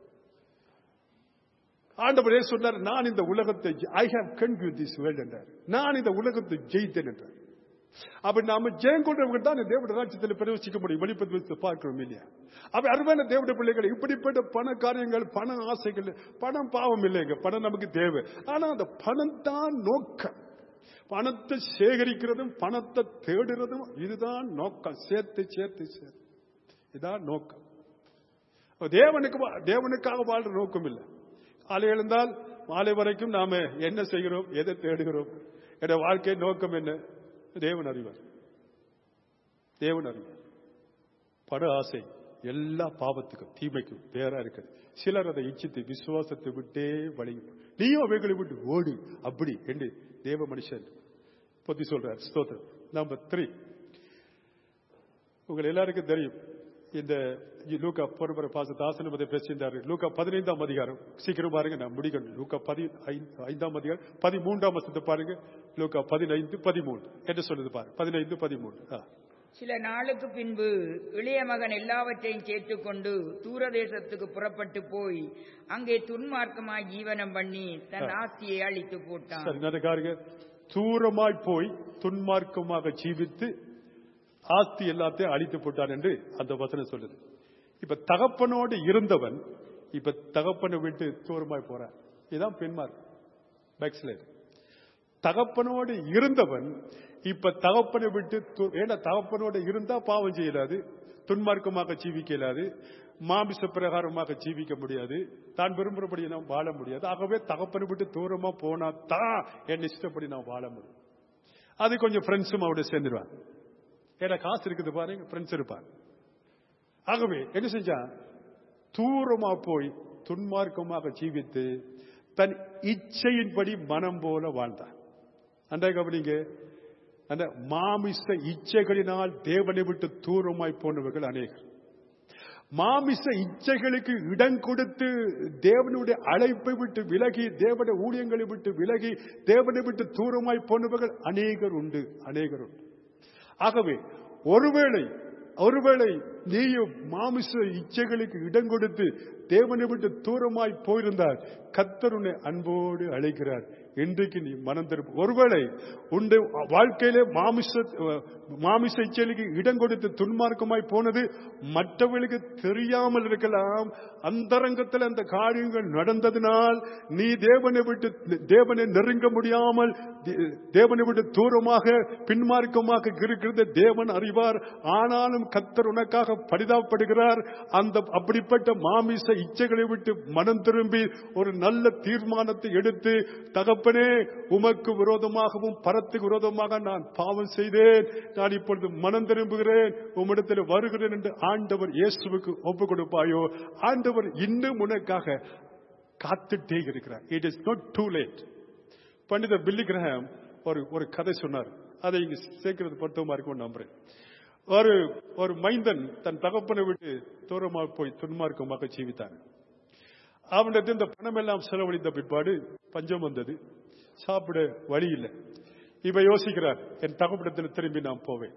ஆண்டவரே சொன்னார் நான் இந்த உலகத்தை ஐ ஹேவ் கன்வியூ திஸ் வேர்ல்ட் என்றார் நான் இந்த உலகத்தை ஜெயித்தேன் என்றார் அப்ப நாம ஜெயம் கொண்டவங்க தான் இந்த தேவட ராஜ்யத்தில் பிரவேசிக்க முடியும் வெளிப்பது பார்க்கிறோம் இல்லையா அப்ப அருமையான தேவட பிள்ளைகள் இப்படிப்பட்ட பண காரியங்கள் பண ஆசைகள் பணம் பாவம் இல்லைங்க பணம் நமக்கு தேவை ஆனா அந்த பணம் தான் நோக்கம் பணத்தை சேகரிக்கிறதும் பணத்தை தேடுறதும் இதுதான் நோக்கம் சேர்த்து சேர்த்து சேர்த்து இதுதான் நோக்கம் தேவனுக்கு வா- தேவனுக்காக வாழ்ற நோக்கம் இல்லை காலை எழுந்தால் மாலை வரைக்கும் நாம என்ன செய்கிறோம் எதை தேடுகிறோம் என்ற வாழ்க்கை நோக்கம் என்ன தேவன் அறிவார் தேவன் அறிவார் பட ஆசை எல்லா பாவத்துக்கும் தீமைக்கும் வேறா இருக்குது சிலர் அதை இச்சித்து விசுவாசத்தை விட்டே வழி நீயும் அவைகளை விட்டு ஓடு அப்படி என்று தேவ மனுஷன் பத்தி சொல்றார் ஸ்தோத்திரம் நம்பர் த்ரீ உங்கள் எல்லாருக்கும் தெரியும் இந்த லூக்கா பொறுமுறை பாச தாசனம் அதை பேசியிருந்தாரு லூக்கா பதினைந்தாம் அதிகாரம் சீக்கிரம் பாருங்க நான் முடிக்கணும் லூக்கா பதி ஐந்து- ஐந்தாம் அதிகாரம் பதிமூன்றாம் வசத்தை பாருங்க லூக்கா பதினைந்து பதிமூன்று என்று சொல்லுது பாருங்க பதினைந்து பதிமூன்று ஆ. சில நாளுக்கு பின்பு இளைய மகன் எல்லாவற்றையும் சேர்த்துக்கொண்டு தூரதேசத்துக்கு புறப்பட்டு போய் அங்கே துன்மார்க்கமாய் ஜீவனம் பண்ணி தன் ஆஸ்தியை அழித்து போட்டான் சரி நடக்காருங்க தூரமாய் போய் துன்மார்க்கமாக ஜீவித்து ஆஸ்தி எல்லாத்தையும் அழித்து போட்டான் என்று அந்த வசனம் சொல்லுது இப்ப தகப்பனோடு இருந்தவன் இப்ப தகப்பனை விட்டு தூரமாய் போறான் இதுதான் பெண்மார் பேக்ஸ்லைட் தகப்பனோடு இருந்தவன் இப்ப தகப்பனை விட்டு தூ- ஏன்னா தகப்பனோடு இருந்தா பாவம் செய்யலாது துன்மார்க்கமாக ஜீவிக்க இயலாது மாமிச பிரகாரமாக ஜீவிக்க முடியாது தான் விரும்புறபடி நாம் வாழ முடியாது ஆகவே தகப்பனை விட்டு தூரமா போனா தான் என் இஷ்டப்படி நான் வாழ முடியும் அது கொஞ்சம் ஃப்ரெண்ட்ஸும் அவட சேர்ந்துருவாங்க ஏன்னா காசு இருக்குது பாருங்க ஃப்ரெண்ட்ஸ் இருப்பாங்க ஆகவே என்ன செஞ்சான் தூரமா போய் துன்மார்க்கமாக ஜீவித்து தன் இச்சையின்படி மனம் போல வாழ்ந்தான் அன்றைய கவனிங்க அந்த மாமிச இச்சைகளினால் தேவனை விட்டு தூரமாய் போனவர்கள் அநேகர் மாமிச இச்சைகளுக்கு இடம் கொடுத்து தேவனுடைய அழைப்பை விட்டு விலகி தேவனுடைய ஊழியங்களை விட்டு விலகி தேவனை விட்டு தூரமாய் போனவர்கள் அநேகர் உண்டு அநேகர் உண்டு ஆகவே ஒருவேளை ஒருவேளை நீயும் மாமிச இச்சைகளுக்கு இடம் கொடுத்து தேவனை விட்டு தூரமாய் போயிருந்தால் கத்தர் உன்னை அன்போடு அழைக்கிறார் இன்றைக்கு நீ மனம் திரும்ப ஒருவேளை உண்டு வாழ்க்கையிலே மாமிச மாமிச இச்சலுக்கு இடம் கொடுத்து துன்மார்க்கமாய் போனது மற்றவர்களுக்கு தெரியாமல் இருக்கலாம் அந்தரங்கத்தில் அந்த காரியங்கள் நடந்ததினால் நீ தேவனை விட்டு தேவனை நெருங்க முடியாமல் தே- தேவனை விட்டு தூரமாக பின்மார்க்கமாக இருக்கிறது தேவன் அறிவார் ஆனாலும் கத்தர் உனக்காக பரிதாபப்படுகிறார் அந்த அப்படிப்பட்ட மாமிச இச்சைகளை விட்டு மனம் திரும்பி ஒரு நல்ல தீர்மானத்தை எடுத்து தகப்பனே உமக்கு விரோதமாகவும் பரத்துக்கு விரோதமாக நான் பாவம் செய்தேன் நான் இப்பொழுது மனம் திரும்புகிறேன் உம்மிடத்தில் வருகிறேன் என்று ஆண்டவர் இயேசுவுக்கு ஒப்பு கொடுப்பாயோ ஆண்டவர் இன்னும் உனக்காக காத்துட்டே இருக்கிறார் it is not too late பண்டிதர் பில்லி கிரஹாம் ஒரு ஒரு கதை சொன்னார் அதை இங்க சேர்க்கிறது பொருத்தமா இருக்கும் நம்புறேன் ஒரு ஒரு மைந்தன் தன் தகப்பனை விட்டு தூரமாக போய் துன்மார்க்கமாக ஜீவித்தான் அவனிடத்தில் இந்த பணம் எல்லாம் செலவழித்த பிற்பாடு பஞ்சம் வந்தது சாப்பிட வழி இல்லை இவ யோசிக்கிறார் என் தகப்படத்தில் திரும்பி நான் போவேன்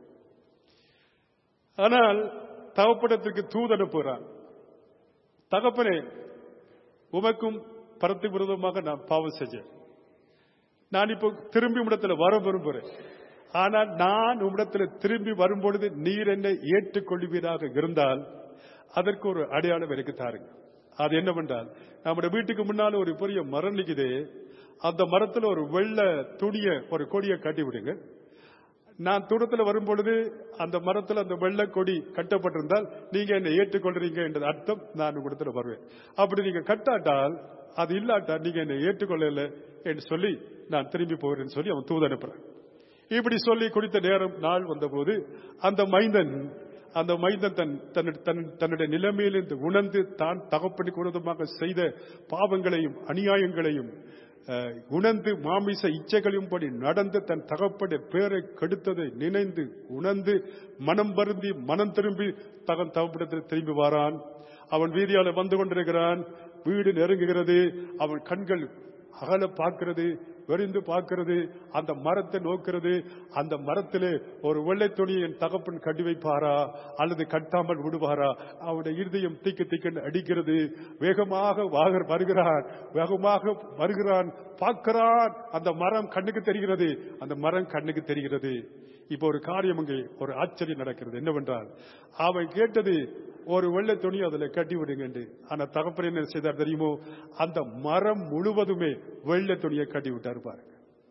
ஆனால் தகப்படத்திற்கு தூது அனுப்புகிறான் தகப்பனே உமக்கும் பரத்து விரோதமாக நான் பாவம் செஞ்சேன் நான் இப்போ திரும்பி உம்மிடத்தில் வர விரும்புகிறேன் ஆனால் நான் உம்மிடத்தில் திரும்பி வரும்பொழுது நீர் என்னை ஏற்றுக்கொள்வீராக இருந்தால் அதற்கு ஒரு அடையாளம் எனக்கு தாருங்க அது என்னவென்றால் நம்முடைய வீட்டுக்கு முன்னால ஒரு பெரிய மரம் நிக்குது அந்த மரத்துல ஒரு வெள்ளை துணிய ஒரு கொடியை கட்டி விடுங்க நான் தூரத்துல வரும்பொழுது அந்த மரத்துல அந்த வெள்ளை கொடி கட்டப்பட்டிருந்தால் நீங்க என்னை ஏற்றுக்கொள்றீங்க என்ற அர்த்தம் நான் உங்களிடத்துல வருவேன் அப்படி நீங்க கட்டாட்டால் அது இல்லாட்டா நீங்க என்னை ஏற்றுக்கொள்ளல என்று சொல்லி நான் திரும்பி போகிறேன்னு சொல்லி அவன் தூது அனுப்புறான் இப்படி சொல்லி குறித்த நேரம் நாள் வந்தபோது அந்த மைந்தன் அந்த மைந்தன் தன் தன்னுடைய- தன்- தன்னுடைய நிலைமையிலிருந்து உணர்ந்து தான் தகப்பனுக்கு விரோதமாக செய்த பாவங்களையும் அநியாயங்களையும் அஹ், உணர்ந்து மாமிச இச்சைகளையும் படி நடந்து தன் தகப்பனுடைய பேரை கெடுத்ததை நினைந்து உணர்ந்து மனம் வருந்தி மனம் திரும்பி தகன் தகப்படத்தில் திரும்பி வாரான் அவன் வீதியால வந்து கொண்டிருக்கிறான் வீடு நெருங்குகிறது அவன் கண்கள் அகல பார்க்கிறது வெறிந்து பார்க்கிறது அந்த மரத்தை நோக்கிறது அந்த மரத்திலே ஒரு வெள்ளை துணியை என் தகப்பன் கட்டி வைப்பாரா அல்லது கட்டாமல் விடுவாரா அவனுடைய இருதயம் திக்கு திக்கென்று அடிக்கிறது வேகமாக வாகர் வருகிறான் வேகமாக வருகிறான் பார்க்கிறான் அந்த மரம் கண்ணுக்கு தெரிகிறது அந்த மரம் கண்ணுக்கு தெரிகிறது இப்போ ஒரு காரியம் அங்கே ஒரு ஆச்சரியம் நடக்கிறது என்னவென்றால் அவன் கேட்டது ஒரு வெள்ளை துணி அதுல கட்டி விடுங்க என்று ஆனா தகப்பன் என்ன செய்தார் தெரியுமோ அந்த மரம் முழுவதுமே வெள்ளை துணியை கட்டி விட்டார் பாருங்க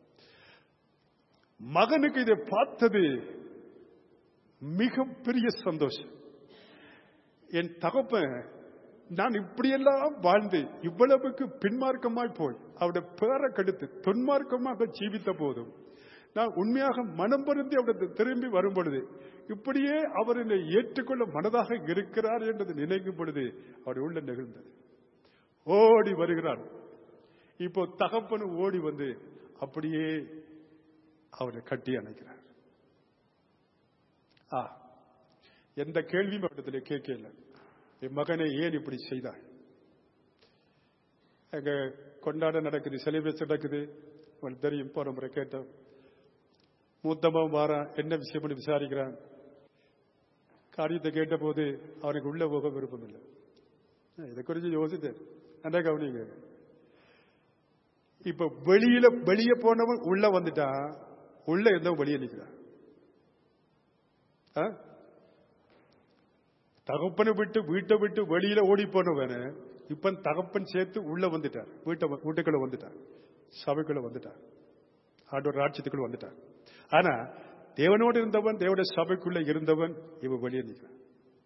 மகனுக்கு இதை பார்த்தது மிகப்பெரிய சந்தோஷம் என் தகப்பன் நான் இப்படியெல்லாம் வாழ்ந்து இவ்வளவுக்கு பின்மார்க்கமாய் போய் அவருடைய பேரை கெடுத்து துன்மார்க்கமாக ஜீவித்த போதும் நான் உண்மையாக மனம் பொருந்தி அவருடைய திரும்பி வரும் பொழுது இப்படியே அவர் என்னை ஏற்றுக்கொள்ள மனதாக இருக்கிறார் என்றது நினைக்கும் பொழுது அவர் உள்ள நெகிழ்ந்தது ஓடி வருகிறான் இப்போ தகப்பனு ஓடி வந்து அப்படியே அவரை கட்டி அணைக்கிறார் ஆ எந்த கேள்வியும் அவரிடத்தில் கேட்கல என் மகனை ஏன் இப்படி செய்தாய் அங்க கொண்டாட நடக்குது செலிப்ரேஷன் நடக்குது உங்களுக்கு தெரியும் போற முறை கேட்டோம் மூத்தமாவும் வாரான் என்ன விஷயம்னு விசாரிக்கிறான் காரியத்தை கேட்டபோது அவனுக்கு உள்ள போக விருப்பம் இல்லை இதை குறித்து யோசித்தேன் நல்லா கவனிங்க இப்ப வெளியில வெளியே போனவன் உள்ள வந்துட்டான் உள்ள இருந்தவன் வெளியே நிக்கிறான் ஆ? தகப்பனை விட்டு வீட்டை விட்டு வெளியில ஓடி போனவன இப்ப தகப்பன் சேர்த்து உள்ள வந்துட்டார் வீட்டை வீட்டுக்குள்ள வந்துட்டார் சபைக்குள்ள வந்துட்டார் ஆண்டவர் ராட்சியத்துக்குள்ள வந்துட்டார் ஆனா தேவனோடு இருந்தவன் தேவனுடைய சபைக்குள்ள இருந்தவன் இவன் வெளியே நிற்கிறான்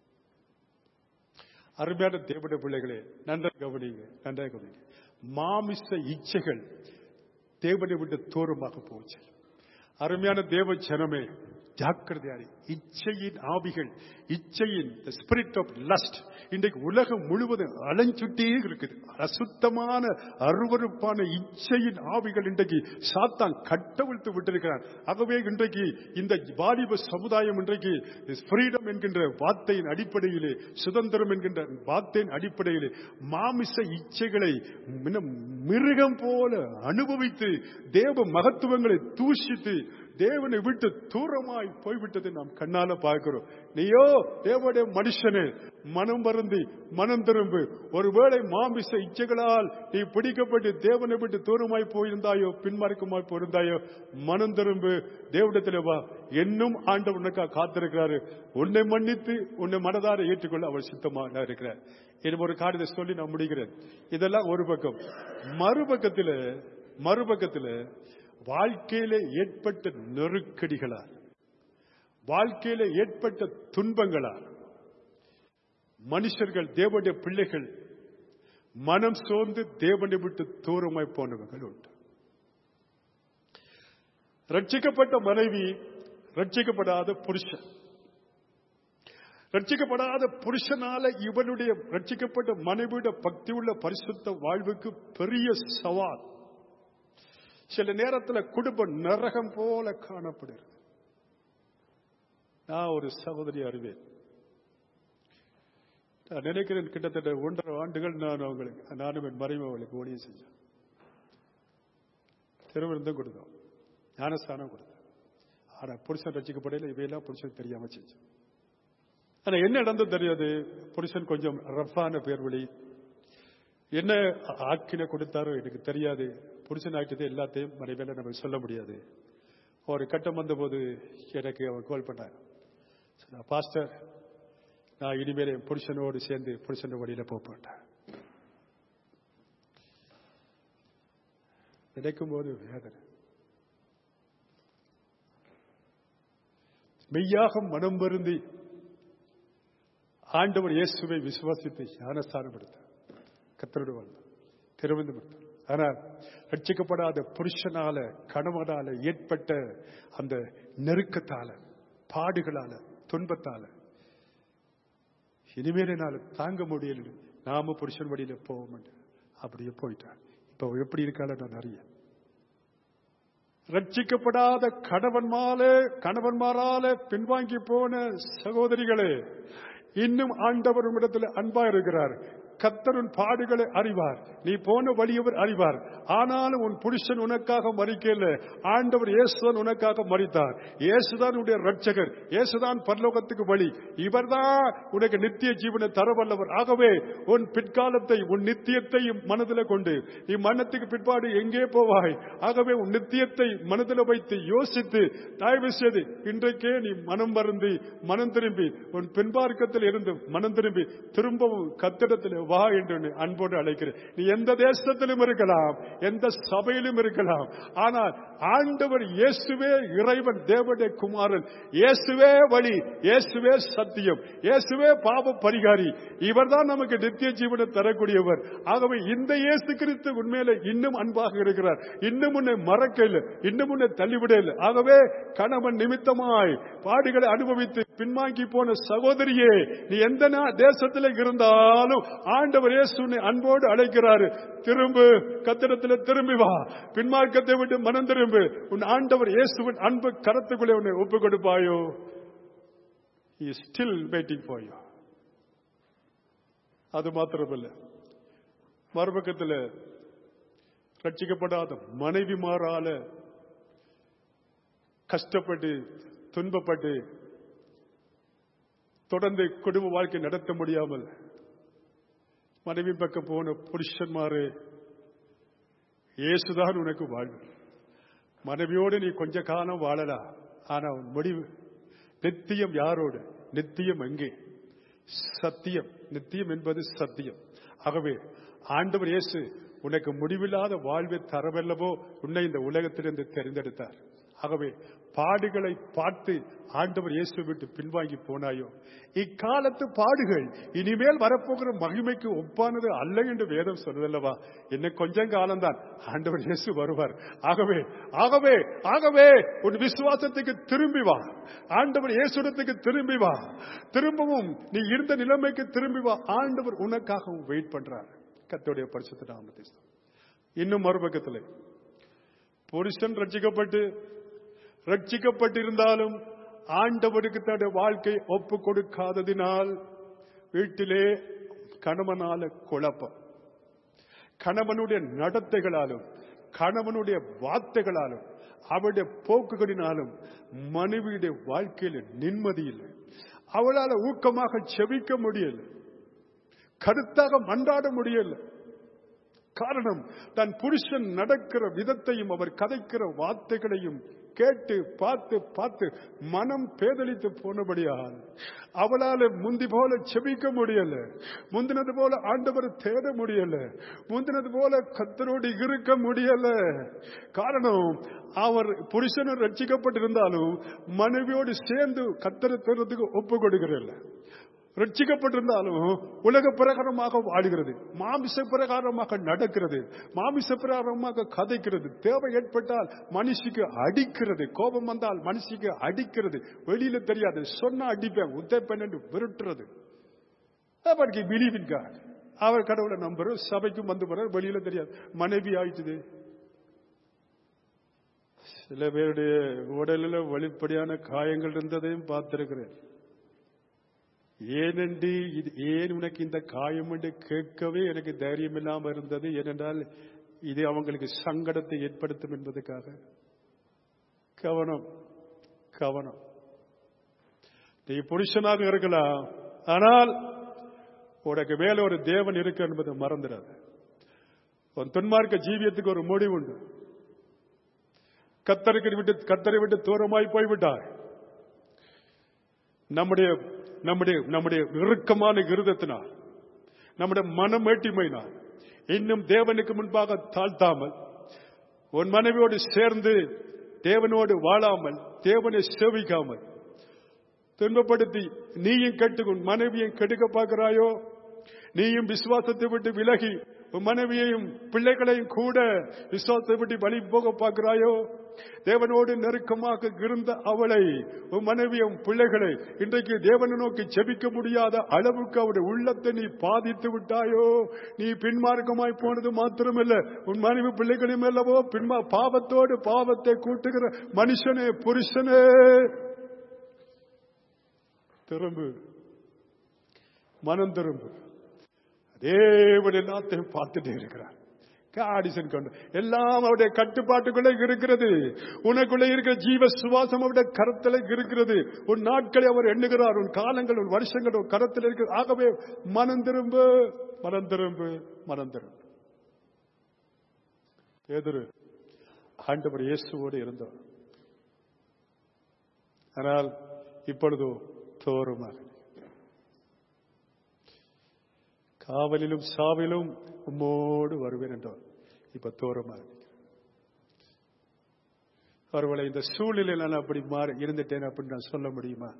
அருமையான தேவனுடைய பிள்ளைகளே நன்றாக கவனிங்க நன்றாக கவனிங்க மாமிச இச்சைகள் தேவனை விட்டு தூரமாக போச்சு அருமையான தேவ ஜனமே ஜாக்கிரதையாரி இச்சையின் ஆவிகள் இச்சையின் ஸ்பிரிட் ஆஃப் லஸ்ட் இன்றைக்கு உலகம் முழுவதும் அலைஞ்சுட்டே இருக்குது அசுத்தமான அருவருப்பான இச்சையின் ஆவிகள் இன்றைக்கு சாத்தான் கட்டவிழ்த்து விட்டிருக்கிறான் ஆகவே இன்றைக்கு இந்த வாலிப சமுதாயம் இன்றைக்கு ஃப்ரீடம் என்கின்ற வார்த்தையின் அடிப்படையிலே சுதந்திரம் என்கின்ற வார்த்தையின் அடிப்படையிலே மாமிச இச்சைகளை மின- மிருகம் போல அனுபவித்து தேவ மகத்துவங்களை தூஷித்து தேவனை விட்டு தூரமாய் போய்விட்டதை நாம் கண்ணால பார்க்கிறோம் நீயோ தேவனுடைய மனுஷனே மனம் வருந்தி மனம் திரும்பு ஒருவேளை மாமிச இச்சைகளால் நீ பிடிக்கப்பட்டு தேவனை விட்டு தூரமாய் போயிருந்தாயோ பின்மார்க்கமாய் போயிருந்தாயோ மனம் திரும்பு தேவனிடத்தில் வா இன்னும் ஆண்டவர் உனக்காக காத்திருக்கிறாரு உன்னை மன்னித்து உன்னை மனதார ஏற்றுக்கொள்ள அவர் சித்தமாக இருக்கிறார் இது ஒரு காரியத்தை சொல்லி நான் முடிக்கிறேன் இதெல்லாம் ஒரு பக்கம் மறுபக்கத்தில் மறுபக்கத்தில் வாழ்க்கையில ஏற்பட்ட நெருக்கடிகளால் வாழ்க்கையில ஏற்பட்ட துன்பங்களால் மனுஷர்கள் தேவனுடைய பிள்ளைகள் மனம் சோர்ந்து தேவனை விட்டு தூரமாய் போனவர்கள் உண்டு ரட்சிக்கப்பட்ட மனைவி ரட்சிக்கப்படாத புருஷன் ரட்சிக்கப்படாத புருஷனால இவனுடைய ரட்சிக்கப்பட்ட மனைவியுடைய பக்தி உள்ள பரிசுத்த வாழ்வுக்கு பெரிய சவால் சில நேரத்தில் குடும்பம் நரகம் போல காணப்படுகிறது நான் ஒரு சகோதரி அறிவேன் நான் நினைக்கிறேன் கிட்டத்தட்ட ஒன்றரை ஆண்டுகள் நான் அவங்களுக்கு நானும் என் மறைமவர்களுக்கு ஊழியம் செஞ்சேன் திருவிருந்தம் கொடுத்தோம் ஞானஸ்தானம் கொடுத்தேன் ஆனா புருஷன் ரசிக்கப்படையில் இவையெல்லாம் புருஷன் தெரியாம செஞ்சேன் ஆனா என்ன நடந்தது தெரியாது புருஷன் கொஞ்சம் ரஃப்பான பேர் வழி என்ன ஆக்கின கொடுத்தாரோ எனக்கு தெரியாது புருஷன் ஆக்கியது எல்லாத்தையும் மனைவியில நம்ம சொல்ல முடியாது ஒரு கட்டம் வந்தபோது எனக்கு அவன் கால் பண்ணான் சொன்னான், பாஸ்டர் நான் இனிமேல் என் புருஷனோடு சேர்ந்து புருஷன் வழியில போப்பேன் நினைக்கும் போது வேதனை மெய்யாக மனம் வருந்தி ஆண்டவர் இயேசுவை விசுவாசித்து ஞானஸ்தானம் எடுத்தார் கத்தரோடு வாழ்ந்தார் திருவனந்தபுரத்தில் ஆனால் ரட்சிக்கப்படாத புருஷனால கணவனால ஏற்பட்ட அந்த நெருக்கத்தால பாடுகளால துன்பத்தால இனிமேல் என்னால் தாங்க முடியல நாம புருஷன் வழியில போக மாட்டேன் அப்படியே போயிட்டார் இப்ப எப்படி இருக்கால நான் அறிய ரட்சிக்கப்படாத கணவன்மாலே கணவன்மாரால பின்வாங்கி போன சகோதரிகளே இன்னும் ஆண்டவர் உம்மிடத்தில் அன்பா இருக்கிறார் கத்தருன் பாடுகளை அறிவார் நீ போன வழியவர் அறிவார் ஆனாலும் உன் புருஷன் உனக்காக மறிக்கல ஆண்டவர் இயேசுதான் உனக்காக மறித்தார் இயேசுதான் உன்னுடைய ரட்சகர் இயேசுதான் பரலோகத்துக்கு வழி இவர்தான் உனக்கு நித்திய ஜீவனை தரவல்லவர் ஆகவே உன் பிற்காலத்தை உன் நித்தியத்தையும் மனதில் கொண்டு நீ மரணத்துக்கு பிற்பாடு எங்கே போவாய் ஆகவே உன் நித்தியத்தை மனதில் வைத்து யோசித்து தயவு செய்து இன்றைக்கே நீ மனம் வருந்தி மனம் திரும்பி உன் பின்பார்க்கத்தில் இருந்து மனம் திரும்பி திரும்பவும் கத்திடத்தில் வா என்று உன்னை அன்போடு அழைக்கிறேன் நீ எந்த தேசத்திலும் இருக்கலாம் எந்த சபையிலும் இருக்கலாம் ஆனால் ஆண்டவர் இயேசுவே இறைவன் தேவனுடைய குமாரன் இயேசுவே வழி இயேசுவே சத்தியம் இயேசுவே பாவ பரிகாரி இவர்தான் நமக்கு நித்திய ஜீவனை தரக்கூடியவர் ஆகவே இந்த இயேசு கிறிஸ்து உண்மையில இன்னும் அன்பாக இருக்கிறார் இன்னும் உன்னை மறக்கல இன்னும் உன்னை தள்ளிவிடல ஆகவே கணவன் நிமித்தமாய் பாடுகளை அனுபவித்து பின்வாங்கி போன சகோதரியே நீ எந்த நா- தேசத்துல இருந்தாலும் ஆண்டவர் இயேசு உன்னை அன்போடு அழைக்கிறாரு திரும்பு கத்திரத்தில் திரும்பி வா பின்மார்க்கத்தை விட்டு மனம் திரும்பு உன் ஆண்டவர் இயேசுவின் அன்பு கரத்துக்குள்ளே உன்னை ஒப்பு கொடுப்பாயோ He is still waiting for you. அது மாத்திரமல்ல மறுபக்கத்தில் ரட்சிக்கப்படாத மனைவிமாரால கஷ்டப்பட்டு துன்பப்பட்டு தொடர்ந்து குடும்ப வாழ்க்கை நடத்த முடியாமல் மனைவி பக்கம் போன புருஷன்மாரு இயேசுதான் உனக்கு வாழ்வு மனைவியோடு நீ கொஞ்ச காலம் வாழலாம் ஆனா உன் முடிவு நித்தியம் யாரோடு நித்தியம் எங்கே சத்தியம் நித்தியம் என்பது சத்தியம் ஆகவே ஆண்டவர் இயேசு உனக்கு முடிவில்லாத வாழ்வை தரவல்லவோ உன்னை இந்த உலகத்திலிருந்து தெரிந்தெடுத்தார் ஆகவே பாடுகளை பார்த்து ஆண்டவர் இயேசு விட்டு பின்வாங்கி போனாயோ இக்காலத்து பாடுகள் இனிமேல் வரப்போகிற மகிமைக்கு ஒப்பானது அல்ல என்று வேதம் சொல்லுதல்லவா இன்னும் கொஞ்சம் காலம்தான் ஆண்டவர் இயேசு வருவார் ஆகவே ஆகவே ஆகவே உன் விசுவாசத்துக்கு திரும்பி வா ஆண்டவர் இயேசுடத்துக்கு திரும்பி வா திரும்பவும் நீ இருந்த நிலைமைக்கு திரும்பி வா ஆண்டவர் உனக்காகவும் வெயிட் பண்றார் கர்த்தருடைய பரிசுத்த நாமத்தை ஸ்தோத்திரம். இன்னும் மறுபக்கத்தில் புருஷன் ரட்சிக்கப்பட்டு ரட்சிக்கப்பட்டிருந்தாலும் ஆண்டவருக்கு தன்னுடைய வாழ்க்கை ஒப்பு கொடுக்காததினால் வீட்டிலே கணவனால குழப்பம் கணவனுடைய நடத்தைகளாலும் கணவனுடைய வார்த்தைகளாலும் அவளுடைய போக்குகளினாலும் மனைவியுடைய வாழ்க்கையில நிம்மதி இல்லை அவளால ஊக்கமாக செபிக்க முடியல கருத்தாக மன்றாட முடியல காரணம் தன் புருஷன் நடக்கிற விதத்தையும் அவர் கதைக்கிற வார்த்தைகளையும் கேட்டு பார்த்து பார்த்து மனம் பேதலித்து போனபடியால் அவளால முந்தி போல செபிக்க முடியல முந்தினது போல ஆண்டவர் தேட முடியல முந்தினது போல கத்தரோடு இருக்க முடியல காரணம் அவர் புருஷனும் ரட்சிக்கப்பட்டிருந்தாலும் மனைவியோடு சேர்ந்து கத்தரை தேடுறதுக்கு ஒப்பு கொடுக்கிறல்ல ரட்சிக்கப்பட்டிருந்தாலும் உலக பிரகாரமாக வாடுகிறது மாமிச பிரகாரமாக நடக்கிறது மாமிச பிரகாரமாக கதைக்கிறது தேவை ஏற்பட்டால் மனுஷிக்கு அடிக்கிறது கோபம் வந்தால் மனுஷிக்கு அடிக்கிறது வெளியில தெரியாது சொன்னா அடிப்பேன் உத்தப்பேன் என்று விரட்டுறது அவருக்கு பிலீவ் இன் காட் அவர் கடவுளை நம்புற சபைக்கும் வந்து போற வெளியில தெரியாது மனைவி ஆயிடுது சில பேருடைய உடலில் வெளிப்படையான காயங்கள் இருந்ததையும் பார்த்திருக்கிறேன் ஏனென்று இது ஏன் உனக்கு இந்த காயம் என்று கேட்கவே எனக்கு தைரியம் இல்லாம இருந்தது ஏனென்றால் இது அவங்களுக்கு சங்கடத்தை ஏற்படுத்தும் என்பதற்காக கவனம் கவனம் நீ புருஷனாக இருக்கலாம் ஆனால் உனக்கு மேல ஒரு தேவன் இருக்கு என்பதை மறந்துடாது உன் துன்மார்க்க ஜீவியத்துக்கு ஒரு முடிவு உண்டு கத்தருக்கு விட்டு கத்தரை விட்டு தூரமாய் போய்விட்டார் நம்முடைய நம்முடைய நம்முடைய இறுக்கமான இருதத்தினால் நம்முடைய மனமேட்டிமையினால் இன்னும் தேவனுக்கு முன்பாக தாழ்த்தாமல் உன் மனைவியோடு சேர்ந்து தேவனோடு வாழாமல் தேவனை சேவிக்காமல் துன்பப்படுத்தி நீயும் கெட்டு உன் மனைவியும் கெடுக்க பார்க்கிறாயோ நீயும் விசுவாசத்தை விட்டு விலகி உன் மனைவியையும் பிள்ளைகளையும் கூட விசுவாசத்தை விட்டு வழி போக பார்க்கிறாயோ தேவனோடு நெருக்கமாக இருந்த அவளை உன் மனைவியும் பிள்ளைகளை இன்றைக்கு தேவனை நோக்கி செபிக்க முடியாத அளவுக்கு அவருடைய உள்ளத்தை நீ பாதித்து விட்டாயோ நீ பின்மார்க்கமாய் போனது மாத்திரமல்ல உன் மனைவி பிள்ளைகளையும் அல்லவோ பின்மா பாவத்தோடு பாவத்தை கூட்டுகிற மனுஷனே புருஷனே திரும்பு மனம் திரும்பு தேவன் எல்லாத்தையும் பார்த்துட்டே இருக்கிறார் காடிசன் கொண்டு எல்லாம் அவருடைய கட்டுப்பாட்டுக்குள்ளே இருக்கிறது உனக்குள்ளே இருக்கிற ஜீவ சுவாசம் அவருடைய கரத்தில் இருக்கிறது உன் நாட்களை அவர் எண்ணுகிறார் உன் காலங்கள் உன் வருஷங்கள் உன் கரத்தில் இருக்கிறது ஆகவே மனம் திரும்பு மனம் திரும்பு மனம் திரும்பு எதிரு ஆண்டவர் இயேசுவோடு இருந்தவர் ஆனால் இப்பொழுதோ தோறுமாக காவலிலும் சாவிலும் உம்மோடு வருவேன் என்றார் இப்ப தோரமாக ஒருவேளை இந்த சூழ்நிலையில் நான் அப்படி மாறி இருந்துட்டேன் அப்படின்னு நான் சொல்ல முடியுமா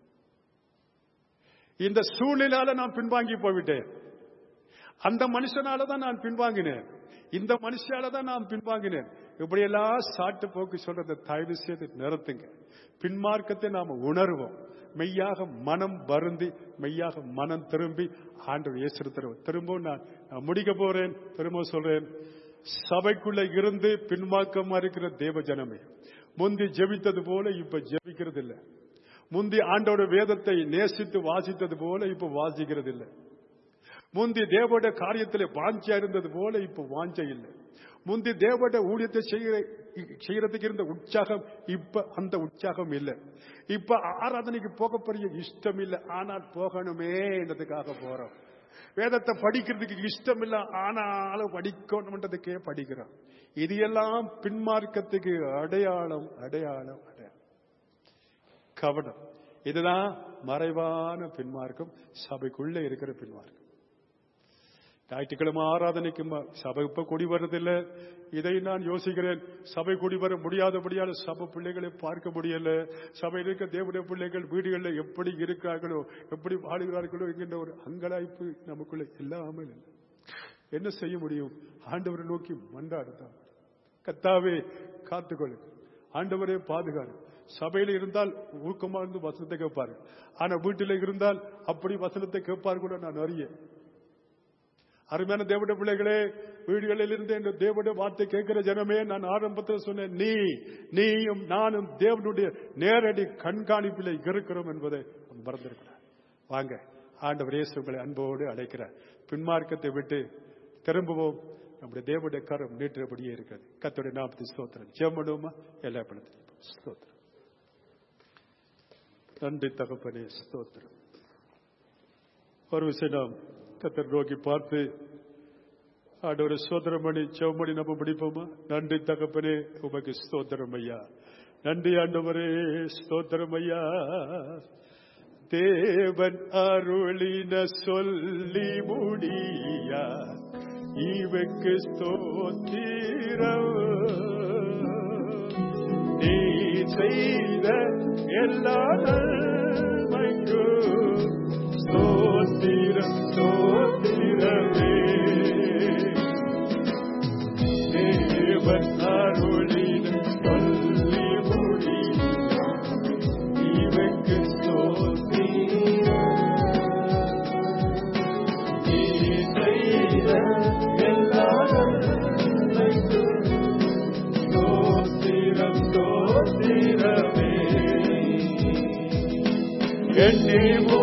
இந்த சூழ்நிலையால நான் பின்வாங்கி போய்விட்டேன் அந்த மனுஷனால தான் நான் பின்வாங்கினேன் இந்த மனுஷால தான் நான் பின்வாங்கினேன் இப்படியெல்லாம் சாட்டு போக்கு சொல்றதை தயவு செய்து நிறுத்துங்க பின்மார்க்கத்தை நாம உணர்வோம் மெய்யாக மனம் வருந்தி மெய்யாக மனம் திரும்பி ஆண்டு இயேசு திரும்பவும் நான் நான் முடிக்க போறேன் திரும்ப சொல்றேன் சபைக்குள்ள இருந்து பின்மாக்கமா இருக்கிற தேவ ஜனமே முந்தி ஜெபித்தது போல இப்ப ஜெபிக்கிறது இல்லை முந்தி ஆண்டோட வேதத்தை நேசித்து வாசித்தது போல இப்ப வாசிக்கிறது இல்லை முந்தி தேவோட காரியத்தில் வாஞ்சா இருந்தது போல இப்ப வாஞ்ச இல்லை முந்தி தேவோட ஊழியத்தை செய்கிற செய்யறதுக்கு இருந்த உற்சாகம் இப்ப அந்த உற்சாகம் இல்லை இப்ப ஆராதனைக்கு போக பெரிய இஷ்டம் இல்லை ஆனால் போகணுமே என்றதுக்காக போறோம் வேதத்தை படிக்கிறதுக்கு இஷ்டம் இல்லை ஆனாலும் படிக்கணும்ன்றதுக்கே படிக்கிறோம் இது எல்லாம் பின்மார்க்கத்துக்கு அடையாளம் அடையாளம் அடையாளம் கவனம் இதுதான் மறைவான பின்மார்க்கம் சபைக்குள்ள இருக்கிற பின்மார்க்கம் ஞாயிற்றுக்கிழமை ஆராதனைக்கு சபை இப்ப குடி வர்றதில்லை இதை நான் யோசிக்கிறேன் சபை குடி வர முடியாதபடியால் சபை பிள்ளைகளை பார்க்க முடியல சபையில் இருக்க தேவடைய பிள்ளைகள் வீடுகளில் எப்படி இருக்கிறார்களோ எப்படி வாழுகிறார்களோ என்கின்ற ஒரு அங்கலாய்ப்பு நமக்குள்ள இல்லாமல் இல்லை என்ன செய்ய முடியும் ஆண்டவரை நோக்கி மன்றாடுதான் கத்தாவே காத்துக்கொள்ளு ஆண்டவரே பாதுகாரு சபையில இருந்தால் ஊக்கமா இருந்து வசனத்தை கேட்பாரு ஆனா வீட்டில இருந்தால் அப்படி வசனத்தை கேட்பார் கூட நான் அறிய அருமையான தேவட பிள்ளைகளே வீடுகளில் இருந்து இந்த தேவடைய வார்த்தை கேட்கிற ஜனமே நான் ஆரம்பத்தில் சொன்னேன் நீ நீயும் நானும் தேவனுடைய நேரடி கண்காணிப்பில் இருக்கிறோம் என்பதை மறந்திருக்கிறார் வாங்க ஆண்டவர் இயேசு உங்களை அன்போடு அழைக்கிறார் பின்மார்க்கத்தை விட்டு திரும்புவோம் நம்முடைய தேவனுடைய கரம் நீட்டுறபடியே இருக்கிறது கத்தோடைய நாமத்தை ஸ்தோத்திரம் ஜெபணுமா எல்லா பணத்திலையும் ஸ்தோத்திரம் நன்றி தகப்பனே ஸ்தோத்திரம் ஒரு விஷயம் நாம் கத்தர் நோக்கி பார்த்து ஆண்டவரை சோதரம் பண்ணி செவமணி நம்ம பிடிப்போமா நன்றி தகப்பனே உமக்கு ஸ்தோத்திரம் ஐயா நன்றி ஆண்டவரே ஸ்தோத்திரம் ஐயா தேவன் அருளின சொல்லி முடியா இவக்கு ஸ்தோத்திரம் நீ செய்த எல்லா நன்மைக்கும் ஸ்தோத்திரம் ஸ்தோத்திரமே தேவன் அருளின சொல்லி முடியா இவக்கு எண்ணி